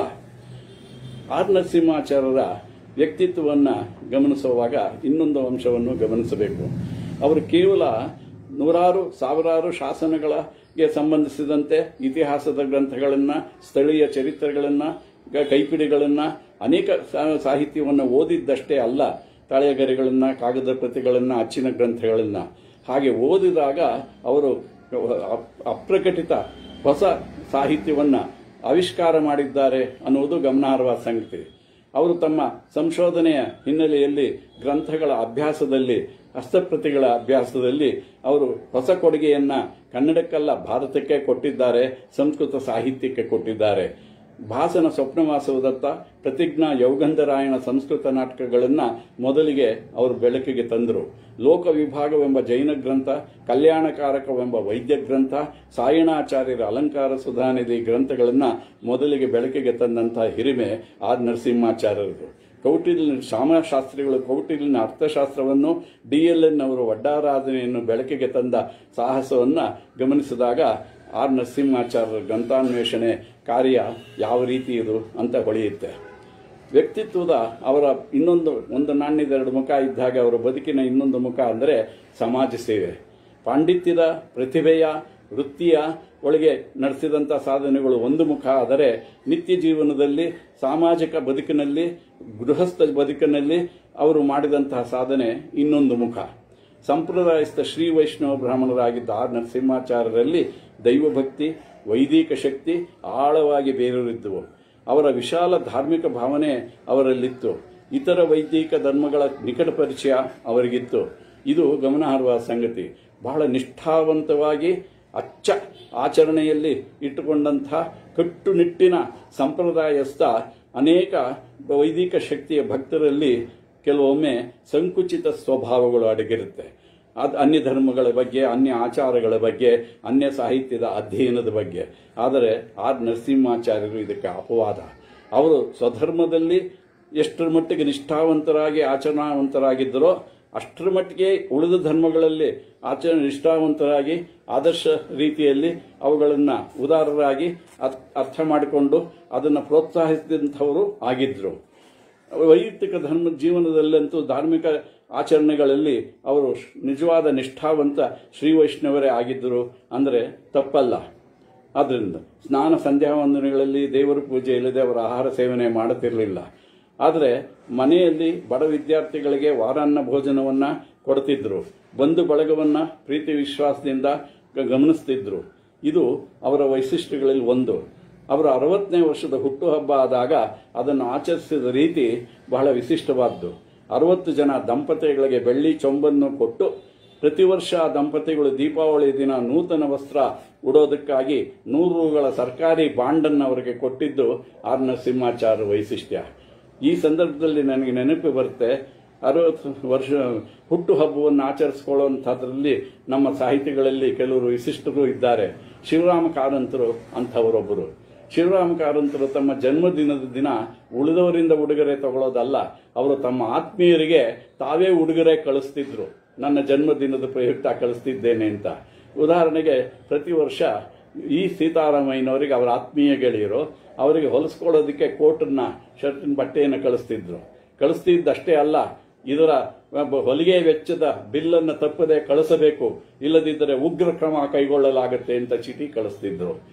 ಆರ್ ನರಸಿಂಹಾಚಾರ್ಯರ ವ್ಯಕ್ತಿತ್ವವನ್ನು ಗಮನಿಸುವಾಗ ಇನ್ನೊಂದು ಅಂಶವನ್ನು ಗಮನಿಸಬೇಕು ಅವರು ಕೇವಲ ನೂರಾರು ಸಾವಿರಾರು ಶಾಸನಗಳಿಗೆ ಸಂಬಂಧಿಸಿದಂತೆ ಇತಿಹಾಸದ ಗ್ರಂಥಗಳನ್ನು ಸ್ಥಳೀಯ ಚರಿತ್ರೆಗಳನ್ನು ಗ- ಕೈಪಿಡಿಗಳನ್ನು ಅನೇಕ ಸಾ- ಸಾಹಿತ್ಯವನ್ನು ಓದಿದ್ದಷ್ಟೇ ಅಲ್ಲ ತಾಳೆಗರಿಗಳನ್ನು ಕಾಗದ ಪ್ರತಿಗಳನ್ನು ಅಚ್ಚಿನ ಗ್ರಂಥಗಳನ್ನು ಹಾಗೆ ಓದಿದಾಗ ಅವರು ಅಪ್- ಅಪ್ರಕಟಿತ ಹೊಸ ಸಾಹಿತ್ಯವನ್ನು ಆವಿಷ್ಕಾರ ಮಾಡಿದ್ದಾರೆ ಅನ್ನುವುದು ಗಮನಾರ್ಹವಾದ ಸಂಗತಿ ಅವರು ತಮ್ಮ ಸಂಶೋಧನೆಯ ಹಿನ್ನೆಲೆಯಲ್ಲಿ ಗ್ರಂಥಗಳ ಅಭ್ಯಾಸದಲ್ಲಿ ಹಸ್ತಪ್ರತಿಗಳ ಅಭ್ಯಾಸದಲ್ಲಿ ಅವರು ಹೊಸ ಕೊಡುಗೆಯನ್ನ ಕನ್ನಡಕ್ಕಲ್ಲ ಭಾರತಕ್ಕೆ ಕೊಟ್ಟಿದ್ದಾರೆ ಸಂಸ್ಕೃತ ಸಾಹಿತ್ಯಕ್ಕೆ ಕೊಟ್ಟಿದ್ದಾರೆ ಭಾಸನ ಸ್ವಪ್ನವಾಸವದತ್ತ ಪ್ರತಿಜ್ಞಾ ಯೌಗಂಧರಾಯಣ ಸಂಸ್ಕೃತ ನಾಟಕಗಳನ್ನು ಮೊದಲಿಗೆ ಅವರು ಬೆಳಕಿಗೆ ತಂದರು ಲೋಕ ವಿಭಾಗವೆಂಬ ಜೈನ ಗ್ರಂಥ ಕಲ್ಯಾಣಕಾರಕವೆಂಬ ವೈದ್ಯ ಗ್ರಂಥ ಸಾಯಣಾಚಾರ್ಯರ ಅಲಂಕಾರ ಸುಧಾನಿಧಿ ಗ್ರಂಥಗಳನ್ನು ಮೊದಲಿಗೆ ಬೆಳಕಿಗೆ ತಂದಂತಹ ಹಿರಿಮೆ ಆರ್ ನರಸಿಂಹಾಚಾರ್ಯರು ಕೌಟಿಲ್ಯ ಶಾಸ್ತ್ರಿಗಳು ಕೌಟಿಲ್ಯನ ಅರ್ಥಶಾಸ್ತ್ರವನ್ನು ಡಿ ಎಲ್ ಎನ್ ಅವರು ವಡ್ಡಾರಾಧನೆಯನ್ನು ಬೆಳಕಿಗೆ ತಂದ ಸಾಹಸವನ್ನು ಗಮನಿಸಿದಾಗ ಆರ್ ನರಸಿಂಹಾಚಾರ್ಯರ ಗ್ರಂಥಾನ್ವೇಷಣೆ ಕಾರ್ಯ ಯಾವ ರೀತಿ ಇದು ಅಂತ ಹೊಳೆಯುತ್ತೆ ವ್ಯಕ್ತಿತ್ವದ ಅವರ ಇನ್ನೊಂದು ಒಂದು ನಾಣ್ಯದ ಎರಡು ಮುಖ ಇದ್ದಾಗ ಅವರ ಬದುಕಿನ ಇನ್ನೊಂದು ಮುಖ ಅಂದರೆ ಸಮಾಜ ಸೇವೆ ಪಾಂಡಿತ್ಯದ ಪ್ರತಿಭೆಯ ವೃತ್ತಿಯ ಒಳಗೆ ನಡೆಸಿದಂಥ ಸಾಧನೆಗಳು ಒಂದು ಮುಖ ಆದರೆ ನಿತ್ಯ ಜೀವನದಲ್ಲಿ ಸಾಮಾಜಿಕ ಬದುಕಿನಲ್ಲಿ ಗೃಹಸ್ಥ ಬದುಕಿನಲ್ಲಿ ಅವರು ಮಾಡಿದಂತಹ ಸಾಧನೆ ಇನ್ನೊಂದು ಮುಖ ಸಂಪ್ರದಾಯಸ್ಥ ಶ್ರೀ ವೈಷ್ಣವ ಬ್ರಾಹ್ಮಣರಾಗಿದ್ದ ಆರ್ ನರಸಿಂಹಾಚಾರ್ಯರಲ್ಲಿ ದೈವಭಕ್ತಿ ವೈದಿಕ ಶಕ್ತಿ ಆಳವಾಗಿ ಬೇರೂರಿದ್ದವು ಅವರ ವಿಶಾಲ ಧಾರ್ಮಿಕ ಭಾವನೆ ಅವರಲ್ಲಿತ್ತು ಇತರ ವೈದಿಕ ಧರ್ಮಗಳ ನಿಕಟ ಪರಿಚಯ ಅವರಿಗಿತ್ತು ಇದು ಗಮನಾರ್ಹವಾದ ಸಂಗತಿ ಬಹಳ ನಿಷ್ಠಾವಂತವಾಗಿ ಅಚ್ಚ ಆಚರಣೆಯಲ್ಲಿ ಇಟ್ಟುಕೊಂಡಂಥ ಕಟ್ಟುನಿಟ್ಟಿನ ಸಂಪ್ರದಾಯಸ್ಥ ಅನೇಕ ವೈದಿಕ ಶಕ್ತಿಯ ಭಕ್ತರಲ್ಲಿ ಕೆಲವೊಮ್ಮೆ ಸಂಕುಚಿತ ಸ್ವಭಾವಗಳು ಅಡಗಿರುತ್ತೆ ಅದು ಅನ್ಯ ಧರ್ಮಗಳ ಬಗ್ಗೆ ಅನ್ಯ ಆಚಾರಗಳ ಬಗ್ಗೆ ಅನ್ಯ ಸಾಹಿತ್ಯದ ಅಧ್ಯಯನದ ಬಗ್ಗೆ ಆದರೆ ಆರ್ ನರಸಿಂಹಾಚಾರ್ಯರು ಇದಕ್ಕೆ ಅಪವಾದ ಅವರು ಸ್ವಧರ್ಮದಲ್ಲಿ ಎಷ್ಟರ ಮಟ್ಟಿಗೆ ನಿಷ್ಠಾವಂತರಾಗಿ ಆಚರಣಾವಂತರಾಗಿದ್ದರೋ ಅಷ್ಟರ ಮಟ್ಟಿಗೆ ಉಳಿದ ಧರ್ಮಗಳಲ್ಲಿ ಆಚರಣೆ ನಿಷ್ಠಾವಂತರಾಗಿ ಆದರ್ಶ ರೀತಿಯಲ್ಲಿ ಅವುಗಳನ್ನು ಉದಾರರಾಗಿ ಅರ್ಥ- ಅರ್ಥ ಮಾಡಿಕೊಂಡು ಅದನ್ನು ಪ್ರೋತ್ಸಾಹಿಸಿದಂಥವರು ಆಗಿದ್ದರು ವೈಯಕ್ತಿಕ ಧರ್ಮ ಜೀವನದಲ್ಲಂತೂ ಧಾರ್ಮಿಕ ಆಚರಣೆಗಳಲ್ಲಿ ಅವರು ನಿಜವಾದ ನಿಷ್ಠಾವಂತ ಶ್ರೀ ವೈಷ್ಣವರೇ ಆಗಿದ್ದರು ಅಂದರೆ ತಪ್ಪಲ್ಲ ಆದ್ದರಿಂದ ಸ್ನಾನ ಸಂಧ್ಯಾ ವಂದನೆಗಳಲ್ಲಿ ದೇವರ ಪೂಜೆ ಇಲ್ಲದೆ ಅವರ ಆಹಾರ ಸೇವನೆ ಮಾಡುತ್ತಿರಲಿಲ್ಲ ಆದರೆ ಮನೆಯಲ್ಲಿ ಬಡ ವಿದ್ಯಾರ್ಥಿಗಳಿಗೆ ವಾರಾನ್ನ ಭೋಜನವನ್ನು ಕೊಡ್ತಿದ್ರು ಬಂಧು ಬಳಗವನ್ನು ಪ್ರೀತಿ ವಿಶ್ವಾಸದಿಂದ ಗ- ಗಮನಿಸ್ತಿದ್ರು ಇದು ಅವರ ವೈಶಿಷ್ಟ್ಯಗಳಲ್ಲಿ ಒಂದು ಅವರ ಅರವತ್ತನೇ ವರ್ಷದ ಹುಟ್ಟುಹಬ್ಬ ಆದಾಗ ಅದನ್ನು ಆಚರಿಸಿದ ರೀತಿ ಬಹಳ ವಿಶಿಷ್ಟವಾದ್ದು ಅರವತ್ತು ಜನ ದಂಪತಿಗಳಿಗೆ ಬೆಳ್ಳಿ ಚೊಂಬನ್ನು ಕೊಟ್ಟು ಪ್ರತಿ ವರ್ಷ ಆ ದಂಪತಿಗಳು ದೀಪಾವಳಿ ದಿನ ನೂತನ ವಸ್ತ್ರ ಉಡೋದಕ್ಕಾಗಿ ನೂರು ರೂಗಳ ಸರ್ಕಾರಿ ಬಾಂಡನ್ನು ಅವರಿಗೆ ಕೊಟ್ಟಿದ್ದು ಆರ್ ನರಸಿಂಹಾಚಾರ್ಯ ವೈಶಿಷ್ಟ್ಯ ಈ ಸಂದರ್ಭದಲ್ಲಿ ನನಗೆ ನೆನಪು ಬರುತ್ತೆ ಅರವತ್ತು ವರ್ಷ ಹುಟ್ಟುಹಬ್ಬವನ್ನು ಆಚರಿಸಿಕೊಳ್ಳುವಂಥದ್ರಲ್ಲಿ ನಮ್ಮ ಸಾಹಿತಿಗಳಲ್ಲಿ ಕೆಲವರು ವಿಶಿಷ್ಟರು ಇದ್ದಾರೆ ಶಿವರಾಮ ಕಾರಂತರು ಅಂಥವರೊಬ್ಬರು ಶಿವರಾಮ ಕಾರಂತರು ತಮ್ಮ ಜನ್ಮದಿನದ ದಿನ ಉಳಿದವರಿಂದ ಉಡುಗೊರೆ ತಗೊಳ್ಳೋದಲ್ಲ ಅವರು ತಮ್ಮ ಆತ್ಮೀಯರಿಗೆ ತಾವೇ ಉಡುಗೊರೆ ಕಳಿಸ್ತಿದ್ರು ನನ್ನ ಜನ್ಮದಿನದ ಪ್ರಯುಕ್ತ ಕಳಿಸ್ತಿದ್ದೇನೆ ಅಂತ ಉದಾಹರಣೆಗೆ ಪ್ರತಿ ವರ್ಷ ಈ ಸೀತಾರಾಮಯ್ಯನವರಿಗೆ ಅವರ ಆತ್ಮೀಯ ಗೆಳೆಯರು ಅವರಿಗೆ ಹೊಲಿಸ್ಕೊಳ್ಳೋದಕ್ಕೆ ಕೋಟನ್ನ ಶರ್ಟಿನ ಬಟ್ಟೆಯನ್ನು ಕಳಿಸ್ತಿದ್ರು ಕಳಿಸ್ತಿದ್ದಷ್ಟೇ ಅಲ್ಲ ಇದರ ಒಬ್ಬ ಹೊಲಿಗೆ ವೆಚ್ಚದ ಬಿಲ್ಲನ್ನು ತಪ್ಪದೆ ಕಳಿಸಬೇಕು ಇಲ್ಲದಿದ್ದರೆ ಉಗ್ರ ಕ್ರಮ ಕೈಗೊಳ್ಳಲಾಗುತ್ತೆ ಅಂತ ಚೀಟಿ ಕಳಿಸ್ತಿದ್ರು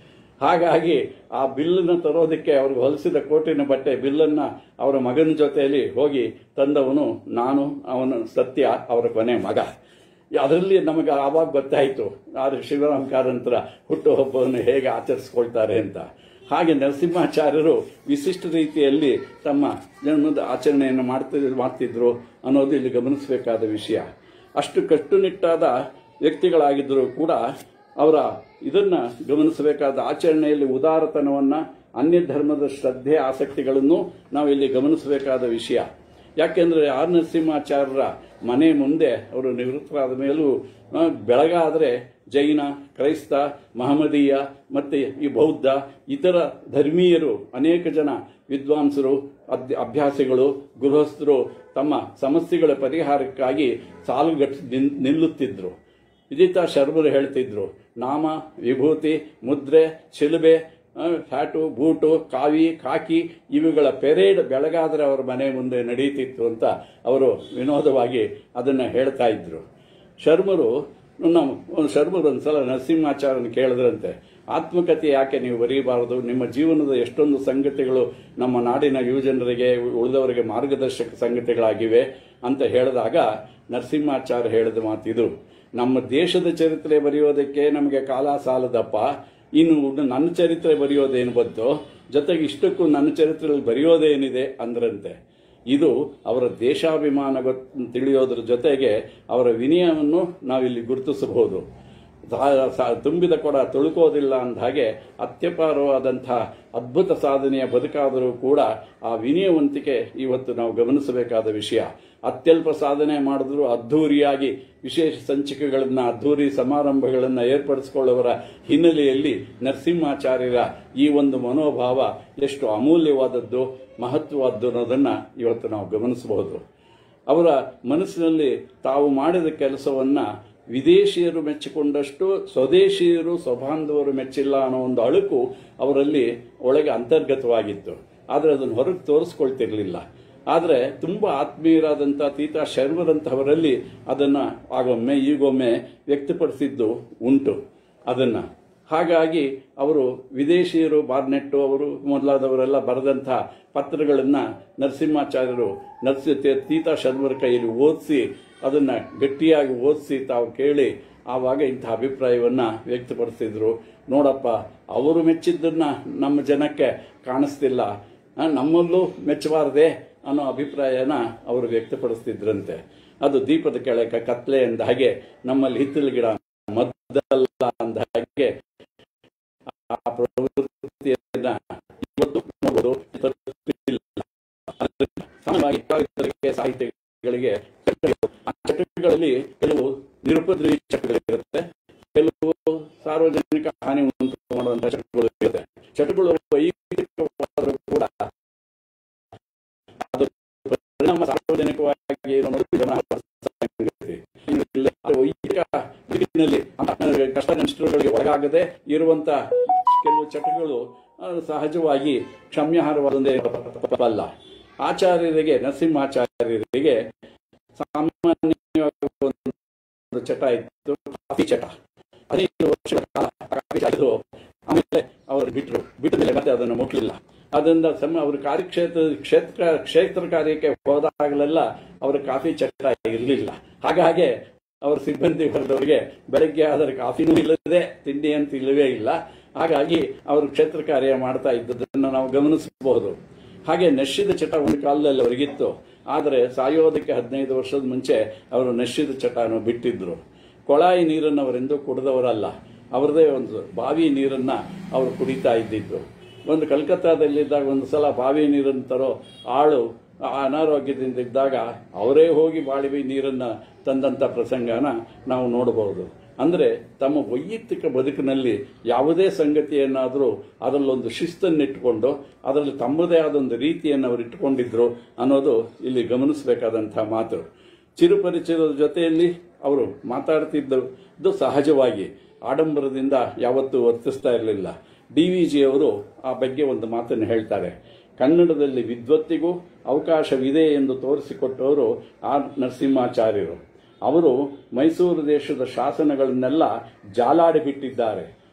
ಹಾಗಾಗಿ ಆ ಬಿಲ್ಲನ್ನು ತರೋದಕ್ಕೆ ಅವ್ರಿಗೆ ಹೊಲಿಸಿದ ಕೋಟಿನ ಬಟ್ಟೆ ಬಿಲ್ಲನ್ನ ಅವರ ಮಗನ ಜೊತೆಯಲ್ಲಿ ಹೋಗಿ ತಂದವನು ನಾನು ಅವನ ಸತ್ಯ ಅವರ ಕೊನೆ ಮಗ ಅದರಲ್ಲಿ ನಮಗೆ ಆವಾಗ ಗೊತ್ತಾಯಿತು ಆದರೆ ಶಿವರಾಮ್ ಕಾರಂತರ ಹುಟ್ಟುಹಬ್ಬವನ್ನು ಹೇಗೆ ಆಚರಿಸ್ಕೊಳ್ತಾರೆ ಅಂತ ಹಾಗೆ ನರಸಿಂಹಾಚಾರ್ಯರು ವಿಶಿಷ್ಟ ರೀತಿಯಲ್ಲಿ ತಮ್ಮ ಜನ್ಮದ ಆಚರಣೆಯನ್ನು ಮಾಡ್ತಿದ್ರು ಮಾಡ್ತಿದ್ರು ಅನ್ನೋದು ಇಲ್ಲಿ ಗಮನಿಸಬೇಕಾದ ವಿಷಯ ಅಷ್ಟು ಕಟ್ಟುನಿಟ್ಟಾದ ವ್ಯಕ್ತಿಗಳಾಗಿದ್ದರೂ ಕೂಡ ಅವರ ಇದನ್ನ ಗಮನಿಸಬೇಕಾದ ಆಚರಣೆಯಲ್ಲಿ ಉದಾರತನವನ್ನ ಅನ್ಯ ಧರ್ಮದ ಶ್ರದ್ಧೆ ಆಸಕ್ತಿಗಳನ್ನು ನಾವು ಇಲ್ಲಿ ಗಮನಿಸಬೇಕಾದ ವಿಷಯ ಯಾಕೆಂದ್ರೆ ಆರ್ ನರಸಿಂಹಾಚಾರ್ಯರ ಮನೆ ಮುಂದೆ ಅವರು ನಿವೃತ್ತರಾದ ಮೇಲೂ ಆ, ಬೆಳಗಾದರೆ ಜೈನ ಕ್ರೈಸ್ತ ಮಹಮ್ಮದೀಯ ಮತ್ತೆ ಈ ಬೌದ್ಧ ಇತರ ಧರ್ಮೀಯರು ಅನೇಕ ಜನ ವಿದ್ವಾಂಸರು ಅಧ್ಯ- ಅಭ್ಯಾಸಿಗಳು ಗೃಹಸ್ಥರು ತಮ್ಮ ಸಮಸ್ಯೆಗಳ ಪರಿಹಾರಕ್ಕಾಗಿ ಸಾಲುಗಟ್ಟಿ ನಿನ್- ನಿಲ್ಲುತ್ತಿದ್ರು ವಿಜಿತಾ ಶರ್ಮರು ಹೇಳ್ತಿದ್ರು ನಾಮ ವಿಭೂತಿ ಮುದ್ರೆ ಶಿಲುಬೆ ಆ, ಹ್ಯಾಟು ಬೂಟು ಕಾವಿ ಕಾಕಿ ಇವುಗಳ ಪೆರೇಡ್ ಬೆಳಗಾದರೆ ಅವರ ಮನೆ ಮುಂದೆ ನಡೀತಿತ್ತು ಅಂತ ಅವರು ವಿನೋದವಾಗಿ ಅದನ್ನು ಹೇಳ್ತಾ ಇದ್ರು ಶರ್ಮರು ನಮ್ಮ ಶರ್ಮರು ಒಂದ್ಸಲ ನರಸಿಂಹಾಚಾರ್ಯನ ಕೇಳಿದ್ರಂತೆ ಆತ್ಮಕಥೆ ಯಾಕೆ ನೀವು ಬರೀಬಾರದು ನಿಮ್ಮ ಜೀವನದ ಎಷ್ಟೊಂದು ಸಂಗತಿಗಳು ನಮ್ಮ ನಾಡಿನ ಯುವಜನರಿಗೆ ಉಳಿದವರಿಗೆ ಮಾರ್ಗದರ್ಶಕ ಸಂಗತಿಗಳಾಗಿವೆ ಅಂತ ಹೇಳಿದಾಗ ನರಸಿಂಹಾಚಾರ್ಯ ಹೇಳಿದ ಮಾತಿದು ನಮ್ಮ ದೇಶದ ಚರಿತ್ರೆ ಬರೆಯೋದಕ್ಕೆ ನಮಗೆ ಕಾಲ ಸಾಲದಪ್ಪ ಇನ್ನು ಉಳಿದ ನನ್ನ ಚರಿತ್ರೆ ಬರೆಯೋದೇನು ಬಂತು ಜೊತೆಗೆ ಇಷ್ಟಕ್ಕೂ ನನ್ನ ಚರಿತ್ರೆಯಲ್ಲಿ ಬರೆಯೋದೇನಿದೆ ಅಂದ್ರಂತೆ ಇದು ಅವರ ದೇಶಾಭಿಮಾನ ಗೊತ್- ತಿಳಿಯೋದ್ರ ಜೊತೆಗೆ ಅವರ ವಿನಯವನ್ನು ನಾವಿಲ್ಲಿ ಗುರುತಿಸಬಹುದು ಸಾ- ಸಾ- ತುಂಬಿದ ಕೊಡ ತುಳುಕೋದಿಲ್ಲ ಅಂದ ಹಾಗೆ ಅತ್ಯಪಾರವಾದಂಥ ಅದ್ಭುತ ಸಾಧನೆಯ ಬದುಕಾದರೂ ಕೂಡ ಆ ವಿನಯವಂತಿಕೆ ಇವತ್ತು ನಾವು ಗಮನಿಸಬೇಕಾದ ವಿಷಯ ಅತ್ಯಲ್ಪ ಸಾಧನೆ ಮಾಡಿದ್ರು ಅದ್ಧೂರಿಯಾಗಿ ವಿಶೇಷ ಸಂಚಿಕೆಗಳನ್ನ ಅದ್ಧೂರಿ ಸಮಾರಂಭಗಳನ್ನ ಏರ್ಪಡಿಸಿಕೊಳ್ಳುವವರ ಹಿನ್ನೆಲೆಯಲ್ಲಿ ನರಸಿಂಹಾಚಾರ್ಯರ ಈ ಒಂದು ಮನೋಭಾವ ಎಷ್ಟು ಅಮೂಲ್ಯವಾದದ್ದು ಮಹತ್ವವಾದ್ದು ಅನ್ನೋದನ್ನ ಇವತ್ತು ನಾವು ಗಮನಿಸಬಹುದು ಅವರ ಮನಸ್ಸಿನಲ್ಲಿ ತಾವು ಮಾಡಿದ ಕೆಲಸವನ್ನ ವಿದೇಶಿಯರು ಮೆಚ್ಚಿಕೊಂಡಷ್ಟು ಸ್ವದೇಶಿಯರು ಸ್ವಬಾಂಧವರು ಮೆಚ್ಚಿಲ್ಲ ಅನ್ನೋ ಒಂದು ಅಳುಕು ಅವರಲ್ಲಿ ಒಳಗೆ ಅಂತರ್ಗತವಾಗಿತ್ತು ಆದರೆ ಅದನ್ನು ಹೊರಗೆ ತೋರಿಸ್ಕೊಳ್ತಿರ್ಲಿಲ್ಲ ಆದರೆ ತುಂಬ ಆತ್ಮೀಯರಾದಂಥ ತೀತಾ ಶರ್ಮರಂತಹವರಲ್ಲಿ ಅದನ್ನು ಆಗೊಮ್ಮೆ ಈಗೊಮ್ಮೆ ವ್ಯಕ್ತಪಡಿಸಿದ್ದು ಉಂಟು ಅದನ್ನು ಹಾಗಾಗಿ ಅವರು ವಿದೇಶಿಯರು ಬಾರ್ನೆಟ್ಟು ಅವರು ಮೊದಲಾದವರೆಲ್ಲ ಬರೆದಂಥ ಪತ್ರಗಳನ್ನ ನರಸಿಂಹಾಚಾರ್ಯರು ನರಸಿ ತೀತಾ ಶರ್ಮರ ಕೈಯಲ್ಲಿ ಓದಿಸಿ ಅದನ್ನ ಗಟ್ಟಿಯಾಗಿ ಓದಿಸಿ ತಾವು ಕೇಳಿ ಆವಾಗ ಇಂಥ ಅಭಿಪ್ರಾಯವನ್ನ ವ್ಯಕ್ತಪಡಿಸಿದ್ರು ನೋಡಪ್ಪ ಅವರು ಮೆಚ್ಚಿದ್ದನ್ನ ನಮ್ಮ ಜನಕ್ಕೆ ಕಾಣಿಸ್ತಿಲ್ಲ ಆ, ನಮ್ಮಲ್ಲೂ ಮೆಚ್ಚಬಾರದೆ ಅನ್ನೋ ಅಭಿಪ್ರಾಯನ ಅವರು ವ್ಯಕ್ತಪಡಿಸ್ತಿದ್ರಂತೆ ಅದು ದೀಪದ ಕೆಳಗೆ ಕತ್ಲೆ ಅಂದ ಹಾಗೆ ನಮ್ಮಲ್ಲಿ ಹಿತ್ತಲು ಗಿಡ ಮದ್ದಲ್ಲ ಅಂದ ಹಾಗೆ ಆ ಪ್ರವೃತ್ತಿಯನ್ನ ಇವತ್ತು ನೋಡೋದು ತಪ್ಪಿಲ್ಲ. ಅದರಿಂದ ಸಾಮಾನ್ಯವಾಗಿ ಇತರರಿಗೆ ಸಾಹಿತ್ಯಗಳಿಗೆ ಚಟಗಳು. ಆ ಚಟಗಳಲ್ಲಿ ಕೆಲವು ನಿರುಪದ್ರವಿ ಚಟಗಳಿರುತ್ತೆ ಕೆಲವು ಸಾರ್ವಜನಿಕ ಹಾನಿ ಉಂಟು ಮಾಡುವಂತಹ ಚಟಗಳು ಇರುತ್ತೆ ಚಟಗಳು ವೈಯಕ್ತಿಕವಾದರೂ ಕೂಡ ಅದು ಪರಿಣಾಮ ಸಾರ್ವಜನಿಕವಾಗಿ ಅನ್ನೋದು ಜನ ಸಂಗತಿ. ಇಲ್ಲ, ಅದು ವೈಯಕ್ತಿಕ ಬದುಕಿನಲ್ಲಿ ಕಷ್ಟ ನಷ್ಟಗಳಿಗೆ ಒಳಗಾಗದೆ ಇರುವಂತ ಕೆಲವು ಚಟಗಳು ಆ, ಸಹಜವಾಗಿ ಕ್ಷಮ್ಯಾರ್ಹವಾದೊಂದೇ ತಪ್ಪಲ್ಲ ಆಚಾರ್ಯರಿಗೆ ನರಸಿಂಹಾಚಾರ್ಯರಿಗೆ ಸಾಮಾನ್ಯವಾಗಿ ಒಂದು ಚಟ ಇತ್ತು ಕಾಫಿ ಚಟ ಹದಿನೈದು ವರ್ಷಗಳ ಕಾಲ ಕಾಫಿ ಚಟ ಇತ್ತು. ಆಮೇಲೆ ಅವರು ಬಿಟ್ಟರು ಬಿಟ್ಟ ಮೇಲೆ ಮತ್ತೆ ಅದನ್ನು ಮುಟ್ಲಿಲ್ಲ ಅದರಿಂದ ಸಮ ಅವ್ರ ಕಾರ್ಯಕ್ಷೇತ್ರ ಕ್ಷೇತ್ರ ಕ್ಷೇತ್ರ ಕಾರ್ಯಕ್ಕೆ ಹೋದಾಗಲೆಲ್ಲ ಅವರ ಕಾಫಿ ಚಟ ಇರಲಿಲ್ಲ ಹಾಗಾಗಿ ಅವರ ಸಿಬ್ಬಂದಿ ವರ್ಗದವರಿಗೆ ಬೆಳಗ್ಗೆ ಆದರೆ ಕಾಫಿನೂ ಇಲ್ಲದೆ ತಿಂಡಿ ಅಂತ ಇಲ್ಲವೇ ಇಲ್ಲ ಹಾಗಾಗಿ ಅವರು ಕ್ಷೇತ್ರ ಕಾರ್ಯ ಮಾಡ್ತಾ ಇದ್ದದನ್ನು ನಾವು ಗಮನಿಸಬಹುದು ಹಾಗೆ ನಶ್ಯದ ಚಟ ಒಂದು ಕಾಲದಲ್ಲಿ ಅವರಿಗಿತ್ತು ಆದರೆ ಸಾಯೋದಕ್ಕೆ ಹದಿನೈದು ವರ್ಷದ ಮುಂಚೆ ಅವರು ನಶ್ಯದ ಚಟನು ಬಿಟ್ಟಿದ್ರು ಕೊಳಾಯಿ ನೀರನ್ನು ಅವರೆಂದೂ ಕುಡಿದವರಲ್ಲ ಅವರದೇ ಒಂದು ಬಾವಿ ನೀರನ್ನ ಅವರು ಕುಡಿತಾ ಇದ್ದಿದ್ದು ಒಂದು ಕಲ್ಕತ್ತಾದಲ್ಲಿದ್ದಾಗ ಒಂದು ಸಲ ಬಾವಿ ನೀರನ್ನು ತರೋ ಆಳು ಆ ಅನಾರೋಗ್ಯದಿಂದ ಇದ್ದಾಗ ಅವರೇ ಹೋಗಿ ಬಾಳಿವಿ ನೀರನ್ನ ತಂದಂತ ಪ್ರಸಂಗನ ನಾವು ನೋಡಬಹುದು ಅಂದ್ರೆ ತಮ್ಮ ವೈಯಕ್ತಿಕ ಬದುಕಿನಲ್ಲಿ ಯಾವುದೇ ಸಂಗತಿಯನ್ನಾದರೂ ಅದರಲ್ಲೊಂದು ಶಿಸ್ತನ್ನಿಟ್ಟುಕೊಂಡು ಅದರಲ್ಲಿ ತಮ್ಮದೇ ಆದೊಂದು ರೀತಿಯನ್ನು ಅವರು ಇಟ್ಟುಕೊಂಡಿದ್ರು ಅನ್ನೋದು ಇಲ್ಲಿ ಗಮನಿಸಬೇಕಾದಂತಹ ಮಾತು ಚಿರುಪರಿಚಯದ ಜೊತೆಯಲ್ಲಿ ಅವರು ಮಾತಾಡ್ತಿದ್ದು ಸಹಜವಾಗಿ ಆಡಂಬರದಿಂದ ಯಾವತ್ತೂ ವರ್ತಿಸ್ತಾ ಇರಲಿಲ್ಲ ಡಿ ವಿ ಜಿ ಅವರು ಆ ಬಗ್ಗೆ ಒಂದು ಮಾತನ್ನು ಹೇಳ್ತಾರೆ ಕನ್ನಡದಲ್ಲಿ ವಿದ್ವತ್ತಿಗೂ ಅವಕಾಶವಿದೆ ಎಂದು ತೋರಿಸಿಕೊಟ್ಟವರು ಆರ್ ನರಸಿಂಹಾಚಾರ್ಯರು ಅವರು ಮೈಸೂರು ದೇಶದ ಶಾಸನಗಳನ್ನೆಲ್ಲ ಜಾಲಾಡಿ ಬಿಟ್ಟಿದ್ದಾರೆ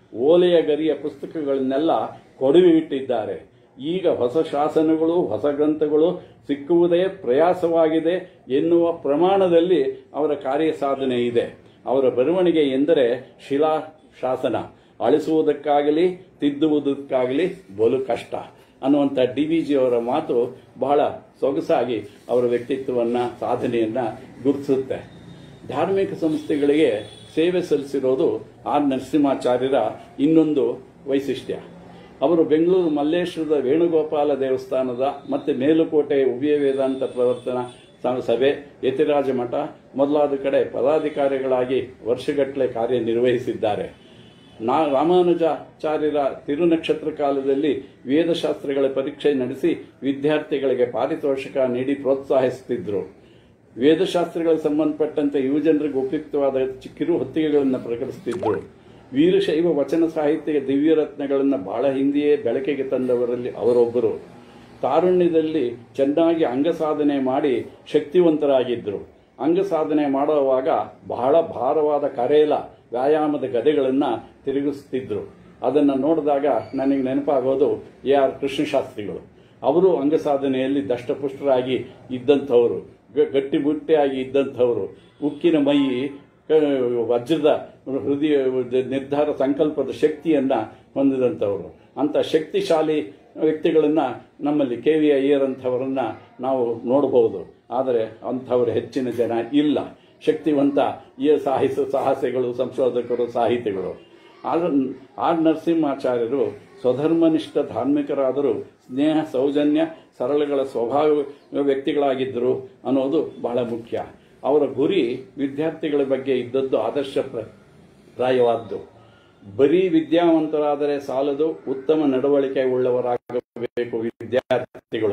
ಓಲೆಯ ಗರಿಯ ಪುಸ್ತಕಗಳನ್ನೆಲ್ಲ ಕೊಡುವೆ ಇಟ್ಟಿದ್ದಾರೆ ಈಗ ಹೊಸ ಶಾಸನಗಳು ಹೊಸ ಗ್ರಂಥಗಳು ಸಿಕ್ಕುವುದೇ ಪ್ರಯಾಸವಾಗಿದೆ ಎನ್ನುವ ಪ್ರಮಾಣದಲ್ಲಿ ಅವರ ಕಾರ್ಯ ಸಾಧನೆ ಇದೆ ಅವರ ಬರವಣಿಗೆ ಎಂದರೆ ಶಿಲಾ ಶಾಸನ ಅಳಿಸುವುದಕ್ಕಾಗಲಿ ತಿದ್ದುವುದಕ್ಕಾಗಲಿ ಬಲು ಕಷ್ಟ ಅನ್ನುವಂಥ ಡಿ ವಿ ಜಿ ಅವರ ಮಾತು ಬಹಳ ಸೊಗಸಾಗಿ ಅವರ ವ್ಯಕ್ತಿತ್ವವನ್ನ ಸಾಧನೆಯನ್ನ ಗುರುತಿಸುತ್ತೆ ಧಾರ್ಮಿಕ ಸಂಸ್ಥೆಗಳಿಗೆ ಸೇವೆ ಸಲ್ಲಿಸಿರೋದು ಆರ್ ನರಸಿಂಹಾಚಾರ್ಯರ ಇನ್ನೊಂದು ವೈಶಿಷ್ಟ್ಯ ಅವರು ಬೆಂಗಳೂರು ಮಲ್ಲೇಶ್ವರದ ವೇಣುಗೋಪಾಲ ದೇವಸ್ಥಾನದ ಮತ್ತೆ ಮೇಲುಕೋಟೆ ಉಭಯ ವೇದಾಂತ ಪ್ರವರ್ತನಾ ಸ- ಸಭೆ ಯತಿರಾಜ ಮಠ ಮೊದಲಾದ ಕಡೆ ಪದಾಧಿಕಾರಿಗಳಾಗಿ ವರ್ಷಗಟ್ಟಲೆ ಕಾರ್ಯನಿರ್ವಹಿಸಿದ್ದಾರೆ ನಾ ರಾಮಾನುಜಾಚಾರ್ಯರ ತಿರುನಕ್ಷತ್ರ ಕಾಲದಲ್ಲಿ ವೇದಶಾಸ್ತ್ರಗಳ ಪರೀಕ್ಷೆ ನಡೆಸಿ ವಿದ್ಯಾರ್ಥಿಗಳಿಗೆ ಪಾರಿತೋಷಕ ನೀಡಿ ಪ್ರೋತ್ಸಾಹಿಸುತ್ತಿದ್ದರು ವೇದಶಾಸ್ತ್ರಗಳಿಗೆ ಸಂಬಂಧಪಟ್ಟಂತೆ ಯುವಜನರಿಗೆ ಉಪಯುಕ್ತವಾದ ಚಿ- ಕಿರು ಹೊತ್ತಿಗೆಗಳನ್ನು ಪ್ರಕಟಿಸುತ್ತಿದ್ದರು ವೀರಶೈವ ವಚನ ಸಾಹಿತ್ಯ ದಿವ್ಯರತ್ನಗಳನ್ನು ಬಹಳ ಹಿಂದೆಯೇ ಬೆಳಕಿಗೆ ತಂದವರಲ್ಲಿ ಅವರೊಬ್ಬರು ತಾರುಣ್ಯದಲ್ಲಿ ಚೆನ್ನಾಗಿ ಅಂಗಸಾಧನೆ ಮಾಡಿ ಶಕ್ತಿವಂತರಾಗಿದ್ದರು ಅಂಗಸಾಧನೆ ಮಾಡುವಾಗ ಬಹಳ ಭಾರವಾದ ಕರೇಲ ವ್ಯಾಯಾಮದ ಗದೆಗಳನ್ನು ತಿರುಗಿಸುತ್ತಿದ್ದರು ಅದನ್ನು ನೋಡಿದಾಗ ನನಗೆ ನೆನಪಾಗೋದು ಎ ಆರ್ ಕೃಷ್ಣಶಾಸ್ತ್ರಿಗಳು ಅವರು ಅಂಗಸಾಧನೆಯಲ್ಲಿ ದಷ್ಟಪುಷ್ಟರಾಗಿ ಇದ್ದಂಥವರು ಗ- ಗಟ್ಟಿಮುಟ್ಟಿಯಾಗಿ ಇದ್ದಂಥವರು ಉಕ್ಕಿನ ಮೈ ಕ- ವಜ್ರದ ಹೃದಯ ನಿರ್ಧಾರ ಸಂಕಲ್ಪದ ಶಕ್ತಿಯನ್ನ ಹೊಂದಿದಂಥವರು ಅಂತ ಶಕ್ತಿಶಾಲಿ ವ್ಯಕ್ತಿಗಳನ್ನ ನಮ್ಮಲ್ಲಿ ಕೆ ವಿ ಅಯ್ಯರ್ ಅಂಥವರನ್ನ ನಾವು ನೋಡಬಹುದು ಆದರೆ ಅಂಥವರು ಹೆಚ್ಚಿನ ಜನ ಇಲ್ಲ ಶಕ್ತಿವಂತ ಈ ಸಾಹಿಸ ಸಾಹಸಿಗಳು ಸಂಶೋಧಕರು ಸಾಹಿತಿಗಳು ಆದ ಆರ್ ನರಸಿಂಹಾಚಾರ್ಯರು ಸ್ವಧರ್ಮನಿಷ್ಠ ಧಾರ್ಮಿಕರಾದರೂ ಸ್ನೇಹ ಸೌಜನ್ಯ ಸರಳಗಳ ಸ್ವಭಾವ ವ್ಯಕ್ತಿಗಳಾಗಿದ್ದರು ಅನ್ನೋದು ಬಹಳ ಮುಖ್ಯ ಅವರ ಗುರಿ ವಿದ್ಯಾರ್ಥಿಗಳ ಬಗ್ಗೆ ಇದ್ದದ್ದು ಆದರ್ಶ ಪ್ರ- ಪ್ರಾಯವಾದ್ದು ಬರೀ ವಿದ್ಯಾವಂತರಾದರೆ ಸಾಲದು ಉತ್ತಮ ನಡವಳಿಕೆ ಉಳ್ಳವರಾಗಬೇಕು ವಿದ್ಯಾರ್ಥಿಗಳು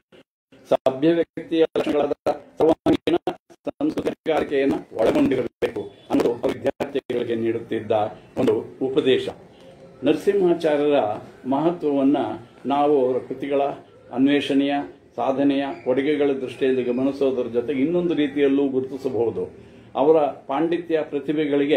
ಸಭ್ಯ ವ್ಯಕ್ತಿಯ ಲಕ್ಷಣಗಳಾದ ಸರ್ವಾಂಗೀಣ ಸಂಸ್ಕೃತಿಗಾರಿಕೆಯನ್ನು ಒಳಗೊಂಡಿರಬೇಕು ಅನ್ನೋದು ವಿದ್ಯಾರ್ಥಿಗಳಿಗೆ ನೀಡುತ್ತಿದ್ದ ಒಂದು ಉಪದೇಶ ನರಸಿಂಹಾಚಾರ್ಯರ ಮಹತ್ವವನ್ನ ನಾವು ಅವರ ಕೃತಿಗಳ ಅನ್ವೇಷಣೆಯ ಸಾಧನೆಯ ಕೊಡುಗೆಗಳ ದೃಷ್ಟಿಯಲ್ಲಿ ಗಮನಿಸೋದರ ಜೊತೆಗೆ ಇನ್ನೊಂದು ರೀತಿಯಲ್ಲೂ ಗುರುತಿಸಬಹುದು ಅವರ ಪಾಂಡಿತ್ಯ ಪ್ರತಿಭೆಗಳಿಗೆ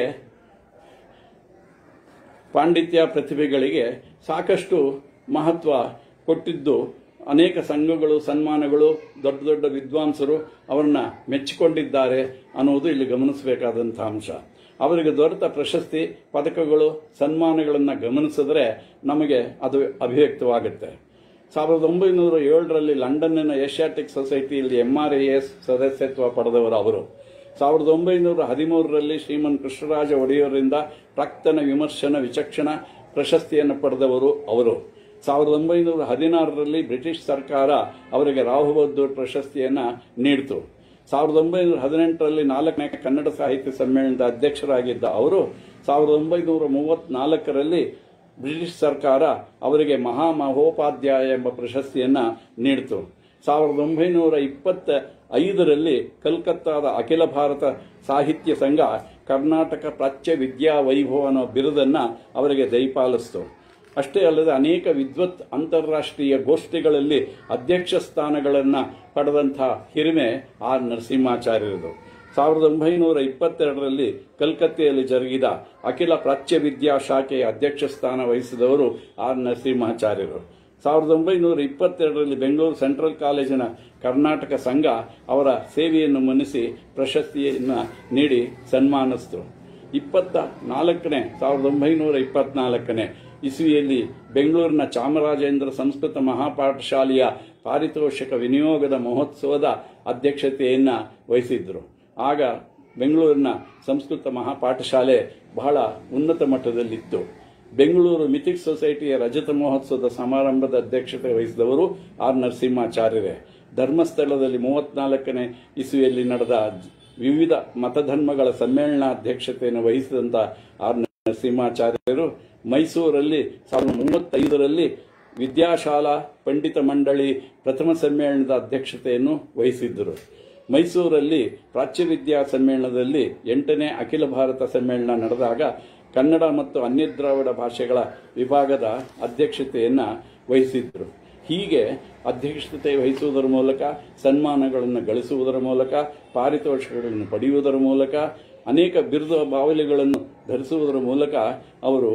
ಪಾಂಡಿತ್ಯ ಪ್ರತಿಭೆಗಳಿಗೆ ಸಾಕಷ್ಟು ಮಹತ್ವ ಕೊಟ್ಟಿದ್ದು ಅನೇಕ ಸಂಘಗಳು ಸನ್ಮಾನಗಳು ದೊಡ್ಡ ದೊಡ್ಡ ವಿದ್ವಾಂಸರು ಅವರನ್ನ ಮೆಚ್ಚಿಕೊಂಡಿದ್ದಾರೆ ಅನ್ನುವುದು ಇಲ್ಲಿ ಗಮನಿಸಬೇಕಾದಂತಹ ಅಂಶ ಅವರಿಗೆ ದೊರೆತ ಪ್ರಶಸ್ತಿ ಪದಕಗಳು ಸನ್ಮಾನಗಳನ್ನು ಗಮನಿಸಿದ್ರೆ ನಮಗೆ ಅದು ಅಭಿವ್ಯಕ್ತವಾಗುತ್ತೆ ಸಾವಿರದ ಒಂಬೈನೂರ ಏಳರಲ್ಲಿ ಲಂಡನ್ನಿನ ಏಷ್ಯಾಟಿಕ್ ಸೊಸೈಟಿಯಲ್ಲಿ ಎಂಆರ್ಎಎಸ್ ಸದಸ್ಯತ್ವ ಪಡೆದವರು ಅವರು ಸಾವಿರದ ಒಂಬೈನೂರ ಹದಿಮೂರರಲ್ಲಿ ಶ್ರೀಮನ್ ಕೃಷ್ಣರಾಜ ಒಡೆಯರಿಂದ ಪ್ರಾಕ್ತನ ವಿಮರ್ಶನ ವಿಚಕ್ಷಣ ಪ್ರಶಸ್ತಿಯನ್ನು ಪಡೆದವರು ಅವರು ಸಾವಿರದ ಒಂಬೈನೂರ ಹದಿನಾರರಲ್ಲಿ ಬ್ರಿಟಿಷ್ ಸರ್ಕಾರ ಅವರಿಗೆ ರಾಹು ಬಹದ್ದೂರ್ ಪ್ರಶಸ್ತಿಯನ್ನ ನೀಡಿತು ಸಾವಿರದ ಒಂಬೈನೂರ ಹದಿನೆಂಟರಲ್ಲಿ ನಾಲ್ಕನೇ ಕನ್ನಡ ಸಾಹಿತ್ಯ ಸಮ್ಮೇಳನದ ಅಧ್ಯಕ್ಷರಾಗಿದ್ದ ಅವರು ಸಾವಿರದ ಒಂಬೈನೂರ ಮೂವತ್ನಾಲ್ಕರಲ್ಲಿ ಬ್ರಿಟಿಷ್ ಸರ್ಕಾರ ಅವರಿಗೆ ಮಹಾ ಮಹೋಪಾಧ್ಯಾಯ ಎಂಬ ಪ್ರಶಸ್ತಿಯನ್ನ ನೀಡಿತು ಸಾವಿರದ ಒಂಬೈನೂರ ಇಪ್ಪತ್ತ ಐದರಲ್ಲಿ ಕಲ್ಕತ್ತಾದ ಅಖಿಲ ಭಾರತ ಸಾಹಿತ್ಯ ಸಂಘ ಕರ್ನಾಟಕ ಪ್ರಾಚ್ಯ ವಿದ್ಯಾ ವೈಭವ ಅನ್ನೋ ಬಿರುದನ್ನ ಅವರಿಗೆ ದಯಪಾಲಿಸಿತು ಅಷ್ಟೇ ಅಲ್ಲದೆ ಅನೇಕ ವಿದ್ವತ್ ಅಂತಾರಾಷ್ಟ್ರೀಯ ಗೋಷ್ಠಿಗಳಲ್ಲಿ ಅಧ್ಯಕ್ಷ ಸ್ಥಾನಗಳನ್ನು ಪಡೆದಂತಹ ಹಿರಿಮೆ ಆರ್ ನರಸಿಂಹಾಚಾರ್ಯರದು ಸಾವಿರದ ಒಂಬೈನೂರ ಇಪ್ಪತ್ತೆರಡರಲ್ಲಿ ಕಲ್ಕತ್ತೆಯಲ್ಲಿ ಜರುಗಿದ ಅಖಿಲ ಪ್ರಾಚ್ಯ ವಿದ್ಯಾ ಶಾಖೆಯ ಅಧ್ಯಕ್ಷ ಸ್ಥಾನ ವಹಿಸಿದವರು ಆರ್ ನರಸಿಂಹಾಚಾರ್ಯರು ಸಾವಿರದ ಒಂಬೈನೂರ ಇಪ್ಪತ್ತೆರಡರಲ್ಲಿ ಬೆಂಗಳೂರು ಸೆಂಟ್ರಲ್ ಕಾಲೇಜಿನ ಕರ್ನಾಟಕ ಸಂಘ ಅವರ ಸೇವೆಯನ್ನು ಮನ್ನಿಸಿ ಪ್ರಶಸ್ತಿಯನ್ನು ನೀಡಿ ಸನ್ಮಾನಿಸಿತು ಇಪ್ಪತ್ತ ನಾಲ್ಕನೇ ಸಾವಿರದ ಒಂಬೈನೂರ ಇಪ್ಪತ್ನಾಲ್ಕನೇ ಇಸ್ವಿಯಲ್ಲಿ ಬೆಂಗಳೂರಿನ ಚಾಮರಾಜೇಂದ್ರ ಸಂಸ್ಕೃತ ಮಹಾಪಾಠಶಾಲೆಯ ಪಾರಿತೋಷಕ ವಿನಿಯೋಗದ ಮಹೋತ್ಸವದ ಅಧ್ಯಕ್ಷತೆಯನ್ನ ವಹಿಸಿದ್ರು ಆಗ ಬೆಂಗಳೂರಿನ ಸಂಸ್ಕೃತ ಮಹಾಪಾಠಶಾಲೆ ಬಹಳ ಉನ್ನತ ಮಟ್ಟದಲ್ಲಿತ್ತು ಬೆಂಗಳೂರು ಮಿಥಿಕ್ ಸೊಸೈಟಿಯ ರಜತ ಮಹೋತ್ಸವದ ಸಮಾರಂಭದ ಅಧ್ಯಕ್ಷತೆ ವಹಿಸಿದವರು ಆರ್ ನರಸಿಂಹಾಚಾರ್ಯರೇ ಧರ್ಮಸ್ಥಳದಲ್ಲಿ ಮೂವತ್ನಾಲ್ಕನೇ ಇಸುವಿಯಲ್ಲಿ ನಡೆದ ವಿವಿಧ ಮತಧರ್ಮಗಳ ಸಮ್ಮೇಳನ ಅಧ್ಯಕ್ಷತೆಯನ್ನು ವಹಿಸಿದಂತ ಆರ್ ನರಸಿಂಹಾಚಾರ್ಯರು ಮೈಸೂರಲ್ಲಿ ಸಾವಿರದ ಮೂವತ್ತೈದರಲ್ಲಿ ವಿದ್ಯಾಶಾಲಾ ಪಂಡಿತ ಮಂಡಳಿ ಪ್ರಥಮ ಸಮ್ಮೇಳನದ ಅಧ್ಯಕ್ಷತೆಯನ್ನು ವಹಿಸಿದ್ದರು ಮೈಸೂರಲ್ಲಿ ಪ್ರಾಚ್ಯ ವಿದ್ಯಾ ಸಮ್ಮೇಳನದಲ್ಲಿ ಎಂಟನೇ ಅಖಿಲ ಭಾರತ ಸಮ್ಮೇಳನ ನಡೆದಾಗ ಕನ್ನಡ ಮತ್ತು ಅನ್ಯದ್ರಾವಿಡ ಭಾಷೆಗಳ ವಿಭಾಗದ ಅಧ್ಯಕ್ಷತೆಯನ್ನ ವಹಿಸಿದ್ರು ಹೀಗೆ ಅಧ್ಯಕ್ಷತೆ ವಹಿಸುವುದರ ಮೂಲಕ ಸನ್ಮಾನಗಳನ್ನು ಗಳಿಸುವುದರ ಮೂಲಕ ಪಾರಿತೋಷಕಗಳನ್ನು ಪಡೆಯುವುದರ ಮೂಲಕ ಅನೇಕ ಬಿರುದು ಬಾವಲಿಗಳನ್ನು ಧರಿಸುವುದರ ಮೂಲಕ ಅವರು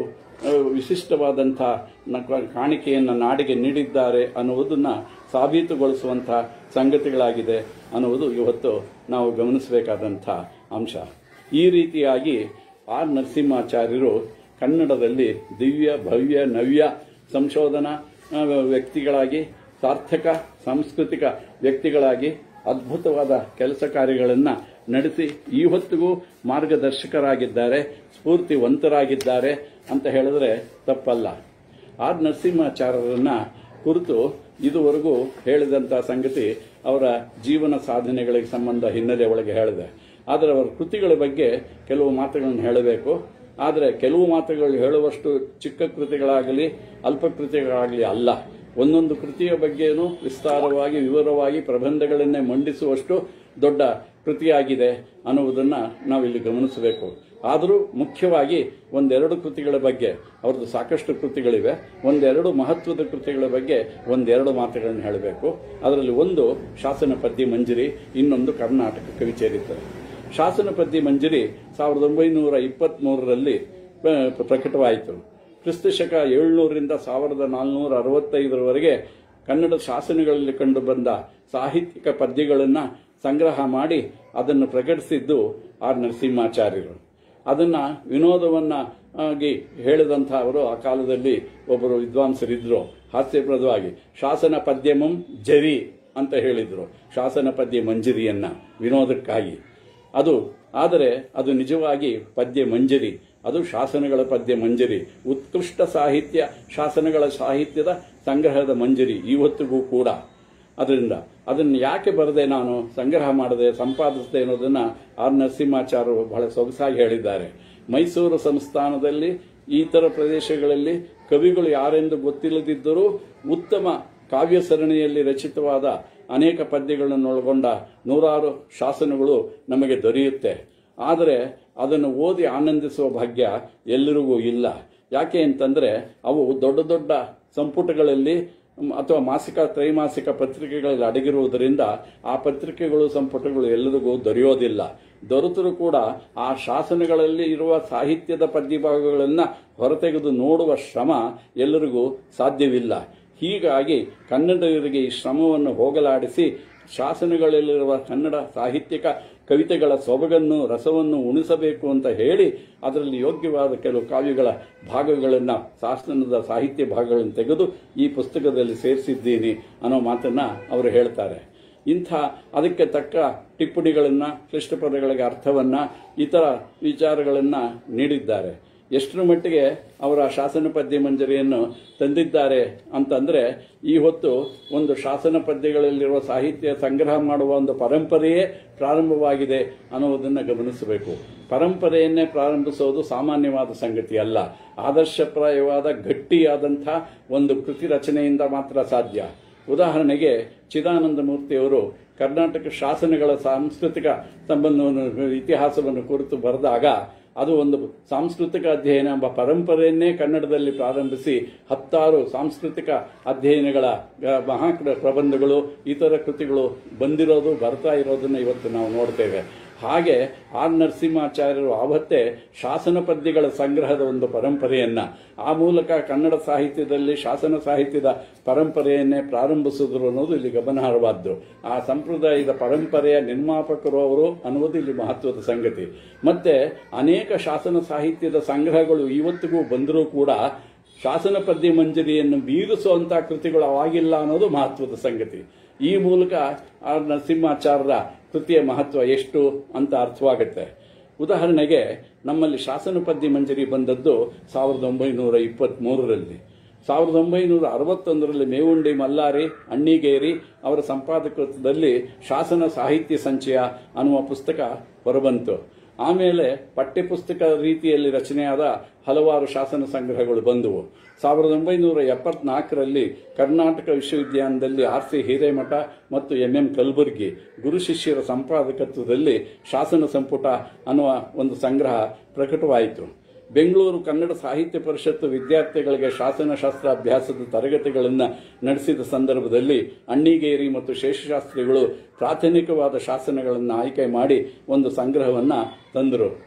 ಆ, ವಿಶಿಷ್ಟವಾದಂಥ ನ- ಕಾಣಿಕೆಯನ್ನು ನಾಡಿಗೆ ನೀಡಿದ್ದಾರೆ ಅನ್ನುವುದನ್ನ ಸಾಬೀತುಗೊಳಿಸುವಂಥ ಸಂಗತಿಗಳಾಗಿದೆ ಅನ್ನುವುದು ಇವತ್ತು ನಾವು ಗಮನಿಸಬೇಕಾದಂಥ ಅಂಶ ಈ ರೀತಿಯಾಗಿ ಆರ್ ನರಸಿಂಹಾಚಾರ್ಯರು ಕನ್ನಡದಲ್ಲಿ ದಿವ್ಯ ಭವ್ಯ ನವ್ಯ ಸಂಶೋಧನಾ ಆ, ವ್ಯಕ್ತಿಗಳಾಗಿ ಸಾರ್ಥಕ ಸಾಂಸ್ಕೃತಿಕ ವ್ಯಕ್ತಿಗಳಾಗಿ ಅದ್ಭುತವಾದ ಕೆಲಸ ಕಾರ್ಯಗಳನ್ನು ನಡೆಸಿ ಈ ಹೊತ್ತಿಗೂ ಮಾರ್ಗದರ್ಶಕರಾಗಿದ್ದಾರೆ ಸ್ಫೂರ್ತಿವಂತರಾಗಿದ್ದಾರೆ ಅಂತ ಹೇಳಿದ್ರೆ ತಪ್ಪಲ್ಲ ಆರ್ ನರಸಿಂಹಾಚಾರ್ಯರನ್ನ ಕುರಿತು ಇದುವರೆಗೂ ಹೇಳಿದಂಥ ಸಂಗತಿ ಅವರ ಜೀವನ ಸಾಧನೆಗಳಿಗೆ ಸಂಬಂಧ ಹಿನ್ನೆಲೆ ಒಳಗೆ ಹೇಳಿದೆ ಆದರೆ ಅವರ ಕೃತಿಗಳ ಬಗ್ಗೆ ಕೆಲವು ಮಾತುಗಳನ್ನು ಹೇಳಬೇಕು ಆದರೆ ಕೆಲವು ಮಾತುಗಳು ಹೇಳುವಷ್ಟು ಚಿಕ್ಕ ಕೃತಿಗಳಾಗಲಿ ಅಲ್ಪ ಕೃತಿಗಳಾಗಲಿ ಅಲ್ಲ ಒಂದೊಂದು ಕೃತಿಯ ಬಗ್ಗೆನೂ ವಿಸ್ತಾರವಾಗಿ ವಿವರವಾಗಿ ಪ್ರಬಂಧಗಳನ್ನೇ ಮಂಡಿಸುವಷ್ಟು ದೊಡ್ಡ ಕೃತಿಯಾಗಿದೆ ಅನ್ನುವುದನ್ನು ನಾವಿಲ್ಲಿ ಗಮನಿಸಬೇಕು ಆದರೂ ಮುಖ್ಯವಾಗಿ ಒಂದೆರಡು ಕೃತಿಗಳ ಬಗ್ಗೆ ಅವ್ರದ್ದು ಸಾಕಷ್ಟು ಕೃತಿಗಳಿವೆ ಒಂದೆರಡು ಮಹತ್ವದ ಕೃತಿಗಳ ಬಗ್ಗೆ ಒಂದೆರಡು ಮಾತುಗಳನ್ನು ಹೇಳಬೇಕು ಅದರಲ್ಲಿ ಒಂದು ಶಾಸನ ಪದ್ಯ ಮಂಜರಿ ಇನ್ನೊಂದು ಕರ್ನಾಟಕ ಕವಿಚರಿತ್ರೆ ಶಾಸನ ಪದ್ಯ ಮಂಜರಿ ಸಾವಿರದ ಒಂಬೈನೂರ ಇಪ್ಪತ್ಮೂರರಲ್ಲಿ ಪ್ರ- ಪ್ರಕಟವಾಯಿತು ಕ್ರಿಸ್ತ ಶಕ ಏಳ್ನೂರರಿಂದ ಸಾವಿರದ ನಾಲ್ನೂರ ಅರವತ್ತೈದರವರೆಗೆ ಕನ್ನಡ ಶಾಸನಗಳಲ್ಲಿ ಕಂಡುಬಂದ ಸಾಹಿತ್ಯಿಕ ಪದ್ಯಗಳನ್ನು ಸಂಗ್ರಹ ಮಾಡಿ ಅದನ್ನು ಪ್ರಕಟಿಸಿದ್ದು ಆರ್ ನರಸಿಂಹಾಚಾರ್ಯರು ಅದನ್ನ ವಿನೋದವನ್ನ ಆಗಿ ಹೇಳಿದಂಥ ಅವರು ಆ ಕಾಲದಲ್ಲಿ ಒಬ್ಬರು ವಿದ್ವಾಂಸರಿದ್ರು ಹಾಸ್ಯಪ್ರದವಾಗಿ ಶಾಸನ ಪದ್ಯಮಂ ಜರಿ ಅಂತ ಹೇಳಿದ್ರು ಶಾಸನ ಪದ್ಯ ಮಂಜರಿಯನ್ನ ವಿನೋದಕ್ಕಾಗಿ ಅದು ಆದರೆ ಅದು ನಿಜವಾಗಿ ಪದ್ಯ ಮಂಜರಿ ಅದು ಶಾಸನಗಳ ಪದ್ಯ ಮಂಜರಿ ಉತ್ಕೃಷ್ಟ ಸಾಹಿತ್ಯ ಶಾಸನಗಳ ಸಾಹಿತ್ಯದ ಸಂಗ್ರಹದ ಮಂಜರಿ ಇವತ್ತಿಗೂ ಕೂಡ ಅದರಿಂದ ಅದನ್ನು ಯಾಕೆ ಬರದೆ ನಾನು ಸಂಗ್ರಹ ಮಾಡದೆ ಸಂಪಾದಿಸಿದೆ ಅನ್ನೋದನ್ನ ಆರ್ ನರಸಿಂಹಾಚಾರ್ಯರು ಬಹಳ ಸೊಗಸಾಗಿ ಹೇಳಿದ್ದಾರೆ ಮೈಸೂರು ಸಂಸ್ಥಾನದಲ್ಲಿ ಇತರ ಪ್ರದೇಶಗಳಲ್ಲಿ ಕವಿಗಳು ಯಾರೆಂದು ಗೊತ್ತಿಲ್ಲದಿದ್ದರೂ ಉತ್ತಮ ಕಾವ್ಯ ಸರಣಿಯಲ್ಲಿ ರಚಿತವಾದ ಅನೇಕ ಪದ್ಯಗಳನ್ನು ಒಳಗೊಂಡ ನೂರಾರು ಶಾಸನಗಳು ನಮಗೆ ದೊರೆಯುತ್ತೆ ಆದರೆ ಅದನ್ನು ಓದಿ ಆನಂದಿಸುವ ಭಾಗ್ಯ ಎಲ್ಲರಿಗೂ ಇಲ್ಲ ಯಾಕೆ ಅಂತಂದ್ರೆ ಅವು ದೊಡ್ಡ ದೊಡ್ಡ ಸಂಪುಟಗಳಲ್ಲಿ ಮ್, ಅಥವಾ ಮಾಸಿಕ ತ್ರೈಮಾಸಿಕ ಪತ್ರಿಕೆಗಳಲ್ಲಿ ಅಡಗಿರುವುದರಿಂದ ಆ ಪತ್ರಿಕೆಗಳು ಸಂಪುಟಗಳು ಎಲ್ಲರಿಗೂ ದೊರೆಯೋದಿಲ್ಲ ದೊರೆತರೂ ಕೂಡ ಆ ಶಾಸನಗಳಲ್ಲಿ ಇರುವ ಸಾಹಿತ್ಯದ ಪದ್ಯಭಾಗಗಳನ್ನು ಹೊರತೆಗೆದು ನೋಡುವ ಶ್ರಮ ಎಲ್ಲರಿಗೂ ಸಾಧ್ಯವಿಲ್ಲ ಹೀಗಾಗಿ ಕನ್ನಡಿಗರಿಗೆ ಈ ಶ್ರಮವನ್ನು ಹೋಗಲಾಡಿಸಿ ಶಾಸನಗಳಲ್ಲಿರುವ ಕನ್ನಡ ಸಾಹಿತ್ಯಿಕ ಕವಿತೆಗಳ ಸೊಬಗನ್ನು ರಸವನ್ನು ಉಣಿಸಬೇಕು ಅಂತ ಹೇಳಿ ಅದರಲ್ಲಿ ಯೋಗ್ಯವಾದ ಕೆಲವು ಕಾವ್ಯಗಳ ಭಾಗಗಳನ್ನು ಶಾಸನದ ಸಾಹಿತ್ಯ ಭಾಗಗಳನ್ನು ತೆಗೆದು ಈ ಪುಸ್ತಕದಲ್ಲಿ ಸೇರಿಸಿದ್ದೀನಿ ಅನ್ನೋ ಮಾತನ್ನ ಅವರು ಹೇಳ್ತಾರೆ ಇಂಥ ಅದಕ್ಕೆ ತಕ್ಕ ಟಿಪ್ಪಣಿಗಳನ್ನು ಕ್ಲಿಷ್ಟ ಪದಗಳಿಗೆ ಅರ್ಥವನ್ನ ಇತರ ವಿಚಾರಗಳನ್ನು ನೀಡಿದ್ದಾರೆ ಎಷ್ಟರ ಮಟ್ಟಿಗೆ ಅವರ ಶಾಸನ ಪದ್ಯ ಮಂಜರಿಯನ್ನು ತಂದಿದ್ದಾರೆ ಅಂತಂದ್ರೆ ಈ ಹೊತ್ತು ಒಂದು ಶಾಸನ ಪದ್ಯಗಳಲ್ಲಿರುವ ಸಾಹಿತ್ಯ ಸಂಗ್ರಹ ಮಾಡುವ ಒಂದು ಪರಂಪರೆಯೇ ಪ್ರಾರಂಭವಾಗಿದೆ ಅನ್ನುವುದನ್ನು ಗಮನಿಸಬೇಕು ಪರಂಪರೆಯನ್ನೇ ಪ್ರಾರಂಭಿಸೋದು ಸಾಮಾನ್ಯವಾದ ಸಂಗತಿ ಅಲ್ಲ ಆದರ್ಶಪ್ರಾಯವಾದ ಗಟ್ಟಿಯಾದಂಥ ಒಂದು ಕೃತಿ ರಚನೆಯಿಂದ ಮಾತ್ರ ಸಾಧ್ಯ ಉದಾಹರಣೆಗೆ ಚಿದಾನಂದ ಮೂರ್ತಿಯವರು ಕರ್ನಾಟಕ ಶಾಸನಗಳ ಸಾಂಸ್ಕೃತಿಕ ಸಂಬಂಧವನ್ನು ಇತಿಹಾಸವನ್ನು ಕುರಿತು ಬರೆದಾಗ ಅದು ಒಂದು ಸಾಂಸ್ಕೃತಿಕ ಅಧ್ಯಯನ ಎಂಬ ಪರಂಪರೆಯನ್ನೇ ಕನ್ನಡದಲ್ಲಿ ಪ್ರಾರಂಭಿಸಿ ಹತ್ತಾರು ಸಾಂಸ್ಕೃತಿಕ ಅಧ್ಯಯನಗಳ ಆ, ಮಹಾ ಪ್ರಬಂಧಗಳು ಇತರ ಕೃತಿಗಳು ಬಂದಿರೋದು ಬರ್ತಾ ಇರೋದನ್ನ ಇವತ್ತು ನಾವು ನೋಡ್ತೇವೆ ಹಾಗೆ ಆರ್ ನರಸಿಂಹಾಚಾರ್ಯರು ಆವತ್ತೇ ಶಾಸನ ಪದ್ಯಗಳ ಸಂಗ್ರಹದ ಒಂದು ಪರಂಪರೆಯನ್ನ ಆ ಮೂಲಕ ಕನ್ನಡ ಸಾಹಿತ್ಯದಲ್ಲಿ ಶಾಸನ ಸಾಹಿತ್ಯದ ಪರಂಪರೆಯನ್ನೇ ಪ್ರಾರಂಭಿಸಿದ್ರು ಅನ್ನೋದು ಇಲ್ಲಿ ಗಮನಾರ್ಹವಾದ್ದು ಆ ಸಂಪ್ರದಾಯದ ಪರಂಪರೆಯ ನಿರ್ಮಾಪಕರು ಅವರು ಅನ್ನುವುದು ಇಲ್ಲಿ ಮಹತ್ವದ ಸಂಗತಿ ಮತ್ತೆ ಅನೇಕ ಶಾಸನ ಸಾಹಿತ್ಯದ ಸಂಗ್ರಹಗಳು ಇವತ್ತಿಗೂ ಬಂದರೂ ಕೂಡ ಶಾಸನ ಪದ್ಯ ಮಂಜರಿಯನ್ನು ಮೀರಿಸುವಂತಹ ಕೃತಿಗಳು ಅವಾಗಿಲ್ಲ ಅನ್ನೋದು ಮಹತ್ವದ ಸಂಗತಿ ಈ ಮೂಲಕ ಆರ್ ನರಸಿಂಹಾಚಾರ್ಯರ ಕೃತಿಯ ಮಹತ್ವ ಎಷ್ಟು ಅಂತ ಅರ್ಥವಾಗುತ್ತೆ ಉದಾಹರಣೆಗೆ ನಮ್ಮಲ್ಲಿ ಶಾಸನ ಪದ್ಯ ಮಂಜರಿ ಬಂದದ್ದು ಸಾವಿರದ ಒಂಬೈನೂರ ಇಪ್ಪತ್ತ್ ಸಾವಿರದ ಒಂಬೈನೂರ ಅರವತ್ತೊಂದರಲ್ಲಿ ಮೇವುಂಡಿ ಮಲ್ಲಾರಿ ಅಣ್ಣಿಗೇರಿ ಅವರ ಸಂಪಾದಕತ್ವದಲ್ಲಿ ಶಾಸನ ಸಾಹಿತ್ಯ ಸಂಚಯ ಅನ್ನುವ ಪುಸ್ತಕ ಹೊರಬಂತು ಆಮೇಲೆ ಪಠ್ಯಪುಸ್ತಕ ರೀತಿಯಲ್ಲಿ ರಚನೆಯಾದ ಹಲವಾರು ಶಾಸನ ಸಂಗ್ರಹಗಳು ಬಂದವು ಸಾವಿರದ ಒಂಬೈನೂರ ಎಪ್ಪತ್ನಾಲ್ಕರಲ್ಲಿ ಕರ್ನಾಟಕ ವಿಶ್ವವಿದ್ಯಾಲಯದಲ್ಲಿ ಆರ್ ಸಿ ಹಿರೇಮಠ ಮತ್ತು ಎಂ ಎಂ ಕಲಬುರ್ಗಿ ಗುರು ಶಿಷ್ಯರ ಸಂಪಾದಕತ್ವದಲ್ಲಿ ಶಾಸನ ಸಂಪುಟ ಅನ್ನುವ ಒಂದು ಸಂಗ್ರಹ ಪ್ರಕಟವಾಯಿತು ಬೆಂಗಳೂರು ಕನ್ನಡ ಸಾಹಿತ್ಯ ಪರಿಷತ್ತು ವಿದ್ಯಾರ್ಥಿಗಳಿಗೆ ಶಾಸನಶಾಸ್ತ್ರ ಅಭ್ಯಾಸದ ತರಗತಿಗಳನ್ನು ನಡೆಸಿದ ಸಂದರ್ಭದಲ್ಲಿ ಅಣ್ಣಿಗೇರಿ ಮತ್ತು ಶೇಷಶಾಸ್ತ್ರಿಗಳು ಪ್ರಾಥಮಿಕವಾದ ಶಾಸನಗಳನ್ನು ಆಯ್ಕೆ ಮಾಡಿ ಒಂದು ಸಂಗ್ರಹವನ್ನು ತಂದರು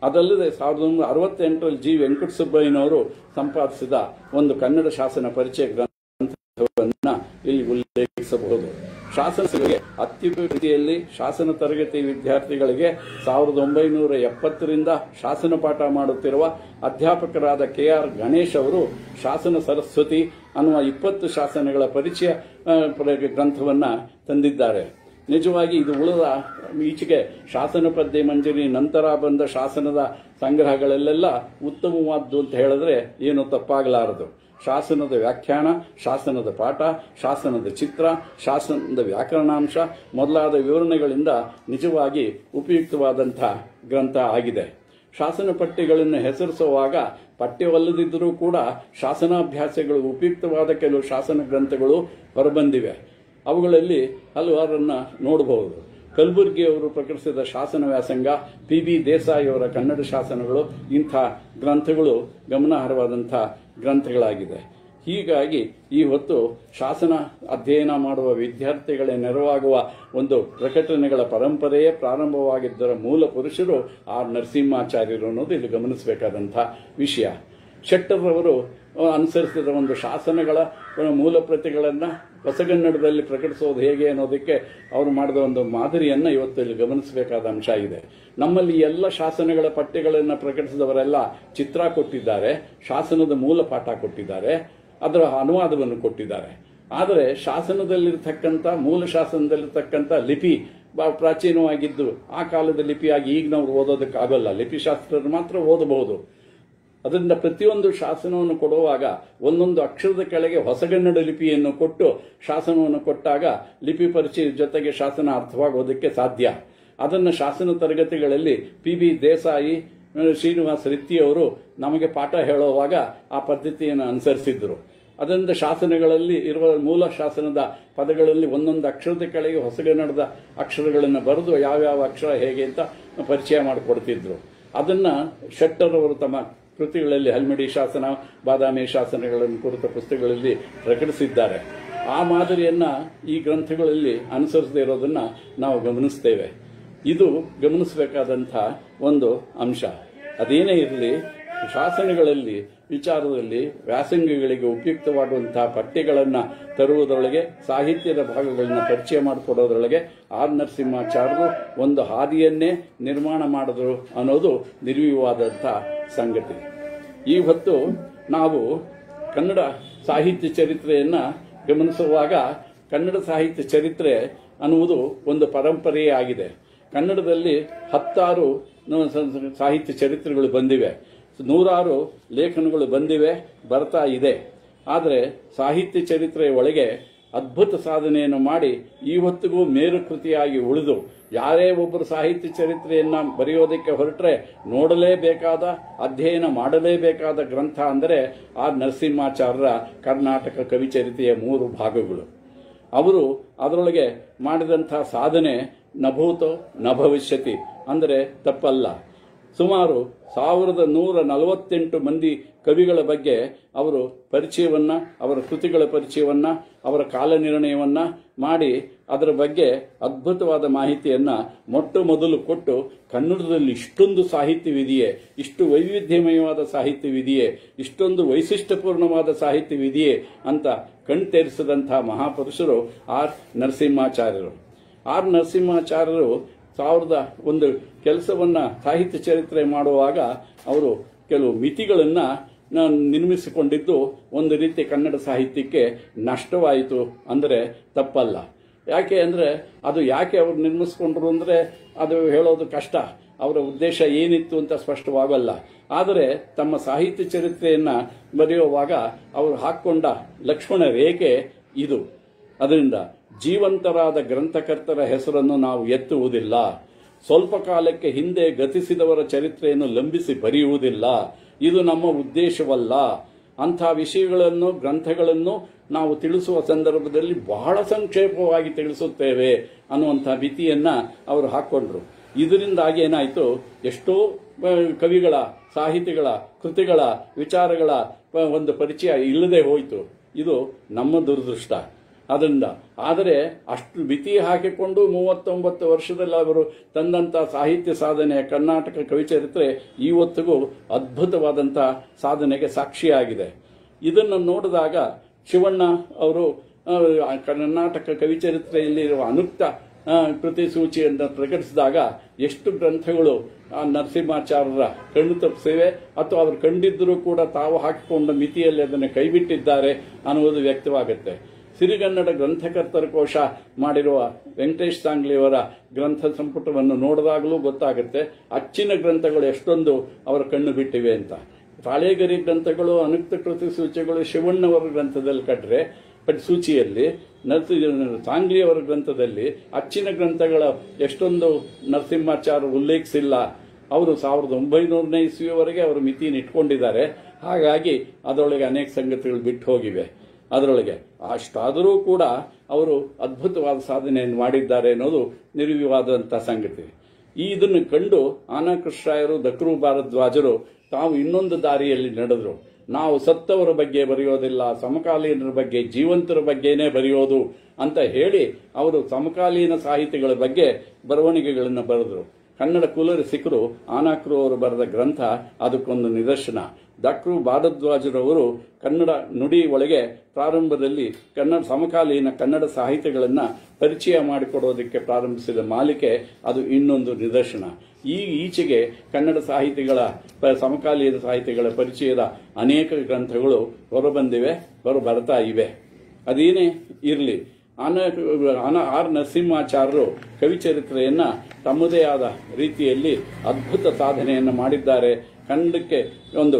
ಅದಲ್ಲದೆ ಸಾವಿರದ ಒಂಬೈನೂರ ಅರವತ್ತೆಂಟರಲ್ಲಿ ಜಿ ವೆಂಕಟಸುಬ್ಬಯ್ಯನವರು ಸಂಪಾದಿಸಿದ ಒಂದು ಕನ್ನಡ ಶಾಸನ ಪರಿಚಯ ಗ್ರಂಥವನ್ನ ಇಲ್ಲಿ ಉಲ್ಲೇಖಿಸಬಹುದು ಶಾಸನ ಸಭೆಗೆ ಅತ್ಯುಪಯುಕ್ತಿಯಲ್ಲಿ ಶಾಸನ ತರಗತಿ ವಿದ್ಯಾರ್ಥಿಗಳಿಗೆ ಸಾವಿರದ ಒಂಬೈನೂರ ಎಪ್ಪತ್ತರಿಂದ ಶಾಸನ ಪಾಠ ಮಾಡುತ್ತಿರುವ ಅಧ್ಯಾಪಕರಾದ ಕೆ ಆರ್ ಗಣೇಶ್ ಅವರು ಶಾಸನ ಸರಸ್ವತಿ ಅನ್ನುವ ಇಪ್ಪತ್ತು ಶಾಸನಗಳ ಪರಿಚಯ ಆ, ಪ್ರ- ಗ್ರಂಥವನ್ನ ತಂದಿದ್ದಾರೆ ನಿಜವಾಗಿ ಇದು ಉಳಿದ ಈಚೆಗೆ ಶಾಸನ ಪದ್ಯ ಮಂಜರಿ ನಂತರ ಬಂದ ಶಾಸನದ ಸಂಗ್ರಹಗಳಲ್ಲೆಲ್ಲ ಉತ್ತಮವಾದ್ದು ಅಂತ ಹೇಳಿದ್ರೆ ಏನು ತಪ್ಪಾಗಲಾರದು ಶಾಸನದ ವ್ಯಾಖ್ಯಾನ ಶಾಸನದ ಪಾಠ ಶಾಸನದ ಚಿತ್ರ ಶಾಸನದ ವ್ಯಾಕರಣಾಂಶ ಮೊದಲಾದ ವಿವರಣೆಗಳಿಂದ ನಿಜವಾಗಿ ಉಪಯುಕ್ತವಾದಂಥ ಗ್ರಂಥ ಆಗಿದೆ ಶಾಸನ ಪಠ್ಯಗಳನ್ನು ಹೆಸರಿಸುವಾಗ ಪಠ್ಯವಲ್ಲದಿದ್ದರೂ ಕೂಡ ಶಾಸನಾಭ್ಯಾಸಗಳು ಉಪಯುಕ್ತವಾದ ಕೆಲವು ಶಾಸನ ಗ್ರಂಥಗಳು ಹೊರಬಂದಿವೆ ಅವುಗಳಲ್ಲಿ ಹಲವಾರನ್ನ ನೋಡಬಹುದು ಕಲಬುರ್ಗಿಯವರು ಪ್ರಕಟಿಸಿದ ಶಾಸನ ವ್ಯಾಸಂಗ ಪಿ ಬಿ ದೇಸಾಯಿ ಅವರ ಕನ್ನಡ ಶಾಸನಗಳು ಇಂಥ ಗ್ರಂಥಗಳು ಗಮನಾರ್ಹವಾದಂಥ ಗ್ರಂಥಗಳಾಗಿದೆ ಹೀಗಾಗಿ ಈ ಹೊತ್ತು ಶಾಸನ ಅಧ್ಯಯನ ಮಾಡುವ ವಿದ್ಯಾರ್ಥಿಗಳೇ ನೆರವಾಗುವ ಒಂದು ಪ್ರಕಟಣೆಗಳ ಪರಂಪರೆಯೇ ಪ್ರಾರಂಭವಾಗಿದ್ದರ ಮೂಲ ಪುರುಷರು ಆರ್ ನರಸಿಂಹಾಚಾರ್ಯರು ಅನ್ನೋದು ಇಲ್ಲಿ ಗಮನಿಸಬೇಕಾದಂಥ ವಿಷಯ ಶೆಟ್ಟರ್ರವರು ಅಹ್, ಅನುಸರಿಸಿದ ಒಂದು ಶಾಸನಗಳ ಅಹ್, ಮೂಲ ಪ್ರತಿಗಳನ್ನು ಹೊಸಗನ್ನಡದಲ್ಲಿ ಪ್ರಕಟಿಸೋದು ಹೇಗೆ ಅನ್ನೋದಕ್ಕೆ ಅವರು ಮಾಡಿದ ಒಂದು ಮಾದರಿಯನ್ನ ಇವತ್ತು ಇಲ್ಲಿ ಗಮನಿಸಬೇಕಾದ ಅಂಶ ಇದೆ ನಮ್ಮಲ್ಲಿ ಎಲ್ಲ ಶಾಸನಗಳ ಪಠ್ಯಗಳನ್ನು ಪ್ರಕಟಿಸಿದವರೆಲ್ಲ ಚಿತ್ರ ಕೊಟ್ಟಿದ್ದಾರೆ ಶಾಸನದ ಮೂಲ ಪಾಠ ಕೊಟ್ಟಿದ್ದಾರೆ ಅದರ ಅನುವಾದವನ್ನು ಕೊಟ್ಟಿದ್ದಾರೆ ಆದರೆ ಶಾಸನದಲ್ಲಿರ್ತಕ್ಕಂಥ ಮೂಲ ಶಾಸನದಲ್ಲಿರ್ತಕ್ಕಂಥ ಲಿಪಿ ಬಹಳ ಪ್ರಾಚೀನವಾಗಿದ್ದು ಆ ಕಾಲದ ಲಿಪಿಯಾಗಿ ಈಗ ನಾವು ಓದೋದಕ್ಕಾಗಲ್ಲ ಲಿಪಿಶಾಸ್ತ್ರರು ಮಾತ್ರ ಓದಬಹುದು ಅದರಿಂದ ಪ್ರತಿಯೊಂದು ಶಾಸನವನ್ನು ಕೊಡುವಾಗ ಒಂದೊಂದು ಅಕ್ಷರದ ಕೆಳಗೆ ಹೊಸಗನ್ನಡ ಲಿಪಿಯನ್ನು ಕೊಟ್ಟು ಶಾಸನವನ್ನು ಕೊಟ್ಟಾಗ ಲಿಪಿ ಪರಿಚಯ ಜೊತೆಗೆ ಶಾಸನ ಅರ್ಥವಾಗೋದಕ್ಕೆ ಸಾಧ್ಯ ಅದನ್ನು ಶಾಸನ ತರಗತಿಗಳಲ್ಲಿ ಪಿ ಬಿ ದೇಸಾಯಿ ಆ, ಶ್ರೀನಿವಾಸ ರಿತ್ತಿಯವರು ನಮಗೆ ಪಾಠ ಹೇಳುವಾಗ ಆ ಪದ್ಧತಿಯನ್ನು ಅನುಸರಿಸಿದ್ರು ಅದರಿಂದ ಶಾಸನಗಳಲ್ಲಿ ಇರುವ ಮೂಲ ಶಾಸನದ ಪದಗಳಲ್ಲಿ ಒಂದೊಂದು ಅಕ್ಷರದ ಕೆಳಗೆ ಹೊಸಗನ್ನಡದ ಅಕ್ಷರಗಳನ್ನು ಬರೆದು ಯಾವ್ಯಾವ ಅಕ್ಷರ ಹೇಗೆ ಅಂತ ಪರಿಚಯ ಮಾಡಿಕೊಡ್ತಿದ್ರು ಅದನ್ನ ಶೆಟ್ಟರ್ ಅವರು ತಮ್ಮ ಕೃತಿಗಳಲ್ಲಿ ಹಲ್ಮಿಡಿ ಶಾಸನ ಬಾದಾಮಿ ಶಾಸನಗಳನ್ನು ಕುರಿತ ಪುಸ್ತಕಗಳಲ್ಲಿ ಪ್ರಕಟಿಸಿದ್ದಾರೆ ಆ ಮಾದರಿಯನ್ನ ಈ ಗ್ರಂಥಗಳಲ್ಲಿ ಅನುಸರಿಸದೇ ಇರೋದನ್ನ ನಾವು ಗಮನಿಸ್ತೇವೆ ಇದು ಗಮನಿಸಬೇಕಾದಂಥ ಒಂದು ಅಂಶ ಅದೇನೇ ಇರಲಿ ಶಾಸನಗಳಲ್ಲಿ ವಿಚಾರದಲ್ಲಿ ವ್ಯಾಸಂಗಗಳಿಗೆ ಉಪಯುಕ್ತವಾಗುವಂತಹ ಪಠ್ಯಗಳನ್ನು ತರುವುದರೊಳಗೆ ಸಾಹಿತ್ಯದ ಭಾಗಗಳನ್ನ ಪರಿಚಯ ಮಾಡಿಕೊಡೋದ್ರೊಳಗೆ ಆರ್ ನರಸಿಂಹಾಚಾರ್ಯರು ಒಂದು ಹಾದಿಯನ್ನೇ ನಿರ್ಮಾಣ ಮಾಡಿದ್ರು ಅನ್ನೋದು ನಿರ್ವಿವಾದಂಥ ಸಂಗತಿ ಈ ಹೊತ್ತು ನಾವು ಕನ್ನಡ ಸಾಹಿತ್ಯ ಚರಿತ್ರೆಯನ್ನ ಗಮನಿಸುವಾಗ ಕನ್ನಡ ಸಾಹಿತ್ಯ ಚರಿತ್ರೆ ಅನ್ನುವುದು ಒಂದು ಪರಂಪರೆಯೇ ಆಗಿದೆ ಕನ್ನಡದಲ್ಲಿ ಹತ್ತಾರು ನ- ಸ- ಸ- ಸಾಹಿತ್ಯ ಚರಿತ್ರೆಗಳು ಬಂದಿವೆ ನೂರಾರು ಲೇಖನಗಳು ಬಂದಿವೆ ಬರ್ತಾ ಇದೆ ಆದರೆ ಸಾಹಿತ್ಯ ಚರಿತ್ರೆಯ ಒಳಗೆ ಅದ್ಭುತ ಸಾಧನೆಯನ್ನು ಮಾಡಿ ಇವತ್ತಿಗೂ ಮೇರು ಕೃತಿಯಾಗಿ ಉಳಿದು ಯಾರೇ ಒಬ್ಬರು ಸಾಹಿತ್ಯ ಚರಿತ್ರೆಯನ್ನ ಬರೆಯೋದಕ್ಕೆ ಹೊರಟ್ರೆ ನೋಡಲೇಬೇಕಾದ ಅಧ್ಯಯನ ಮಾಡಲೇಬೇಕಾದ ಗ್ರಂಥ ಅಂದರೆ ಆ ನರಸಿಂಹಾಚಾರ್ಯರ ಕರ್ನಾಟಕ ಕವಿಚರಿತೆಯ ಮೂರು ಭಾಗಗಳು ಅವರು ಅದರೊಳಗೆ ಮಾಡಿದಂಥ ಸಾಧನೆ ನಭೂತೋ ನ ಭವಿಷ್ಯತಿ ಅಂದರೆ ತಪ್ಪಲ್ಲ ಸುಮಾರು ಸಾವಿರದ ನೂರ ನಲವತ್ತೆಂಟು ಮಂದಿ ಕವಿಗಳ ಬಗ್ಗೆ ಅವರು ಪರಿಚಯವನ್ನ ಅವರ ಕೃತಿಗಳ ಪರಿಚಯವನ್ನ ಅವರ ಕಾಲನಿರ್ಣಯವನ್ನ ಮಾಡಿ ಅದರ ಬಗ್ಗೆ ಅದ್ಭುತವಾದ ಮಾಹಿತಿಯನ್ನ ಮೊಟ್ಟ ಮೊದಲು ಕೊಟ್ಟು ಕನ್ನಡದಲ್ಲಿ ಇಷ್ಟೊಂದು ಸಾಹಿತ್ಯವಿದೆಯೇ ಇಷ್ಟು ವೈವಿಧ್ಯಮಯವಾದ ಸಾಹಿತ್ಯವಿದೆಯೇ ಇಷ್ಟೊಂದು ವೈಶಿಷ್ಟ್ಯಪೂರ್ಣವಾದ ಸಾಹಿತ್ಯವಿದೆಯೇ ಅಂತ ಕಣ್ತೇರಿಸಿದಂತಹ ಮಹಾಪುರುಷರು ಆರ್ ನರಸಿಂಹಾಚಾರ್ಯರು ಆರ್ ನರಸಿಂಹಾಚಾರ್ಯರು ಸಾವಿರದ ಒಂದು ಕೆಲಸವನ್ನ ಸಾಹಿತ್ಯ ಚರಿತ್ರೆ ಮಾಡುವಾಗ ಅವರು ಕೆಲವು ಮಿತಿಗಳನ್ನ ನ- ನಿರ್ಮಿಸಿಕೊಂಡಿದ್ದು ಒಂದು ರೀತಿ ಕನ್ನಡ ಸಾಹಿತ್ಯಕ್ಕೆ ನಷ್ಟವಾಯಿತು ಅಂದರೆ ತಪ್ಪಲ್ಲ ಯಾಕೆ ಅಂದ್ರೆ ಅದು ಯಾಕೆ ಅವರು ನಿರ್ಮಿಸಿಕೊಂಡ್ರು ಅಂದ್ರೆ ಅದು ಹೇಳೋದು ಕಷ್ಟ ಅವರ ಉದ್ದೇಶ ಏನಿತ್ತು ಅಂತ ಸ್ಪಷ್ಟವಾಗಲ್ಲ ಆದರೆ ತಮ್ಮ ಸಾಹಿತ್ಯ ಚರಿತ್ರೆಯನ್ನ ಬರೆಯುವಾಗ ಅವರು ಹಾಕೊಂಡ ಲಕ್ಷ್ಮಣ ರೇಖೆ ಇದು ಅದರಿಂದ ಜೀವಂತರಾದ ಗ್ರಂಥಕರ್ತರ ಹೆಸರನ್ನು ನಾವು ಎತ್ತುವುದಿಲ್ಲ ಸ್ವಲ್ಪ ಕಾಲಕ್ಕೆ ಹಿಂದೆ ಗತಿಸಿದವರ ಚರಿತ್ರೆಯನ್ನು ಲಂಬಿಸಿ ಬರೆಯುವುದಿಲ್ಲ ಇದು ನಮ್ಮ ಉದ್ದೇಶವಲ್ಲ ಅಂಥ ವಿಷಯಗಳನ್ನು ಗ್ರಂಥಗಳನ್ನು ನಾವು ತಿಳಿಸುವ ಸಂದರ್ಭದಲ್ಲಿ ಬಹಳ ಸಂಕ್ಷೇಪವಾಗಿ ತಿಳಿಸುತ್ತೇವೆ ಅನ್ನುವಂಥ ಮಿತಿಯನ್ನ ಅವರು ಹಾಕೊಂಡ್ರು ಇದರಿಂದಾಗಿ ಏನಾಯಿತು ಎಷ್ಟೋ ಆ, ಕವಿಗಳ ಸಾಹಿತಿಗಳ ಕೃತಿಗಳ ವಿಚಾರಗಳ ಆ, ಒಂದು ಪರಿಚಯ ಇಲ್ಲದೆ ಹೋಯಿತು ಇದು ನಮ್ಮ ದುರದೃಷ್ಟ ಅದರಿಂದ ಆದರೆ ಅಷ್ಟು ಮಿತಿ ಹಾಕಿಕೊಂಡು ಮೂವತ್ತೊಂಬತ್ತು ವರ್ಷದಲ್ಲಿ ಅವರು ತಂದಂತ ಸಾಹಿತ್ಯ ಸಾಧನೆ ಕರ್ನಾಟಕ ಕವಿಚರಿತ್ರೆ ಇವತ್ತಿಗೂ ಅದ್ಭುತವಾದಂಥ ಸಾಧನೆಗೆ ಸಾಕ್ಷಿಯಾಗಿದೆ ಇದನ್ನು ನೋಡಿದಾಗ ಶಿವಣ್ಣ ಅವರು ಆ, ಕರ್ನಾಟಕ ಕವಿಚರಿತ್ರೆಯಲ್ಲಿರುವ ಅನುಕ್ತ ಆ, ಕೃತಿ ಸೂಚಿಯನ್ನು ಪ್ರಕಟಿಸಿದಾಗ ಎಷ್ಟು ಗ್ರಂಥಗಳು ಆ ನರಸಿಂಹಾಚಾರ್ಯರ ಕಣ್ಣು ತಪ್ಪಿಸಿವೆ ಅಥವಾ ಅವರು ಕಂಡಿದ್ದರೂ ಕೂಡ ತಾವು ಹಾಕಿಕೊಂಡ ಮಿತಿಯಲ್ಲಿ ಅದನ್ನು ಕೈಬಿಟ್ಟಿದ್ದಾರೆ ಅನ್ನುವುದು ವ್ಯಕ್ತವಾಗುತ್ತೆ ಸಿರಿಗನ್ನಡ ಗ್ರಂಥಕರ್ತರ ಕೋಶ ಮಾಡಿರುವ ವೆಂಕಟೇಶ್ ಸಾಂಗ್ಲಿಯವರ ಗ್ರಂಥ ಸಂಪುಟವನ್ನು ನೋಡಿದಾಗಲೂ ಗೊತ್ತಾಗುತ್ತೆ ಅಚ್ಚಿನ ಗ್ರಂಥಗಳು ಎಷ್ಟೊಂದು ಅವರ ಕಣ್ಣು ಬಿಟ್ಟಿವೆ ಅಂತ ತಾಳೇಗರಿ ಗ್ರಂಥಗಳು ಅನುಕ್ತ ಕೃತಿ ಸೂಚಿಗಳು ಶಿವಣ್ಣವರ ಗ್ರಂಥದಲ್ಲಿ ಕಟ್ರೆ ಬಟ್ ಸೂಚಿಯಲ್ಲಿ ನರಸಿ ಸಾಂಗ್ಲಿಯವರ ಗ್ರಂಥದಲ್ಲಿ ಅಚ್ಚಿನ ಗ್ರಂಥಗಳ ಎಷ್ಟೊಂದು ನರಸಿಂಹಾಚಾರ್ಯ ಉಲ್ಲೇಖಿಸಿಲ್ಲ ಅವರು ಸಾವಿರದ ಒಂಬೈನೂರನೇ ಇಸ್ವಿಯವರೆಗೆ ಅವರು ಮಿತಿಯನ್ನು ಇಟ್ಕೊಂಡಿದ್ದಾರೆ ಹಾಗಾಗಿ ಅದರೊಳಗೆ ಅನೇಕ ಸಂಗತಿಗಳು ಬಿಟ್ಟು ಹೋಗಿವೆ ಅದರೊಳಗೆ ಅಷ್ಟಾದರೂ ಕೂಡ ಅವರು ಅದ್ಭುತವಾದ ಸಾಧನೆಯನ್ನು ಮಾಡಿದ್ದಾರೆ ಅನ್ನೋದು ನಿರ್ವಿವಾದಂಥ ಸಂಗತಿ ಈ ಇದನ್ನು ಕಂಡು ಆನಕೃಷ್ಣರಾಯರು ದಕ್ರು ಭಾರದ್ವಾಜರು ತಾವು ಇನ್ನೊಂದು ದಾರಿಯಲ್ಲಿ ನಡೆದ್ರು ನಾವು ಸತ್ತವರ ಬಗ್ಗೆ ಬರೆಯೋದಿಲ್ಲ ಸಮಕಾಲೀನರ ಬಗ್ಗೆ ಜೀವಂತರ ಬಗ್ಗೆನೇ ಬರೆಯೋದು ಅಂತ ಹೇಳಿ ಅವರು ಸಮಕಾಲೀನ ಸಾಹಿತಿಗಳ ಬಗ್ಗೆ ಬರವಣಿಗೆಗಳನ್ನು ಬರೆದ್ರು ಕನ್ನಡ ಕುಲರಸಿಕರು ಆನಾಕ್ರು ಅವರು ಬರೆದ ಗ್ರಂಥ ಅದಕ್ಕೊಂದು ನಿದರ್ಶನ ಡಾಕ್ಟರ್ ಭಾರದ್ವಾಜರವರು ಕನ್ನಡ ನುಡಿ ಒಳಗೆ ಪ್ರಾರಂಭದಲ್ಲಿ ಕನ್ನಡ ಸಮಕಾಲೀನ ಕನ್ನಡ ಸಾಹಿತ್ಯಗಳನ್ನು ಪರಿಚಯ ಮಾಡಿಕೊಡೋದಕ್ಕೆ ಪ್ರಾರಂಭಿಸಿದ ಮಾಲಿಕೆ ಅದು ಇನ್ನೊಂದು ನಿದರ್ಶನ ಈ ಈಚೆಗೆ ಕನ್ನಡ ಸಾಹಿತಿಗಳ ಪ- ಸಮಕಾಲೀನ ಸಾಹಿತ್ಯಗಳ ಪರಿಚಯದ ಅನೇಕ ಗ್ರಂಥಗಳು ಹೊರಬಂದಿವೆ ಹೊರ ಬರ್ತಾ ಇವೆ ಅದೇನೇ ಇರಲಿ ಆನ ಆನ- ಆರ್ ನರಸಿಂಹಾಚಾರ್ಯರು ಕವಿಚರಿತ್ರೆಯನ್ನ ತಮ್ಮದೇ ಆದ ರೀತಿಯಲ್ಲಿ ಅದ್ಭುತ ಸಾಧನೆಯನ್ನು ಮಾಡಿದ್ದಾರೆ ಕನ್ನಡಕ್ಕೆ ಒಂದು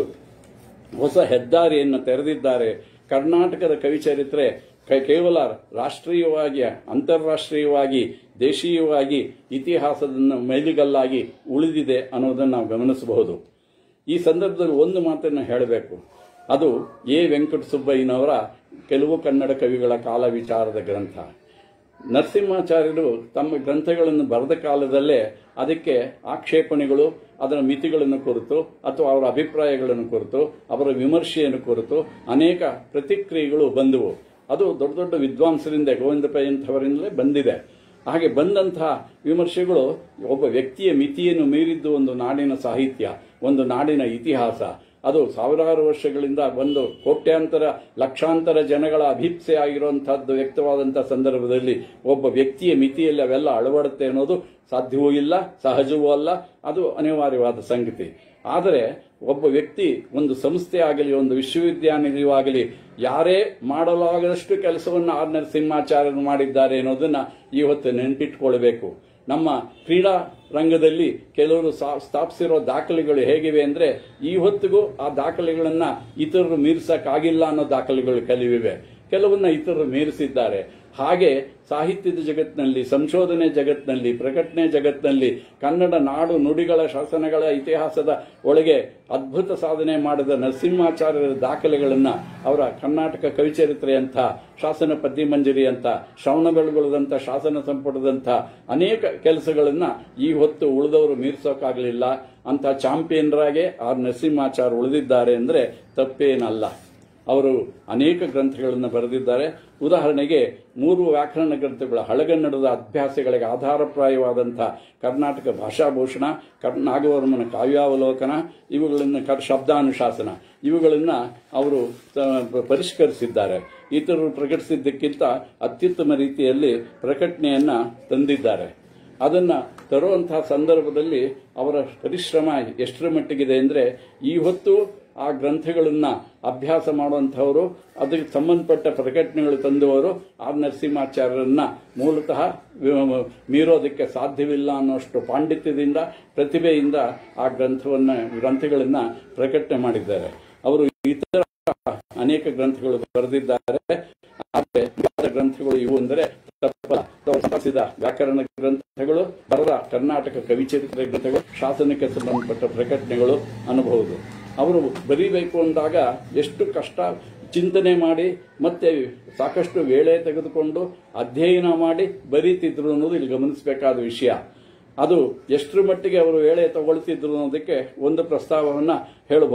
ಹೊಸ ಹೆದ್ದಾರಿಯನ್ನು ತೆರೆದಿದ್ದಾರೆ ಕರ್ನಾಟಕದ ಕವಿಚರಿತ್ರೆ ಕ- ಕೇವಲ ರಾಷ್ಟ್ರೀಯವಾಗಿ ಅಂತಾರಾಷ್ಟ್ರೀಯವಾಗಿ ದೇಶೀಯವಾಗಿ ಇತಿಹಾಸದ ಮೈಲಿಗಲ್ಲಾಗಿ ಉಳಿದಿದೆ ಅನ್ನೋದನ್ನು ನಾವು ಗಮನಿಸಬಹುದು ಈ ಸಂದರ್ಭದಲ್ಲಿ ಒಂದು ಮಾತನ್ನು ಹೇಳಬೇಕು ಅದು ಎ ವೆಂಕಟ ಸುಬ್ಬಯ್ಯನವರ ಕೆಲವು ಕನ್ನಡ ಕವಿಗಳ ಕಾಲ ವಿಚಾರದ ಗ್ರಂಥ ನರಸಿಂಹಾಚಾರ್ಯರು ತಮ್ಮ ಗ್ರಂಥಗಳನ್ನು ಬರೆದ ಕಾಲದಲ್ಲೇ ಅದಕ್ಕೆ ಆಕ್ಷೇಪಣೆಗಳು ಅದರ ಮಿತಿಗಳನ್ನು ಕುರಿತು ಅಥವಾ ಅವರ ಅಭಿಪ್ರಾಯಗಳನ್ನು ಕುರಿತು ಅವರ ವಿಮರ್ಶೆಯನ್ನು ಕುರಿತು ಅನೇಕ ಪ್ರತಿಕ್ರಿಯೆಗಳು ಬಂದವು ಅದು ದೊಡ್ಡ ದೊಡ್ಡ ವಿದ್ವಾಂಸರಿಂದ ಗೋವಿಂದ ಪೈ ಅಂತವರಿಂದಲೇ ಬಂದಿದೆ ಹಾಗೆ ಬಂದಂತಹ ವಿಮರ್ಶೆಗಳು ಒಬ್ಬ ವ್ಯಕ್ತಿಯ ಮಿತಿಯನ್ನು ಮೀರಿದ್ದು ಒಂದು ನಾಡಿನ ಸಾಹಿತ್ಯ ಒಂದು ನಾಡಿನ ಇತಿಹಾಸ ಅದು ಸಾವಿರಾರು ವರ್ಷಗಳಿಂದ ಒಂದು ಕೋಟ್ಯಾಂತರ ಲಕ್ಷಾಂತರ ಜನಗಳ ಅಭಿಪ್ಸೆ ಆಗಿರುವಂತಹದ್ದು ವ್ಯಕ್ತವಾದಂತಹ ಸಂದರ್ಭದಲ್ಲಿ ಒಬ್ಬ ವ್ಯಕ್ತಿಯ ಮಿತಿಯಲ್ಲಿ ಅವೆಲ್ಲ ಅಳವಡುತ್ತೆ ಅನ್ನೋದು ಸಾಧ್ಯವೂ ಇಲ್ಲ ಸಹಜವೂ ಅಲ್ಲ ಅದು ಅನಿವಾರ್ಯವಾದ ಸಂಗತಿ ಆದರೆ ಒಬ್ಬ ವ್ಯಕ್ತಿ ಒಂದು ಸಂಸ್ಥೆ ಆಗಲಿ ಒಂದು ವಿಶ್ವವಿದ್ಯಾನಿಲಯವಾಗಲಿ ಯಾರೇ ಮಾಡಲಾಗದಷ್ಟು ಕೆಲಸವನ್ನು ಆರ್ ನರಸಿಂಹಾಚಾರ್ಯರು ಮಾಡಿದ್ದಾರೆ ಅನ್ನೋದನ್ನ ಇವತ್ತು ನೆನಪಿಟ್ಕೊಳ್ಬೇಕು ನಮ್ಮ ಕ್ರೀಡಾ ರಂಗದಲ್ಲಿ ಕೆಲವರು ಸಾ- ಸ್ಥಾಪಿಸಿರೋ ದಾಖಲೆಗಳು ಹೇಗಿವೆ ಅಂದ್ರೆ ಈ ಹೊತ್ತಿಗೂ ಆ ದಾಖಲೆಗಳನ್ನ ಇತರರು ಮೀರ್ಸಕ್ಕಾಗಿಲ್ಲ ಅನ್ನೋ ದಾಖಲೆಗಳು ಕೆಲವಿವೆ ಕೆಲವನ್ನ ಇತರರು ಮೀರಿಸಿದ್ದಾರೆ ಹಾಗೆ ಸಾಹಿತ್ಯದ ಜಗತ್ತಿನಲ್ಲಿ ಸಂಶೋಧನೆ ಜಗತ್ತಿನಲ್ಲಿ ಪ್ರಕಟಣೆ ಜಗತ್ತಿನಲ್ಲಿ ಕನ್ನಡ ನಾಡು ನುಡಿಗಳ ಶಾಸನಗಳ ಇತಿಹಾಸದ ಒಳಗೆ ಅದ್ಭುತ ಸಾಧನೆ ಮಾಡಿದ ನರಸಿಂಹಾಚಾರ್ಯರ ದಾಖಲೆಗಳನ್ನ ಅವರ ಕರ್ನಾಟಕ ಕವಿಚರಿತ್ರೆ ಅಂತ ಶಾಸನ ಪದ್ಯಮಂಜರಿ ಅಂತ ಶ್ರವಣಬೆಳಗೊಳದಂತ ಶಾಸನ ಸಂಪುಟದಂತ ಅನೇಕ ಕೆಲಸಗಳನ್ನ ಈ ಹೊತ್ತು ಉಳಿದವರು ಮೀರ್ಸೋಕ್ಕಾಗಲಿಲ್ಲ ಅಂತ ಚಾಂಪಿಯನ್ರಾಗೆ ಆರ್ ನರಸಿಂಹಾಚಾರ್ಯ ಉಳಿದಿದ್ದಾರೆ ಅಂದ್ರೆ ತಪ್ಪೇನಲ್ಲ ಅವರು ಅನೇಕ ಗ್ರಂಥಗಳನ್ನು ಬರೆದಿದ್ದಾರೆ ಉದಾಹರಣೆಗೆ ಮೂರು ವ್ಯಾಕರಣ ಗ್ರಂಥಗಳ ಹಳಗನ್ನಡದ ಅಭ್ಯಾಸಗಳಿಗೆ ಆಧಾರಪ್ರಾಯವಾದಂಥ ಕರ್ನಾಟಕ ಭಾಷಾಭೂಷಣ ಕರ್ ನಾಗವರ್ಮನ ಕಾವ್ಯಾವಲೋಕನ ಇವುಗಳನ್ನು ಕರ್ ಶಬ್ದಾನುಶಾಸನ ಇವುಗಳನ್ನು ಅವರು ತ- ಪರಿಷ್ಕರಿಸಿದ್ದಾರೆ ಇತರರು ಪ್ರಕಟಿಸಿದ್ದಕ್ಕಿಂತ ಅತ್ಯುತ್ತಮ ರೀತಿಯಲ್ಲಿ ಪ್ರಕಟಣೆಯನ್ನ ತಂದಿದ್ದಾರೆ ಅದನ್ನ ತರುವಂತಹ ಸಂದರ್ಭದಲ್ಲಿ ಅವರ ಪರಿಶ್ರಮ ಎಷ್ಟರ ಮಟ್ಟಿಗಿದೆ ಅಂದ್ರೆ ಈ ಹೊತ್ತು ಆ ಗ್ರಂಥಗಳನ್ನ ಅಭ್ಯಾಸ ಮಾಡುವಂತಹವರು ಅದಕ್ಕೆ ಸಂಬಂಧಪಟ್ಟ ಪ್ರಕಟಣೆಗಳು ತಂದವರು ಆರ್ ನರಸಿಂಹಾಚಾರ್ಯರನ್ನ ಮೂಲತಃ ವಿ- ಮೀರೋದಕ್ಕೆ ಸಾಧ್ಯವಿಲ್ಲ ಅನ್ನೋಷ್ಟು ಪಾಂಡಿತ್ಯದಿಂದ ಪ್ರತಿಭೆಯಿಂದ ಆ ಗ್ರಂಥವನ್ನ ಗ್ರಂಥಗಳನ್ನ ಪ್ರಕಟಣೆ ಮಾಡಿದ್ದಾರೆ ಅವರು ಇತರ ಅನೇಕ ಗ್ರಂಥಗಳು ಬರೆದಿದ್ದಾರೆ ಆದರೆ ಮಿಕ್ಕಿದ ಗ್ರಂಥಗಳು ಇವು ಅಂದರೆ ತಪ್ಪಲ್ಲ ತಾವು ಸ್ಥಾಪಿಸಿದ ವ್ಯಾಕರಣ ಗ್ರಂಥಗಳು ಬರದ ಕರ್ನಾಟಕ ಕವಿಚರಿತ್ರೆ ಗ್ರಂಥಗಳು ಶಾಸನಕ್ಕೆ ಸಂಬಂಧಪಟ್ಟ ಪ್ರಕಟಣೆಗಳು ಅನ್ನಬಹುದು ಅವರು ಬರೀಬೇಕು ಅಂದಾಗ ಎಷ್ಟು ಕಷ್ಟ ಚಿಂತನೆ ಮಾಡಿ ಮತ್ತೆ ಸಾಕಷ್ಟು ವೇಳೆ ತೆಗೆದುಕೊಂಡು ಅಧ್ಯಯನ ಮಾಡಿ ಬರೀತಿದ್ರು ಅನ್ನೋದು ಇಲ್ಲಿ ಗಮನಿಸಬೇಕಾದ ವಿಷಯ ಅದು ಎಷ್ಟರ ಮಟ್ಟಿಗೆ ಅವರು ವೇಳೆ ತಗೊಳ್ತಿದ್ರು ಅನ್ನೋದಕ್ಕೆ ಒಂದು ಪ್ರಸ್ತಾವವನ್ನ ಹೇಳಬಹುದು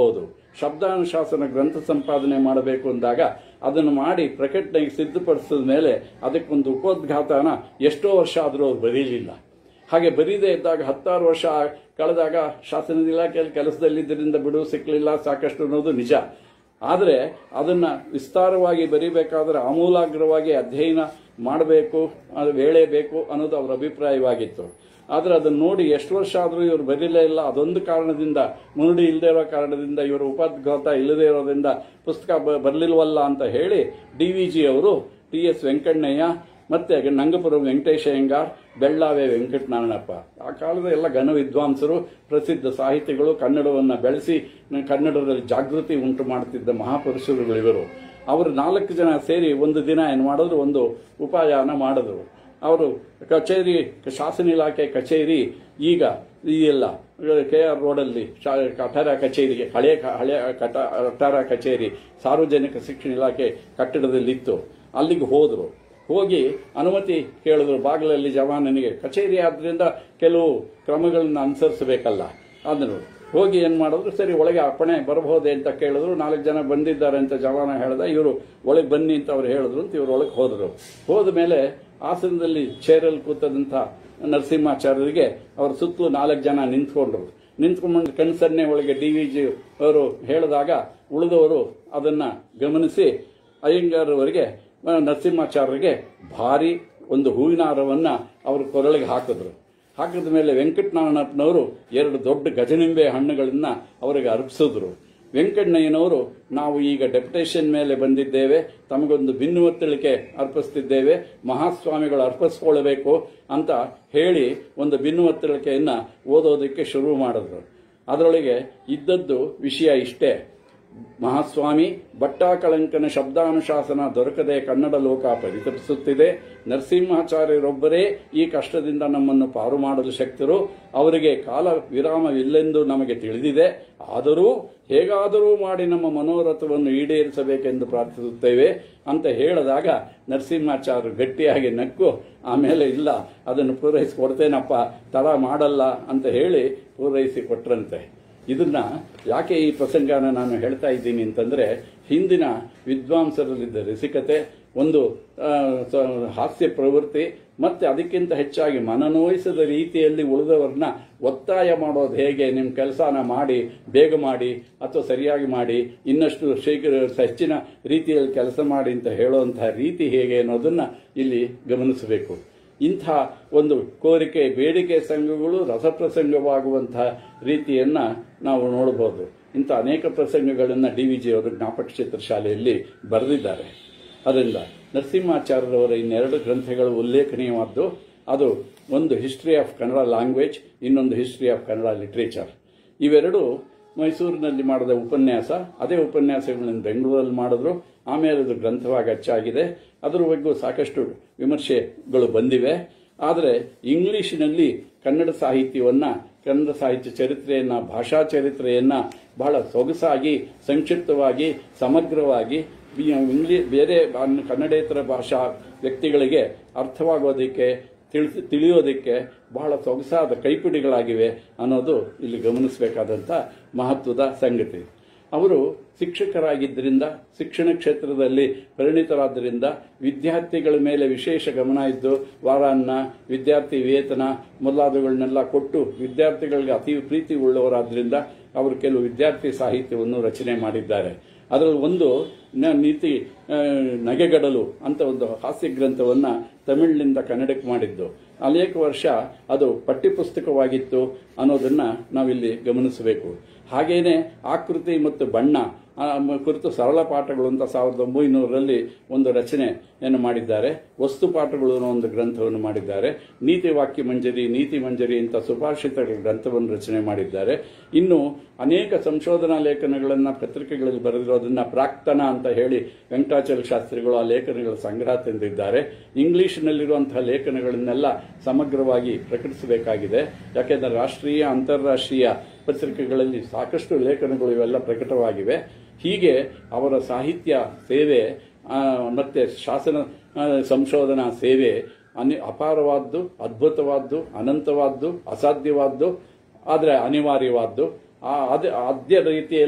ಶಬ್ದಾನುಶಾಸನ ಗ್ರಂಥ ಸಂಪಾದನೆ ಮಾಡಬೇಕು ಅಂದಾಗ ಅದನ್ನು ಮಾಡಿ ಪ್ರಕಟಣೆಗೆ ಸಿದ್ಧಪಡಿಸಿದ ಮೇಲೆ ಅದಕ್ಕೊಂದು ಉಪೋದ್ಘಾತನ ಎಷ್ಟೋ ವರ್ಷ ಆದರೂ ಅವ್ರು ಬರೀಲಿಲ್ಲ ಹಾಗೆ ಬರೀದೇ ಇದ್ದಾಗ ಹತ್ತಾರು ವರ್ಷ ಕಳೆದಾಗ ಶಾಸನ ಇಲಾಖೆಯಲ್ಲಿ ಕೆಲಸದಲ್ಲಿದ್ದರಿಂದ ಬಿಡು ಸಿಕ್ಕಲಿಲ್ಲ ಸಾಕಷ್ಟು ಅನ್ನೋದು ನಿಜ ಆದರೆ ಅದನ್ನ ವಿಸ್ತಾರವಾಗಿ ಬರೀಬೇಕಾದ್ರೆ ಆಮೂಲಾಗ್ರವಾಗಿ ಅಧ್ಯಯನ ಮಾಡಬೇಕು ಅದು ವೇಳೆ ಬೇಕು ಅನ್ನೋದು ಅವರ ಅಭಿಪ್ರಾಯವಾಗಿತ್ತು ಆದರೆ ಅದನ್ನು ನೋಡಿ ಎಷ್ಟು ವರ್ಷ ಆದರೂ ಇವರು ಬರೀಲೇ ಇಲ್ಲ ಅದೊಂದು ಕಾರಣದಿಂದ ಮುನುಡಿ ಇಲ್ಲದೆ ಇರೋ ಕಾರಣದಿಂದ ಇವರು ಉಪದ್ಘಾತ ಇಲ್ಲದೆ ಇರೋದ್ರಿಂದ ಪುಸ್ತಕ ಬ- ಬರಲಿಲ್ವಲ್ಲ ಅಂತ ಹೇಳಿ ಡಿ ವಿ ಜಿ ಅವರು ಟಿ ಎಸ್ ವೆಂಕಣ್ಣಯ್ಯ ಮತ್ತೆ ನಂಗಪುರ ವೆಂಕಟೇಶ ಅಯ್ಯಂಗಾರ್ ಬೆಳ್ಳಾವೆ ವೆಂಕಟನಾರಾಯಣಪ್ಪ ಆ ಕಾಲದ ಎಲ್ಲ ಘನ ವಿದ್ವಾಂಸರು ಪ್ರಸಿದ್ಧ ಸಾಹಿತಿಗಳು ಕನ್ನಡವನ್ನು ಬೆಳೆಸಿ ಕನ್ನಡದಲ್ಲಿ ಜಾಗೃತಿ ಉಂಟು ಮಾಡುತ್ತಿದ್ದ ಮಹಾಪುರುಷರುಗಳು ಇವರು ಅವರು ನಾಲ್ಕು ಜನ ಸೇರಿ ಒಂದು ದಿನ ಏನು ಮಾಡಿದ್ರು ಒಂದು ಉಪಾಯನ ಮಾಡಿದ್ರು ಅವರು ಕಚೇರಿ ಶಾಸನ ಇಲಾಖೆ ಕಚೇರಿ ಈಗ ಈ ಎಲ್ಲ ಕೆ ಆರ್ ರೋಡಲ್ಲಿ ಶಾ- ಕಠಾರ ಕಚೇರಿಗೆ ಹಳೆಯ ಕ- ಹಳೆಯ ಕಟ ಕಠಾರ ಕಚೇರಿ ಸಾರ್ವಜನಿಕ ಶಿಕ್ಷಣ ಇಲಾಖೆ ಕಟ್ಟಡದಲ್ಲಿತ್ತು ಅಲ್ಲಿಗೆ ಹೋದರು ಹೋಗಿ ಅನುಮತಿ ಕೇಳಿದ್ರು ಬಾಗಿಲಲ್ಲಿ ಜವಾನನಿಗೆ ಕಚೇರಿ ಆದ್ರಿಂದ ಕೆಲವು ಕ್ರಮಗಳನ್ನ ಅನುಸರಿಸಬೇಕಲ್ಲ ಅಂದರು ಹೋಗಿ ಏನ್ ಮಾಡಿದ್ರು ಸರಿ ಒಳಗೆ ಅಪ್ಪಣೆ ಬರಬಹುದೇ ಅಂತ ಕೇಳಿದ್ರು ನಾಲ್ಕು ಜನ ಬಂದಿದ್ದಾರೆ ಅಂತ ಜವಾನ ಹೇಳ್ದ ಇವರು ಒಳಗೆ ಬನ್ನಿ ಅಂತ ಅವ್ರು ಹೇಳಿದ್ರು ಅಂತ ಇವರು ಒಳಗೆ ಹೋದ್ರು ಹೋದ ಮೇಲೆ ಆಸನದಲ್ಲಿ ಚೇರಲ್ಲಿ ಕೂತದಂತ ನರಸಿಂಹಾಚಾರ್ಯರಿಗೆ ಅವ್ರ ಸುತ್ತಲೂ ನಾಲ್ಕು ಜನ ನಿಂತ್ಕೊಂಡ್ರು ನಿಂತ್ಕೊಂಡು ಕಣ್ಸನ್ನೆ ಒಳಗೆ ಡಿ ವಿ ಜಿ ಅವರು ಹೇಳಿದಾಗ ಉಳಿದವರು ಅದನ್ನ ಗಮನಿಸಿ ಅಯ್ಯಂಗಾರ್ ಅವರಿಗೆ ಆ, ನರಸಿಂಹಾಚಾರ್ಯರಿಗೆ ಭಾರಿ ಒಂದು ಹೂವಿನ ಹಾರವನ್ನ ಅವರು ಕೊರಳಿಗೆ ಹಾಕಿದ್ರು ಹಾಕಿದ ಮೇಲೆ ವೆಂಕಟನಾರಾಯಣಪ್ಪನವರು ಎರಡು ದೊಡ್ಡ ಗಜನಿಂಬೆ ಹಣ್ಣುಗಳನ್ನ ಅವರಿಗೆ ಅರ್ಪಿಸಿದ್ರು ವೆಂಕಣ್ಣಯ್ಯನವರು ನಾವು ಈಗ ಡೆಪ್ಯುಟೇಷನ್ ಮೇಲೆ ಬಂದಿದ್ದೇವೆ ತಮಗೊಂದು ಭಿನ್ನವತ್ತಳಿಕೆ ಅರ್ಪಿಸ್ತಿದ್ದೇವೆ ಮಹಾಸ್ವಾಮಿಗಳು ಅರ್ಪಿಸ್ಕೊಳ್ಬೇಕು ಅಂತ ಹೇಳಿ ಒಂದು ಭಿನ್ನವತ್ತಳಿಕೆಯನ್ನ ಓದೋದಕ್ಕೆ ಶುರು ಮಾಡಿದ್ರು ಅದರೊಳಗೆ ಇದ್ದದ್ದು ವಿಷಯ ಇಷ್ಟೇ ಮಹಾಸ್ವಾಮಿ ಭಟ್ಟಾಕಳಂಕನ ಶಬ್ದಾನುಶಾಸನ ದೊರಕದೆ ಕನ್ನಡ ಲೋಕ ಪರಿತಪಿಸುತ್ತಿದೆ ನರಸಿಂಹಾಚಾರ್ಯರೊಬ್ಬರೇ ಈ ಕಷ್ಟದಿಂದ ನಮ್ಮನ್ನು ಪಾರು ಮಾಡಲು ಶಕ್ತರು ಅವರಿಗೆ ಕಾಲ ವಿರಾಮವಿಲ್ಲೆಂದು ನಮಗೆ ತಿಳಿದಿದೆ ಆದರೂ ಹೇಗಾದರೂ ಮಾಡಿ ನಮ್ಮ ಮನೋರಥವನ್ನು ಈಡೇರಿಸಬೇಕೆಂದು ಪ್ರಾರ್ಥಿಸುತ್ತೇವೆ ಅಂತ ಹೇಳಿದಾಗ ನರಸಿಂಹಾಚಾರ್ಯ ಗಟ್ಟಿಯಾಗಿ ನಕ್ಕು ಆಮೇಲೆ ಇಲ್ಲ ಅದನ್ನು ಪೂರೈಸಿ ಕೊಡ್ತೇನಪ್ಪ ತಡ ಮಾಡಲ್ಲ ಅಂತ ಹೇಳಿ ಪೂರೈಸಿ ಕೊಟ್ರಂತೆ ಇದನ್ನ ಯಾಕೆ ಈ ಪ್ರಸಂಗನ ನಾನು ಹೇಳ್ತಾ ಇದ್ದೀನಿ ಅಂತಂದ್ರೆ ಹಿಂದಿನ ವಿದ್ವಾಂಸರಲ್ಲಿದ್ದ ರಸಿಕತೆ ಒಂದು ಆ, ಸ- ಹಾಸ್ಯ ಪ್ರವೃತ್ತಿ ಮತ್ತೆ ಅದಕ್ಕಿಂತ ಹೆಚ್ಚಾಗಿ ಮನನೋಯಿಸದ ರೀತಿಯಲ್ಲಿ ಉಳಿದವರನ್ನ ಒತ್ತಾಯ ಮಾಡೋದು ಹೇಗೆ ನಿಮ್ಮ ಕೆಲಸನ ಮಾಡಿ ಬೇಗ ಮಾಡಿ ಅಥವಾ ಸರಿಯಾಗಿ ಮಾಡಿ ಇನ್ನಷ್ಟು ಶೀಘ್ರ ಹೆಚ್ಚಿನ ರೀತಿಯಲ್ಲಿ ಕೆಲಸ ಮಾಡಿ ಅಂತ ಹೇಳುವಂತಹ ರೀತಿ ಹೇಗೆ ಅನ್ನೋದನ್ನ ಇಲ್ಲಿ ಗಮನಿಸಬೇಕು ಇಂಥ ಒಂದು ಕೋರಿಕೆ ಬೇಡಿಕೆ ಸಂಘಗಳು ರಸಪ್ರಸಂಗವಾಗುವಂತಹ ರೀತಿಯನ್ನ ನಾವು ನೋಡಬಹುದು ಇಂಥ ಅನೇಕ ಪ್ರಸಂಗಗಳನ್ನ ಡಿ ವಿ ಜಿ ಅವರು ಜ್ಞಾಪಕ ಚಿತ್ರ ಶಾಲೆಯಲ್ಲಿ ಬರೆದಿದ್ದಾರೆ ಅದರಿಂದ ನರಸಿಂಹಾಚಾರ್ಯರವರ ಇನ್ನೆರಡು ಗ್ರಂಥಗಳು ಉಲ್ಲೇಖನೀಯವಾದ್ದು ಅದು ಒಂದು ಹಿಸ್ಟ್ರಿ ಆಫ್ ಕನ್ನಡ ಲ್ಯಾಂಗ್ವೇಜ್ ಇನ್ನೊಂದು ಹಿಸ್ಟ್ರಿ ಆಫ್ ಕನ್ನಡ ಲಿಟ್ರೇಚರ್ ಇವೆರಡು ಮೈಸೂರಿನಲ್ಲಿ ಮಾಡಿದ ಉಪನ್ಯಾಸ ಅದೇ ಉಪನ್ಯಾಸಗಳನ್ನು ಬೆಂಗಳೂರಲ್ಲಿ ಮಾಡಿದ್ರು ಆಮೇಲೆ ಅದು ಗ್ರಂಥವಾಗಿ ಅಚ್ಚಾಗಿದೆ ಅದರ ಬಗ್ಗೂ ಸಾಕಷ್ಟು ವಿಮರ್ಶೆಗಳು ಬಂದಿವೆ ಆದರೆ ಇಂಗ್ಲಿಷಿನಲ್ಲಿ ಕನ್ನಡ ಸಾಹಿತ್ಯವನ್ನ ಕನ್ನಡ ಸಾಹಿತ್ಯ ಚರಿತ್ರೆಯನ್ನ ಭಾಷಾ ಚರಿತ್ರೆಯನ್ನ ಬಹಳ ಸೊಗಸಾಗಿ ಸಂಕ್ಷಿಪ್ತವಾಗಿ ಸಮಗ್ರವಾಗಿ ಬಿ- ಇಂಗ್ಲಿ- ಬೇರೆ ಅನ್- ಕನ್ನಡೇತರ ಭಾಷಾ ವ್ಯಕ್ತಿಗಳಿಗೆ ಅರ್ಥವಾಗೋದಕ್ಕೆ ತಿಳಿಸಿ ತಿಳಿಯೋದಕ್ಕೆ ಬಹಳ ಸೊಗಸಾದ ಕೈಪಿಡಿಗಳಾಗಿವೆ ಅನ್ನೋದು ಇಲ್ಲಿ ಗಮನಿಸಬೇಕಾದಂಥ ಮಹತ್ವದ ಸಂಗತಿ ಅವರು ಶಿಕ್ಷಕರಾಗಿದ್ದರಿಂದ ಶಿಕ್ಷಣ ಕ್ಷೇತ್ರದಲ್ಲಿ ಪರಿಣಿತರಾದ್ದರಿಂದ ವಿದ್ಯಾರ್ಥಿಗಳ ಮೇಲೆ ವಿಶೇಷ ಗಮನ ಇದ್ದು ವಾರಾನ್ನ ವಿದ್ಯಾರ್ಥಿ ವೇತನ ಮೊದಲಾದವುಗಳನ್ನೆಲ್ಲ ಕೊಟ್ಟು ವಿದ್ಯಾರ್ಥಿಗಳಿಗೆ ಅತಿ ಪ್ರೀತಿ ಉಳ್ಳವರಾದ್ರಿಂದ ಅವರು ಕೆಲವು ವಿದ್ಯಾರ್ಥಿ ಸಾಹಿತ್ಯವನ್ನು ರಚನೆ ಮಾಡಿದ್ದಾರೆ ಅದರಲ್ಲಿ ಒಂದು ನ- ನೀತಿ ಆ, ನಗೆಗಡಲು ಅಂತ ಒಂದು ಹಾಸ್ಯ ಗ್ರಂಥವನ್ನ ತಮಿಳಿನಿಂದ ಕನ್ನಡಕ್ಕೆ ಮಾಡಿದ್ದು ಅನೇಕ ವರ್ಷ ಅದು ಪಠ್ಯಪುಸ್ತಕವಾಗಿತ್ತು ಅನ್ನೋದನ್ನ ನಾವಿಲ್ಲಿ ಗಮನಿಸಬೇಕು ಹಾಗೇನೆ ಆಕೃತಿ ಮತ್ತು ಬಣ್ಣ ಆ, ಮ- ಕುರಿತು ಸರಳ ಪಾಠಗಳು ಅಂತ ಸಾವಿರದ ಒಂಬೈನೂರರಲ್ಲಿ ಒಂದು ರಚನೆಯನ್ನು ಮಾಡಿದ್ದಾರೆ ವಸ್ತು ಪಾಠಗಳು ಅನ್ನೋ ಒಂದು ಗ್ರಂಥವನ್ನು ಮಾಡಿದ್ದಾರೆ ನೀತಿ ವಾಕ್ಯ ಮಂಜರಿ ನೀತಿ ಮಂಜರಿ ಅಂತ ಸುಭಾಷಿತಗಳ ಗ್ರಂಥವನ್ನು ರಚನೆ ಮಾಡಿದ್ದಾರೆ ಇನ್ನು ಅನೇಕ ಸಂಶೋಧನಾ ಲೇಖನಗಳನ್ನು ಪತ್ರಿಕೆಗಳಲ್ಲಿ ಬರೆದಿರೋದನ್ನ ಪ್ರಾಕ್ತನ ಅಂತ ಹೇಳಿ ವೆಂಕಟಾಚಲ ಶಾಸ್ತ್ರಿಗಳು ಆ ಲೇಖನಗಳ ಸಂಗ್ರಹ ತಂದಿದ್ದಾರೆ ಇಂಗ್ಲಿಷ್ನಲ್ಲಿರುವಂತಹ ಲೇಖನಗಳನ್ನೆಲ್ಲ ಸಮಗ್ರವಾಗಿ ಪ್ರಕಟಿಸಬೇಕಾಗಿದೆ ಯಾಕೆಂದರೆ ರಾಷ್ಟ್ರೀಯ ಅಂತಾರಾಷ್ಟ್ರೀಯ ಪತ್ರಿಕೆಗಳಲ್ಲಿ ಸಾಕಷ್ಟು ಲೇಖನಗಳು ಇವೆಲ್ಲ ಪ್ರಕಟವಾಗಿವೆ ಹೀಗೆ ಅವರ ಸಾಹಿತ್ಯ ಸೇವೆ ಆ, ಮತ್ತೆ ಶಾಸನ ಆ, ಸಂಶೋಧನಾ ಸೇವೆ ಅನಿ ಅಪಾರವಾದ್ದು ಅದ್ಭುತವಾದ್ದು ಅನಂತವಾದ್ದು ಅಸಾಧ್ಯವಾದ್ದು ಆದರೆ ಅನಿವಾರ್ಯವಾದ್ದು ಆ ಅದ ಅದೇ ರೀತಿಯಲ್ಲಿ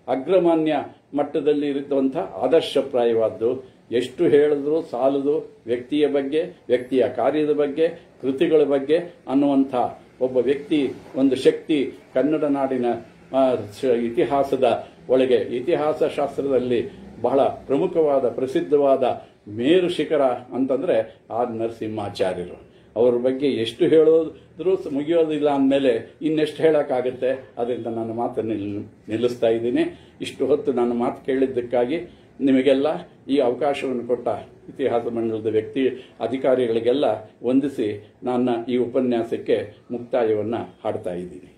ಅಗ್ರಮಾನ್ಯ ಮಟ್ಟದಲ್ಲಿ ಇರುವಂಥ ಆದರ್ಶಪ್ರಾಯವಾದ್ದು ಎಷ್ಟು ಹೇಳಿದ್ರು ಸಾಲದು ವ್ಯಕ್ತಿಯ ಬಗ್ಗೆ ವ್ಯಕ್ತಿಯ ಕಾರ್ಯದ ಬಗ್ಗೆ ಕೃತಿಗಳ ಬಗ್ಗೆ ಅನ್ನುವಂಥ ಒಬ್ಬ ವ್ಯಕ್ತಿ ಒಂದು ಶಕ್ತಿ ಕನ್ನಡ ನಾಡಿನ ಆ, ಶ- ಇತಿಹಾಸದ ಒಳಗೆ ಇತಿಹಾಸ ಶಾಸ್ತ್ರದಲ್ಲಿ ಬಹಳ ಪ್ರಮುಖವಾದ ಪ್ರಸಿದ್ಧವಾದ ಮೇರು ಶಿಖರ ಅಂತಂದ್ರೆ ಆರ್ ನರಸಿಂಹಾಚಾರ್ಯರು ಅವ್ರ ಬಗ್ಗೆ ಎಷ್ಟು ಹೇಳೋದ್ರೂ ಸ- ಮುಗಿಯೋದಿಲ್ಲ ಅಂದಮೇಲೆ ಇನ್ನೆಷ್ಟು ಹೇಳೋಕ್ಕಾಗುತ್ತೆ ಅದರಿಂದ ನನ್ನ ಮಾತನ್ನು ನಿಲ್- ನಿಲ್ಲಿಸ್ತಾ ಇದ್ದೀನಿ ಇಷ್ಟು ಹೊತ್ತು ನನ್ನ ಮಾತು ಕೇಳಿದ್ದಕ್ಕಾಗಿ ನಿಮಗೆಲ್ಲ ಈ ಅವಕಾಶವನ್ನು ಕೊಟ್ಟ ಇತಿಹಾಸ ಮಂಡಲದ ವ್ಯಕ್ತಿ ಅಧಿಕಾರಿಗಳಿಗೆಲ್ಲ ವಂದಿಸಿ ನನ್ನ ಈ ಉಪನ್ಯಾಸಕ್ಕೆ ಮುಕ್ತಾಯವನ್ನು ಹಾಡ್ತಾ ಇದ್ದೀನಿ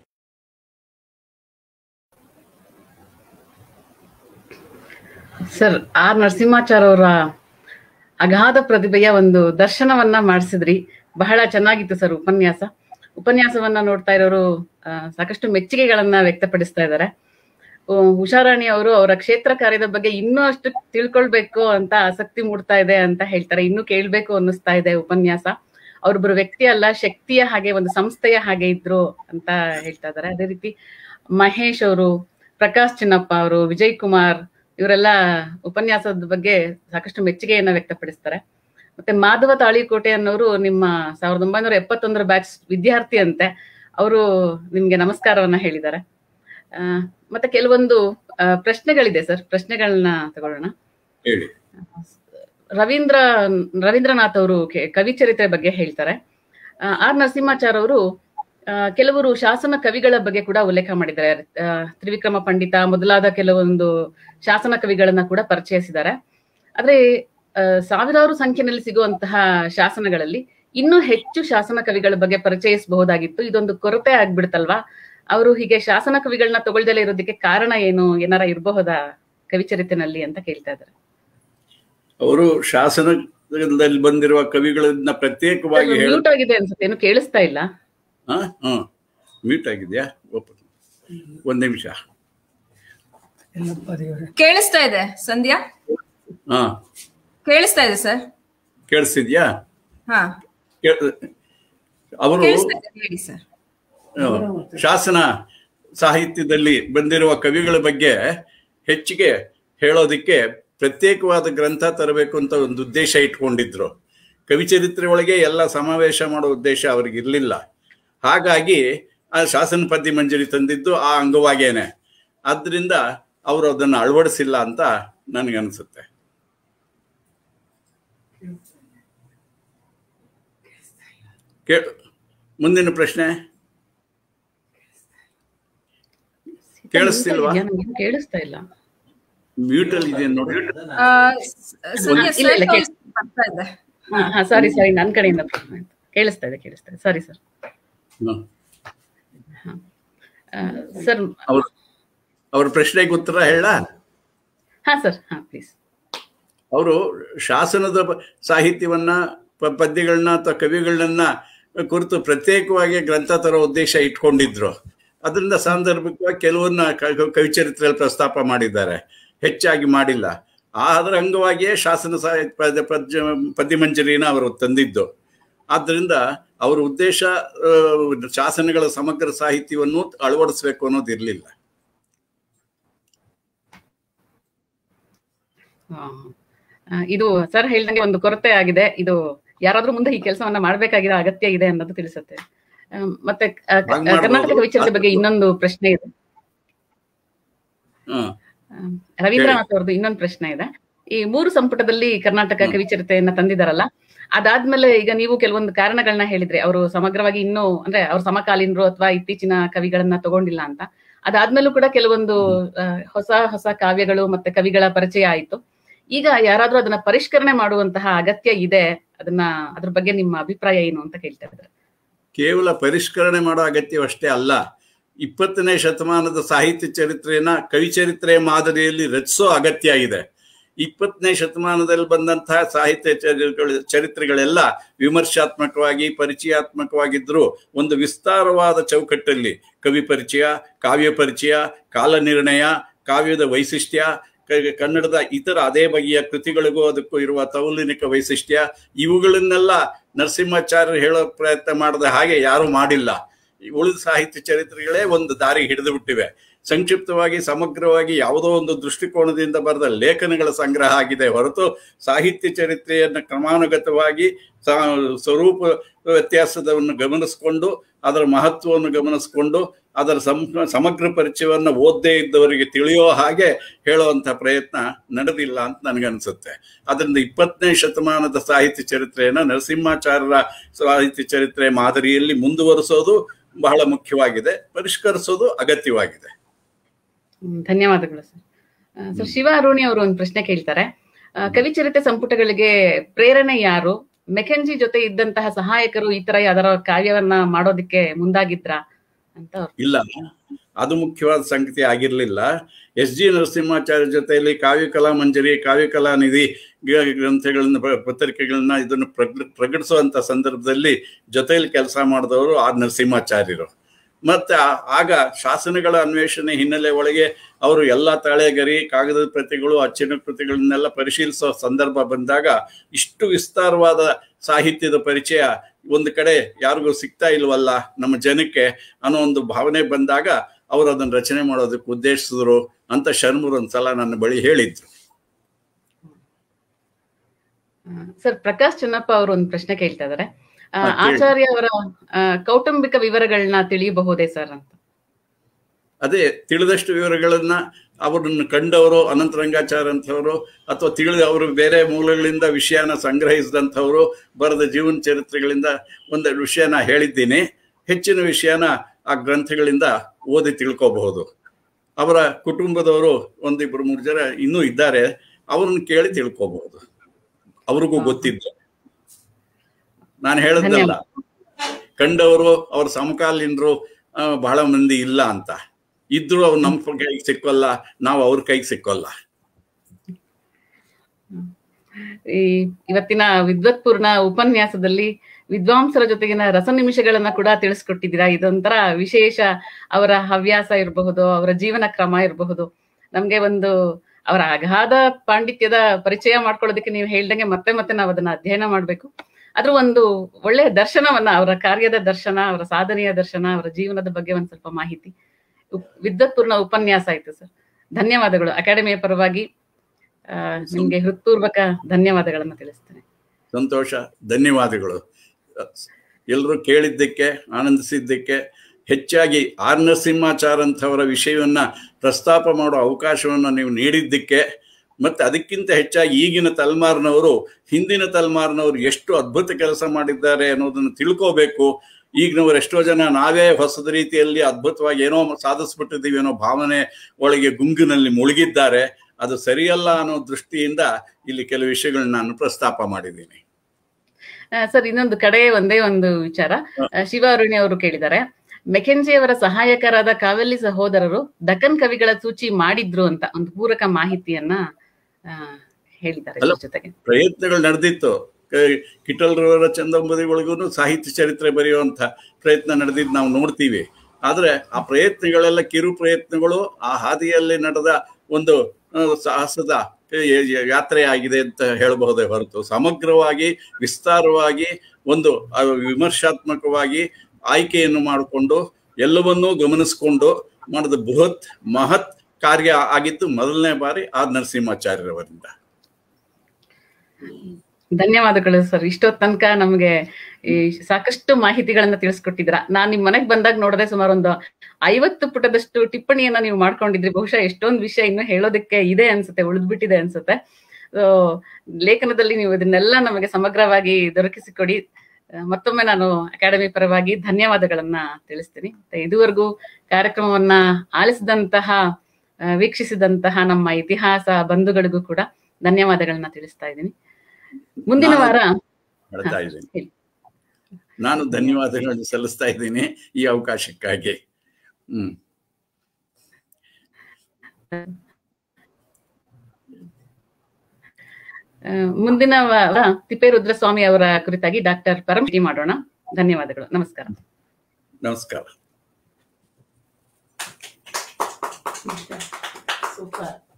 ಸರ್ ಆರ್ ನರಸಿಂಹಾಚಾರ್ ಅವರ ಅಗಾಧ ಪ್ರತಿಭೆಯ ಒಂದು ದರ್ಶನವನ್ನ ಮಾಡಿಸಿದ್ರಿ ಬಹಳ ಚೆನ್ನಾಗಿತ್ತು ಸರ್ ಉಪನ್ಯಾಸ ಉಪನ್ಯಾಸವನ್ನ ನೋಡ್ತಾ ಇರೋರು ಆ, ಸಾಕಷ್ಟು ಮೆಚ್ಚುಗೆಗಳನ್ನ ವ್ಯಕ್ತಪಡಿಸ್ತಾ ಇದ್ದಾರೆ ಉಷಾರಾಣಿ ಅವರು ಅವರ ಕ್ಷೇತ್ರ ಕಾರ್ಯದ ಬಗ್ಗೆ ಇನ್ನೂ ಅಷ್ಟು ತಿಳ್ಕೊಳ್ಬೇಕು ಅಂತ ಆಸಕ್ತಿ ಮೂಡ್ತಾ ಇದೆ ಅಂತ ಹೇಳ್ತಾರೆ ಇನ್ನೂ ಕೇಳ್ಬೇಕು ಅನ್ನಿಸ್ತಾ ಇದೆ ಉಪನ್ಯಾಸ ಅವ್ರೊಬ್ರು ವ್ಯಕ್ತಿ ಅಲ್ಲ ಶಕ್ತಿಯ ಹಾಗೆ ಒಂದು ಸಂಸ್ಥೆಯ ಹಾಗೆ ಇದ್ರು ಅಂತ ಹೇಳ್ತಾ ಇದ್ದಾರೆ ಅದೇ ರೀತಿ ಮಹೇಶ್ ಅವರು ಪ್ರಕಾಶ್ ಚಿನ್ನಪ್ಪ ಅವರು ವಿಜಯ್ ಕುಮಾರ್ ಇವರೆಲ್ಲ ಉಪನ್ಯಾಸದ ಬಗ್ಗೆ ಸಾಕಷ್ಟು ಮೆಚ್ಚುಗೆಯನ್ನ ವ್ಯಕ್ತಪಡಿಸ್ತಾರೆ ಮತ್ತೆ ಮಾಧವ ತಾಳಿಕೋಟೆ ಅನ್ನೋರು ನಿಮ್ಮ ಸಾವಿರದ ಒಂಬೈನೂರ ಎಪ್ಪತ್ತೊಂದರ ಬ್ಯಾಚ್ ವಿದ್ಯಾರ್ಥಿ ಅಂತೆ ಅವರು ನಿಮ್ಗೆ ನಮಸ್ಕಾರವನ್ನ ಹೇಳಿದ್ದಾರೆ ಆ, ಮತ್ತೆ ಕೆಲವೊಂದು ಆ, ಪ್ರಶ್ನೆಗಳಿದೆ ಸರ್ ಪ್ರಶ್ನೆಗಳನ್ನ ತಗೊಳ್ಳೋಣ ಹೇಳಿ ರವೀಂದ್ರ ರವೀಂದ್ರನಾಥ್ ಅವರು ಕೆ- ಕವಿಚರಿತ್ರೆ ಬಗ್ಗೆ ಹೇಳ್ತಾರೆ ಆ, ಆರ್ ನರಸಿಂಹಾಚಾರ್ ಅವರು ಆ, ಕೆಲವರು ಶಾಸನ ಕವಿಗಳ ಬಗ್ಗೆ ಕೂಡ ಉಲ್ಲೇಖ ಮಾಡಿದ್ದಾರೆ ಆ, ತ್ರಿವಿಕ್ರಮ ಪಂಡಿತ ಮೊದಲಾದ ಕೆಲವೊಂದು ಶಾಸನ ಕವಿಗಳನ್ನ ಕೂಡ ಪರಿಚಯಿಸಿದ್ದಾರೆ ಆದ್ರೆ ಆ, ಸಾವಿರಾರು ಸಂಖ್ಯೆಯಲ್ಲಿ ಸಿಗುವಂತಹ ಶಾಸನಗಳಲ್ಲಿ ಇನ್ನೂ ಹೆಚ್ಚು ಶಾಸನ ಕವಿಗಳ ಬಗ್ಗೆ ಪರಿಚಯಿಸಬಹುದಾಗಿತ್ತು ಇದೊಂದು ಕೊರತೆ ಆಗ್ಬಿಡ್ತಲ್ವಾ ಅವರು ಹೀಗೆ ಶಾಸನ ಕವಿಗಳನ್ನ ತಗೊಳ್ದಲೇ ಇರೋದಕ್ಕೆ ಕಾರಣ ಏನು ಏನಾರ ಇರಬಹುದಾ ಕವಿಚರಿತ್ರೆನಲ್ಲಿ ಅಂತ ಕೇಳ್ತಾ ಇದ್ದಾರೆ ಅವರು ಶಾಸನದಲ್ಲಿ ಬಂದಿರುವ ಕವಿಗಳನ್ನ ಪ್ರತ್ಯೇಕವಾಗಿ ಹೇಳ ಮ್ಯೂಟ್ ಆಗಿದೆ ಅನ್ಸುತ್ತೆ ಏನು ಕೇಳಿಸ್ತಾ ಇಲ್ಲ ಹಾ ಮ್ಯೂಟ್ ಆಗಿದೆಯಾ ಓಪನ್ ಒಂದ್ ನಿಮಿಷ ಕೇಳಿಸ್ತಾ ಇದೆ ಸಂಧ್ಯಾ ಹಾ ಕೇಳಿಸ್ತಾ ಇದೆ ಸರ್ ಕೇಳಿಸ್ತಿದ್ಯಾ ಹಾ ಅವರು ಕೇಳಿಸ್ತಾ ಇದೆ ಹೇಳಿ ಸರ್ ಶಾಸನ ಸಾಹಿತ್ಯದಲ್ಲಿ ಬಂದಿರುವ ಕವಿಗಳ ಬಗ್ಗೆ ಹೆಚ್ಚಿಗೆ ಹೇಳೋದಕ್ಕೆ ಪ್ರತ್ಯೇಕವಾದ ಗ್ರಂಥ ತರಬೇಕು ಅಂತ ಒಂದು ಉದ್ದೇಶ ಇಟ್ಕೊಂಡಿದ್ರು ಕವಿಚರಿತ್ರೆ ಒಳಗೆ ಎಲ್ಲ ಸಮಾವೇಶ ಮಾಡೋ ಉದ್ದೇಶ ಅವ್ರಿಗೆ ಇರಲಿಲ್ಲ ಹಾಗಾಗಿ ಆ ಶಾಸನ ಪದ್ಯ ಮಂಜರಿ ತಂದಿದ್ದು ಆ ಅಂಗವಾಗೇನೆ ಆದ್ರಿಂದ ಅವರು ಅದನ್ನು ಅಳವಡಿಸಿಲ್ಲ ಅಂತ ನನಗನ್ಸುತ್ತೆ ಕೇ ಮುಂದಿನ ಪ್ರಶ್ನೆ ಕೇಳಿಸ್ತಿಲ್ವಾ ಇದೆಯಾ? ನಂಗೇನು ಕೇಳಿಸ್ತಾ ಇಲ್ಲ ಮ್ಯೂಟ್ ಅಲ್ಲಿ ಇದೆ ನೋಡಿ ಆ, ಸ- ಸಂಧ್ಯಾ ಇಲ್ಲ, ಇಲ್ಲ, ಸರ್ ಕೇಳಿಸ್ತಾ ಬರ್ತಾ ಇದೆ ಹಾ ಹಾ ಸಾರಿ ಸಾರಿ ನನ್ನ ಕಡೆಯಿಂದ ಪ್ರಶ್ನೆ ಆಯ್ತು. ಕೇಳಿಸ್ತಾ ಇದೆ ಕೇಳಿಸ್ತಾ ಇದೆ ಸಾರಿ ಸರ್ ಹ್ಮ್. ಸರ್ ಅವ್ರ ಅವ್ರ ಪ್ರಶ್ನೆಗೆ ಉತ್ತರ ಹೇಳ ಹಾ ಸರ್ ಹಾ ಪ್ಲೀಸ್ ಅವರು ಶಾಸನದ ಬ- ಸಾಹಿತ್ಯವನ್ನ ಪ- ಪದ್ಯಗಳನ್ನ ಅಥವಾ ಕವಿಗಳನ್ನ ಕುರಿತು ಪ್ರತ್ಯೇಕವಾಗಿ ಗ್ರಂಥ ತರೋ ಉದ್ದೇಶ ಇಟ್ಕೊಂಡಿದ್ರು ಅದರಿಂದ ಸಾಂದರ್ಭಿಕವಾಗಿ ಕೆಲವನ್ನ ಕ- ಕ- ಕವಿಚರಿತ್ರೆಯಲ್ಲಿ ಪ್ರಸ್ತಾಪ ಮಾಡಿದ್ದಾರೆ ಹೆಚ್ಚಾಗಿ ಮಾಡಿಲ್ಲ ಆ ಅದರ ಅಂಗವಾಗಿಯೇ ಶಾಸನ ಸಾಹಿತ್ಯ ಪದ್ಯ ಪದ್ಯ ಪದ್ಯಮಂಜರಿನ ಅವರು ತಂದಿದ್ದು ಆದ್ದರಿಂದ ಅವರ ಉದ್ದೇಶ ಆ, ಶಾಸನಗಳ ಸಮಗ್ರ ಸಾಹಿತ್ಯವನ್ನು ಅಳವಡಿಸಬೇಕು ಅನ್ನೋದು ಇರಲಿಲ್ಲ ಆ, ಆ, ಇದು ಸರ್ ಹೇಳ್ದಂಗೆ ಒಂದು ಕೊರತೆ ಆಗಿದೆ ಇದು ಯಾರಾದ್ರೂ ಮುಂದೆ ಈ ಕೆಲಸವನ್ನ ಮಾಡ್ಬೇಕಾಗಿರೋ ಅಗತ್ಯ ಇದೆ ಅನ್ನೋದು ತಿಳಿಸುತ್ತೆ ಆ, ಮತ್ತೆ ಆ, ಕ- ಹಾಗ್ ಮಾಡ್ಬೋದು. ಕರ್ನಾಟಕ ಕವಿಚರಿತ್ರೆ ಬಗ್ಗೆ ಇನ್ನೊಂದು ಪ್ರಶ್ನೆ ಇದೆ ಹ್ಮ್ ಆ, ರವೀಂದ್ರನಾಥ್ ಅವ್ರದ್ದು ಇನ್ನೊಂದು ಪ್ರಶ್ನೆ ಇದೆ ಈ ಮೂರು ಸಂಪುಟದಲ್ಲಿ ಕರ್ನಾಟಕ ಕವಿಚರಿತೆಯನ್ನ ತಂದಿದಾರಲ್ಲ ಅದಾದ್ಮೇಲೆ ಈಗ ನೀವು ಕೆಲವೊಂದು ಕಾರಣಗಳನ್ನ ಹೇಳಿದ್ರಿ ಅವರು ಸಮಗ್ರವಾಗಿ ಇನ್ನೂ ಅಂದ್ರೆ ಅವ್ರ ಸಮಕಾಲೀನರು ಅಥವಾ ಇತ್ತೀಚಿನ ಕವಿಗಳನ್ನ ತಗೊಂಡಿಲ್ಲ ಅಂತ ಅದಾದ್ಮೇಲೂ ಕೂಡ ಕೆಲವೊಂದು ಆ, ಹೊಸ ಹೊಸ ಕಾವ್ಯಗಳು ಮತ್ತೆ ಕವಿಗಳ ಪರಿಚಯ ಆಯ್ತು ಈಗ ಯಾರಾದ್ರೂ ಅದನ್ನ ಪರಿಷ್ಕರಣೆ ಮಾಡುವಂತಹ ಅಗತ್ಯ ಇದೆ ಅದನ್ನ ಅದ್ರ ಬಗ್ಗೆ ನಿಮ್ಮ ಅಭಿಪ್ರಾಯ ಏನು ಅಂತ ಕೇಳ್ತಾ ಇದ್ದಾರೆ ಕೇವಲ ಪರಿಷ್ಕರಣೆ ಮಾಡೋ ಅಗತ್ಯವಷ್ಟೇ ಅಲ್ಲ ಇಪ್ಪತ್ತನೇ ಶತಮಾನದ ಸಾಹಿತ್ಯ ಚರಿತ್ರೆಯನ್ನ ಕವಿಚರಿತ್ರೆ ಮಾದರಿಯಲ್ಲಿ ರಚಿಸೋ ಅಗತ್ಯ ಇದೆ ಇಪ್ಪತ್ತನೇ ಶತಮಾನದಲ್ಲಿ ಬಂದಂತಹ ಸಾಹಿತ್ಯ ಚರಿತ್ರೆಗಳು- ಚರಿತ್ರೆಗಳೆಲ್ಲ ವಿಮರ್ಶಾತ್ಮಕವಾಗಿ ಪರಿಚಯಾತ್ಮಕವಾಗಿದ್ದರೂ ಒಂದು ವಿಸ್ತಾರವಾದ ಚೌಕಟ್ಟಲ್ಲಿ ಕವಿ ಪರಿಚಯ ಕಾವ್ಯ ಪರಿಚಯ ಕಾಲ ನಿರ್ಣಯ ಕಾವ್ಯದ ವೈಶಿಷ್ಟ್ಯ ಕ- ಕನ್ನಡದ ಇತರ ಅದೇ ಬಗೆಯ ಕೃತಿಗಳಿಗೂ ಅದಕ್ಕೂ ಇರುವ ತೌಲನಿಕ ವೈಶಿಷ್ಟ್ಯ ಇವುಗಳನ್ನೆಲ್ಲ ನರಸಿಂಹಾಚಾರ್ಯರು ಹೇಳೋ ಪ್ರಯತ್ನ ಮಾಡದ ಹಾಗೆ ಯಾರು ಮಾಡಿಲ್ಲ ಈ ಉಳಿದ ಸಾಹಿತ್ಯ ಚರಿತ್ರೆಗಳೇ ಒಂದು ದಾರಿ ಹಿಡಿದು ಬಿಟ್ಟಿವೆ ಸಂಕ್ಷಿಪ್ತವಾಗಿ ಸಮಗ್ರವಾಗಿ ಯಾವುದೋ ಒಂದು ದೃಷ್ಟಿಕೋನದಿಂದ ಬರೆದ ಲೇಖನಗಳ ಸಂಗ್ರಹ ಆಗಿದೆ ಹೊರತು ಸಾಹಿತ್ಯ ಚರಿತ್ರೆಯನ್ನು ಕ್ರಮಾನುಗತವಾಗಿ ಸಾ- ಸ್ವರೂಪ ವ್ಯತ್ಯಾಸವನ್ನು ಗಮನಿಸಿಕೊಂಡು ಅದರ ಮಹತ್ವವನ್ನು ಗಮನಿಸಿಕೊಂಡು ಅದರ ಸಂ- ಸಮಗ್ರ ಪರಿಚಯವನ್ನು ಓದದೇ ಇದ್ದವರಿಗೆ ತಿಳಿಯೋ ಹಾಗೆ ಹೇಳುವಂಥ ಪ್ರಯತ್ನ ನಡೆದಿಲ್ಲ ಅಂತ ನನಗನ್ಸುತ್ತೆ ಅದರಿಂದ ಇಪ್ಪತ್ತನೇ ಶತಮಾನದ ಸಾಹಿತ್ಯ ಚರಿತ್ರೆಯನ್ನು ನರಸಿಂಹಾಚಾರ್ಯರ ಸಾಹಿತ್ಯ ಚರಿತ್ರೆ ಮಾದರಿಯಲ್ಲಿ ಮುಂದುವರಿಸೋದು ಬಹಳ ಮುಖ್ಯವಾಗಿದೆ ಪರಿಷ್ಕರಿಸೋದು ಅಗತ್ಯವಾಗಿದೆ ಹ್ಮ್, ಧನ್ಯವಾದಗಳು ಸರ್ ಆ, ಸರ್ ಶಿವ ಅರುಣಿ ಅವರು ಒಂದು ಪ್ರಶ್ನೆ ಕೇಳ್ತಾರೆ ಆ, ಕವಿಚರಿತೆ ಸಂಪುಟಗಳಿಗೆ ಪ್ರೇರಣೆ ಯಾರು ಮೆಕೆಂಜಿ ಜೊತೆ ಇದ್ದಂತಹ ಸಹಾಯಕರು ಈ ತರ ಯಾವ್ದಾರ ಕಾವ್ಯವನ್ನ ಮಾಡೋದಿಕ್ಕೆ ಮುಂದಾಗಿದ್ರ ಅಂತ ಅವ್ರು ಇಲ್ಲ ಅದು ಮುಖ್ಯವಾದ ಸಂಗತಿ ಆಗಿರಲಿಲ್ಲ ಎಸ್ ಜಿ ನರಸಿಂಹಾಚಾರ್ಯ ಜೊತೆಯಲ್ಲಿ ಕಾವ್ಯ ಕಲಾ ಮಂಜರಿ ಕಾವ್ಯ ಕಲಾ ನಿಧಿ ಗ- ಗ್ರಂಥಗಳನ್ನ ಪ- ಪತ್ರಿಕೆಗಳನ್ನ ಇದನ್ನು ಪ್ರಗ ಪ್ರಕಟಿಸುವಂತ ಸಂದರ್ಭದಲ್ಲಿ ಜೊತೆಯಲ್ಲಿ ಕೆಲಸ ಮಾಡಿದವರು ಆರ್ ನರಸಿಂಹಾಚಾರ್ಯರು ಮತ್ತೆ ಆ- ಆಗ ಶಾಸನಗಳ ಅನ್ವೇಷಣೆ ಹಿನ್ನೆಲೆ ಒಳಗೆ ಅವರು ಎಲ್ಲ ತಾಳೆಗರಿ ಕಾಗದದ ಪ್ರತಿಗಳು ಅಚ್ಚಿನ ಪ್ರತಿಗಳನ್ನೆಲ್ಲ ಪರಿಶೀಲಿಸೋ ಸಂದರ್ಭ ಬಂದಾಗ ಇಷ್ಟು ವಿಸ್ತಾರವಾದ ಸಾಹಿತ್ಯದ ಪರಿಚಯ ಒಂದು ಕಡೆ ಯಾರಿಗೂ ಸಿಗ್ತಾ ಇಲ್ವಲ್ಲ ನಮ್ಮ ಜನಕ್ಕೆ ಅನ್ನೋ ಒಂದು ಭಾವನೆ ಬಂದಾಗ ಅವರು ಅದನ್ನು ರಚನೆ ಮಾಡೋದಕ್ಕೆ ಉದ್ದೇಶಿಸಿದ್ರು ಅಂತ ಶರ್ಮರು ಒಂದ್ಸಲ ನನ್ನ ಬಳಿ ಹೇಳಿದ್ರು ಆ, ಸರ್ ಪ್ರಕಾಶ್ ಚನ್ನಪ್ಪ ಅವರು ಒಂದು ಪ್ರಶ್ನೆ ಕೇಳ್ತಾ ಇದಾರೆ ಆ, ಹಾ, ಕೇಳಿ. ಆಚಾರ್ಯ ಅವರ ಆ, ಕೌಟುಂಬಿಕ ವಿವರಗಳನ್ನ ತಿಳಿಯಬಹುದೇ ಸರ್ ಅಂತ ಅದೇ ತಿಳಿದಷ್ಟು ವಿವರಗಳನ್ನ ಅವರನ್ನು ಕಂಡವರು ಅನಂತರಂಗಾಚಾರ ಅಂತವರು ಅಥವಾ ತಿಳಿದ ಅವರು ಬೇರೆ ಮೂಲಗಳಿಂದ ವಿಷಯನ ಸಂಗ್ರಹಿಸಿದಂಥವರು ಬರೆದ ಜೀವನ ಚರಿತ್ರೆಗಳಿಂದ ಒಂದೆರಡು ವಿಷಯನ ಹೇಳಿದ್ದೀನಿ ಹೆಚ್ಚಿನ ವಿಷಯನ ಆ ಗ್ರಂಥಗಳಿಂದ ಓದಿ ತಿಳ್ಕೋಬಹುದು ಅವರ ಕುಟುಂಬದವರು ಒಂದಿಬ್ರು ಮೂರು ಜನ ಇನ್ನೂ ಇದ್ದಾರೆ ಅವ್ರನ್ನ ಕೇಳಿ ತಿಳ್ಕೋಬಹುದು ಅವ್ರಿಗೂ ಗೊತ್ತಿದ್ದು ನಾನು ಹೇಳದ್ದಲ್ಲ ಕಂಡವರು ಅವ್ರ ಸಮಕಾಲೀನರು ಆ, ಬಹಳ ಮಂದಿ ಇಲ್ಲ ಅಂತ ಇದ್ರು ಅವ್ರು ನಮ್ಮ ಕೈಗೆ ಸಿಕ್ಕೋಲ್ಲ ನಾವು ಅವ್ರ ಕೈಗೆ ಸಿಕ್ಕೋಲ್ಲ ಈ ಇವತ್ತಿನ ವಿದ್ವತ್ಪೂರ್ಣ ಉಪನ್ಯಾಸದಲ್ಲಿ ವಿದ್ವಾಂಸರ ಜೊತೆಗಿನ ರಸ ನಿಮಿಷಗಳನ್ನ ಕೂಡ ತಿಳಿಸ್ಕೊಟ್ಟಿದ್ದೀರಾ ಇದೊಂಥರ ವಿಶೇಷ ಅವರ ಹವ್ಯಾಸ ಇರಬಹುದು ಅವರ ಜೀವನ ಕ್ರಮ ಇರಬಹುದು ನಮ್ಗೆ ಒಂದು ಅವರ ಅಗಾಧ ಪಾಂಡಿತ್ಯದ ಪರಿಚಯ ಮಾಡ್ಕೊಳ್ಳೋದಕ್ಕೆ ನೀವು ಹೇಳ್ದಂಗೆ ಮತ್ತೆ ಮತ್ತೆ ನಾವು ಅದನ್ನ ಅಧ್ಯಯನ ಮಾಡ್ಬೇಕು ಅದ್ರ ಒಂದು ಒಳ್ಳೆಯ ದರ್ಶನವನ್ನ ಅವರ ಕಾರ್ಯದ ದರ್ಶನ ಅವರ ಸಾಧನೆಯ ದರ್ಶನ ಅವರ ಜೀವನದ ಬಗ್ಗೆ ಒಂದ್ ಸ್ವಲ್ಪ ಮಾಹಿತಿ ಉಪ್- ವಿದ್ವತ್ಪೂರ್ಣ ಉಪನ್ಯಾಸ ಆಯ್ತು ಸರ್ ಧನ್ಯವಾದಗಳು ಅಕಾಡೆಮಿಯ ಪರವಾಗಿ ಆ, ನಿಮ್ಗೆ ಹೃತ್ಪೂರ್ವಕ ಧನ್ಯವಾದಗಳನ್ನ ತಿಳಿಸ್ತೇನೆ ಸಂತೋಷ ಧನ್ಯವಾದಗಳು ಎಲ್ಲರೂ ಕೇಳಿದ್ದಕ್ಕೆ ಆನಂದಿಸಿದ್ದಕ್ಕೆ ಹೆಚ್ಚಾಗಿ ಆರ್ ನರಸಿಂಹಾಚಾರ್ ಅಂಥವರ ವಿಷಯವನ್ನ ಪ್ರಸ್ತಾಪ ಮಾಡೋ ಅವಕಾಶವನ್ನು ನೀವು ನೀಡಿದ್ದಕ್ಕೆ ಮತ್ತೆ ಅದಕ್ಕಿಂತ ಹೆಚ್ಚಾಗಿ ಈಗಿನ ತಲೆಮಾರಿನವರು ಹಿಂದಿನ ತಲೆಮಾರಿನವರು ಎಷ್ಟು ಅದ್ಭುತ ಕೆಲಸ ಮಾಡಿದ್ದಾರೆ ಅನ್ನೋದನ್ನು ತಿಳ್ಕೋಬೇಕು ಈಗಿನವರು ಎಷ್ಟೋ ಜನ ನಾವೇ ಹೊಸದ ರೀತಿಯಲ್ಲಿ ಅದ್ಭುತವಾಗಿ ಏನೋ ಸಾಧಿಸ್ಬಿಟ್ಟಿದ್ದೀವಿ ಅನ್ನೋ ಭಾವನೆ ಒಳಗೆ ಗುಂಗಿನಲ್ಲಿ ಮುಳುಗಿದ್ದಾರೆ ಅದು ಸರಿಯಲ್ಲ ಅನ್ನೋ ದೃಷ್ಟಿಯಿಂದ ಇಲ್ಲಿ ಕೆಲವು ವಿಷಯಗಳನ್ನ ನಾನು ಪ್ರಸ್ತಾಪ ಮಾಡಿದ್ದೀನಿ ಆ, ಸರ್ ಇನ್ನೊಂದು ಕಡೆ ಒಂದೇ ಒಂದು ವಿಚಾರ ಆ, ಶಿವ ಅರುಣಿ ಅವರು ಕೇಳಿದ್ದಾರೆ ಮೆಕೆಂಜಿ ಅವರ ಸಹಾಯಕರಾದ ಕಾವೆಲ್ಲಿ ಸಹೋದರರು ದಕ್ಕನ್ ಕವಿಗಳ ಸೂಚಿ ಮಾಡಿದ್ರು ಅಂತ ಒಂದು ಪೂರಕ ಮಾಹಿತಿಯನ್ನ ಆ, ಹೇಳಿದ್ದಾರೆ ಇದ್ರ ಅಲ್ಲ. ಜೊತೆಗೆ ಪ್ರಯತ್ನಗಳು ನಡೆದಿತ್ತು ಕಿಟಲ್ರವರ ಚಂದಂಬದಿಗಳಿಗೂ ಸಾಹಿತ್ಯ ಚರಿತ್ರೆ ಬರೆಯುವಂತ ಪ್ರಯತ್ನ ನಡೆದಿದ್ದು ನಾವು ನೋಡ್ತೀವಿ ಆದ್ರೆ ಆ ಪ್ರಯತ್ನಗಳೆಲ್ಲ ಕಿರು ಪ್ರಯತ್ನಗಳು ಆ ಹಾದಿಯಲ್ಲಿ ನಡೆದ ಒಂದು ಆ, ಸಾಹಸದ ಯ- ಯ- ಯಾತ್ರೆ ಆಗಿದೆ ಅಂತ ಹೇಳಬಹುದೇ ಹೊರತು ಸಮಗ್ರವಾಗಿ ವಿಸ್ತಾರವಾಗಿ ಒಂದು ಆ, ವಿಮರ್ಶಾತ್ಮಕವಾಗಿ ಆಯ್ಕೆಯನ್ನು ಮಾಡಿಕೊಂಡು ಎಲ್ಲವನ್ನೂ ಗಮನಿಸಿಕೊಂಡು ಮಾಡಿದ ಬೃಹತ್ ಮಹತ್ ಕಾರ್ಯ ಆಗಿದ್ದು ಮೊದಲನೇ ಬಾರಿ ಆರ್ ನರಸಿಂಹಾಚಾರ್ಯರವರಿಂದ ಧನ್ಯವಾದಗಳು ಸರ್ ಇಷ್ಟೊತ್ ತನಕ ನಮ್ಗೆ ಈ ಸಾಕಷ್ಟು ಮಾಹಿತಿಗಳನ್ನ ತಿಳಿಸ್ಕೊಟ್ಟಿದ್ರ ನಾನ್ ನಿಮ್ ಮನೆಗ್ ಬಂದಾಗ ನೋಡಿದ್ರೆ ಸುಮಾರು ಒಂದು ಐವತ್ತು ಪುಟದಷ್ಟು ಟಿಪ್ಪಣಿಯನ್ನ ನೀವು ಮಾಡ್ಕೊಂಡಿದ್ರಿ ಬಹುಶಃ ಎಷ್ಟೊಂದು ವಿಷಯ ಇನ್ನು ಹೇಳೋದಕ್ಕೆ ಇದೆ ಅನ್ಸುತ್ತೆ ಉಳಿದ್ಬಿಟ್ಟಿದೆ ಅನ್ಸುತ್ತೆ ಸೊ ಲೇಖನದಲ್ಲಿ ನೀವು ಇದನ್ನೆಲ್ಲ ನಮಗೆ ಸಮಗ್ರವಾಗಿ ದೊರಕಿಸಿಕೊಡಿ ಆ, ಮತ್ತೊಮ್ಮೆ ನಾನು ಅಕಾಡೆಮಿ ಪರವಾಗಿ ಧನ್ಯವಾದಗಳನ್ನ ತಿಳಿಸ್ತೀನಿ ಮತ್ತೆ ಇದುವರೆಗೂ ಕಾರ್ಯಕ್ರಮವನ್ನ ಆಲಿಸಿದಂತಹ ಆ, ವೀಕ್ಷಿಸಿದಂತಹ ನಮ್ಮ ಇತಿಹಾಸ ಬಂಧುಗಳಿಗೂ ಕೂಡ ಧನ್ಯವಾದಗಳನ್ನ ತಿಳಿಸ್ತಾ ಇದ್ದೀನಿ ಮುಂದಿನ ನಾನು- ವಾರ ಹೇಳ್ತಾ ಇದ್ದೀನಿ ಹೇಳಿ. ನಾನು ಧನ್ಯವಾದಗಳನ್ನು ಸಲ್ಲಿಸ್ತಾ ಇದ್ದೀನಿ ಈ ಅವಕಾಶಕ್ಕಾಗಿ ಹ್ಮ್ ಆ, ಮುಂದಿನ ವಾರ ತಿಪ್ಪೇರುದ್ರಸ್ವಾಮಿ ಅವರ ಕುರಿತಾಗಿ ಡಾಕ್ಟರ್ ಪರಮಶಿ ಮಾಡೋಣ ಧನ್ಯವಾದಗಳು ನಮಸ್ಕಾರ ನಮಸ್ಕಾರ ಸೂಪರ್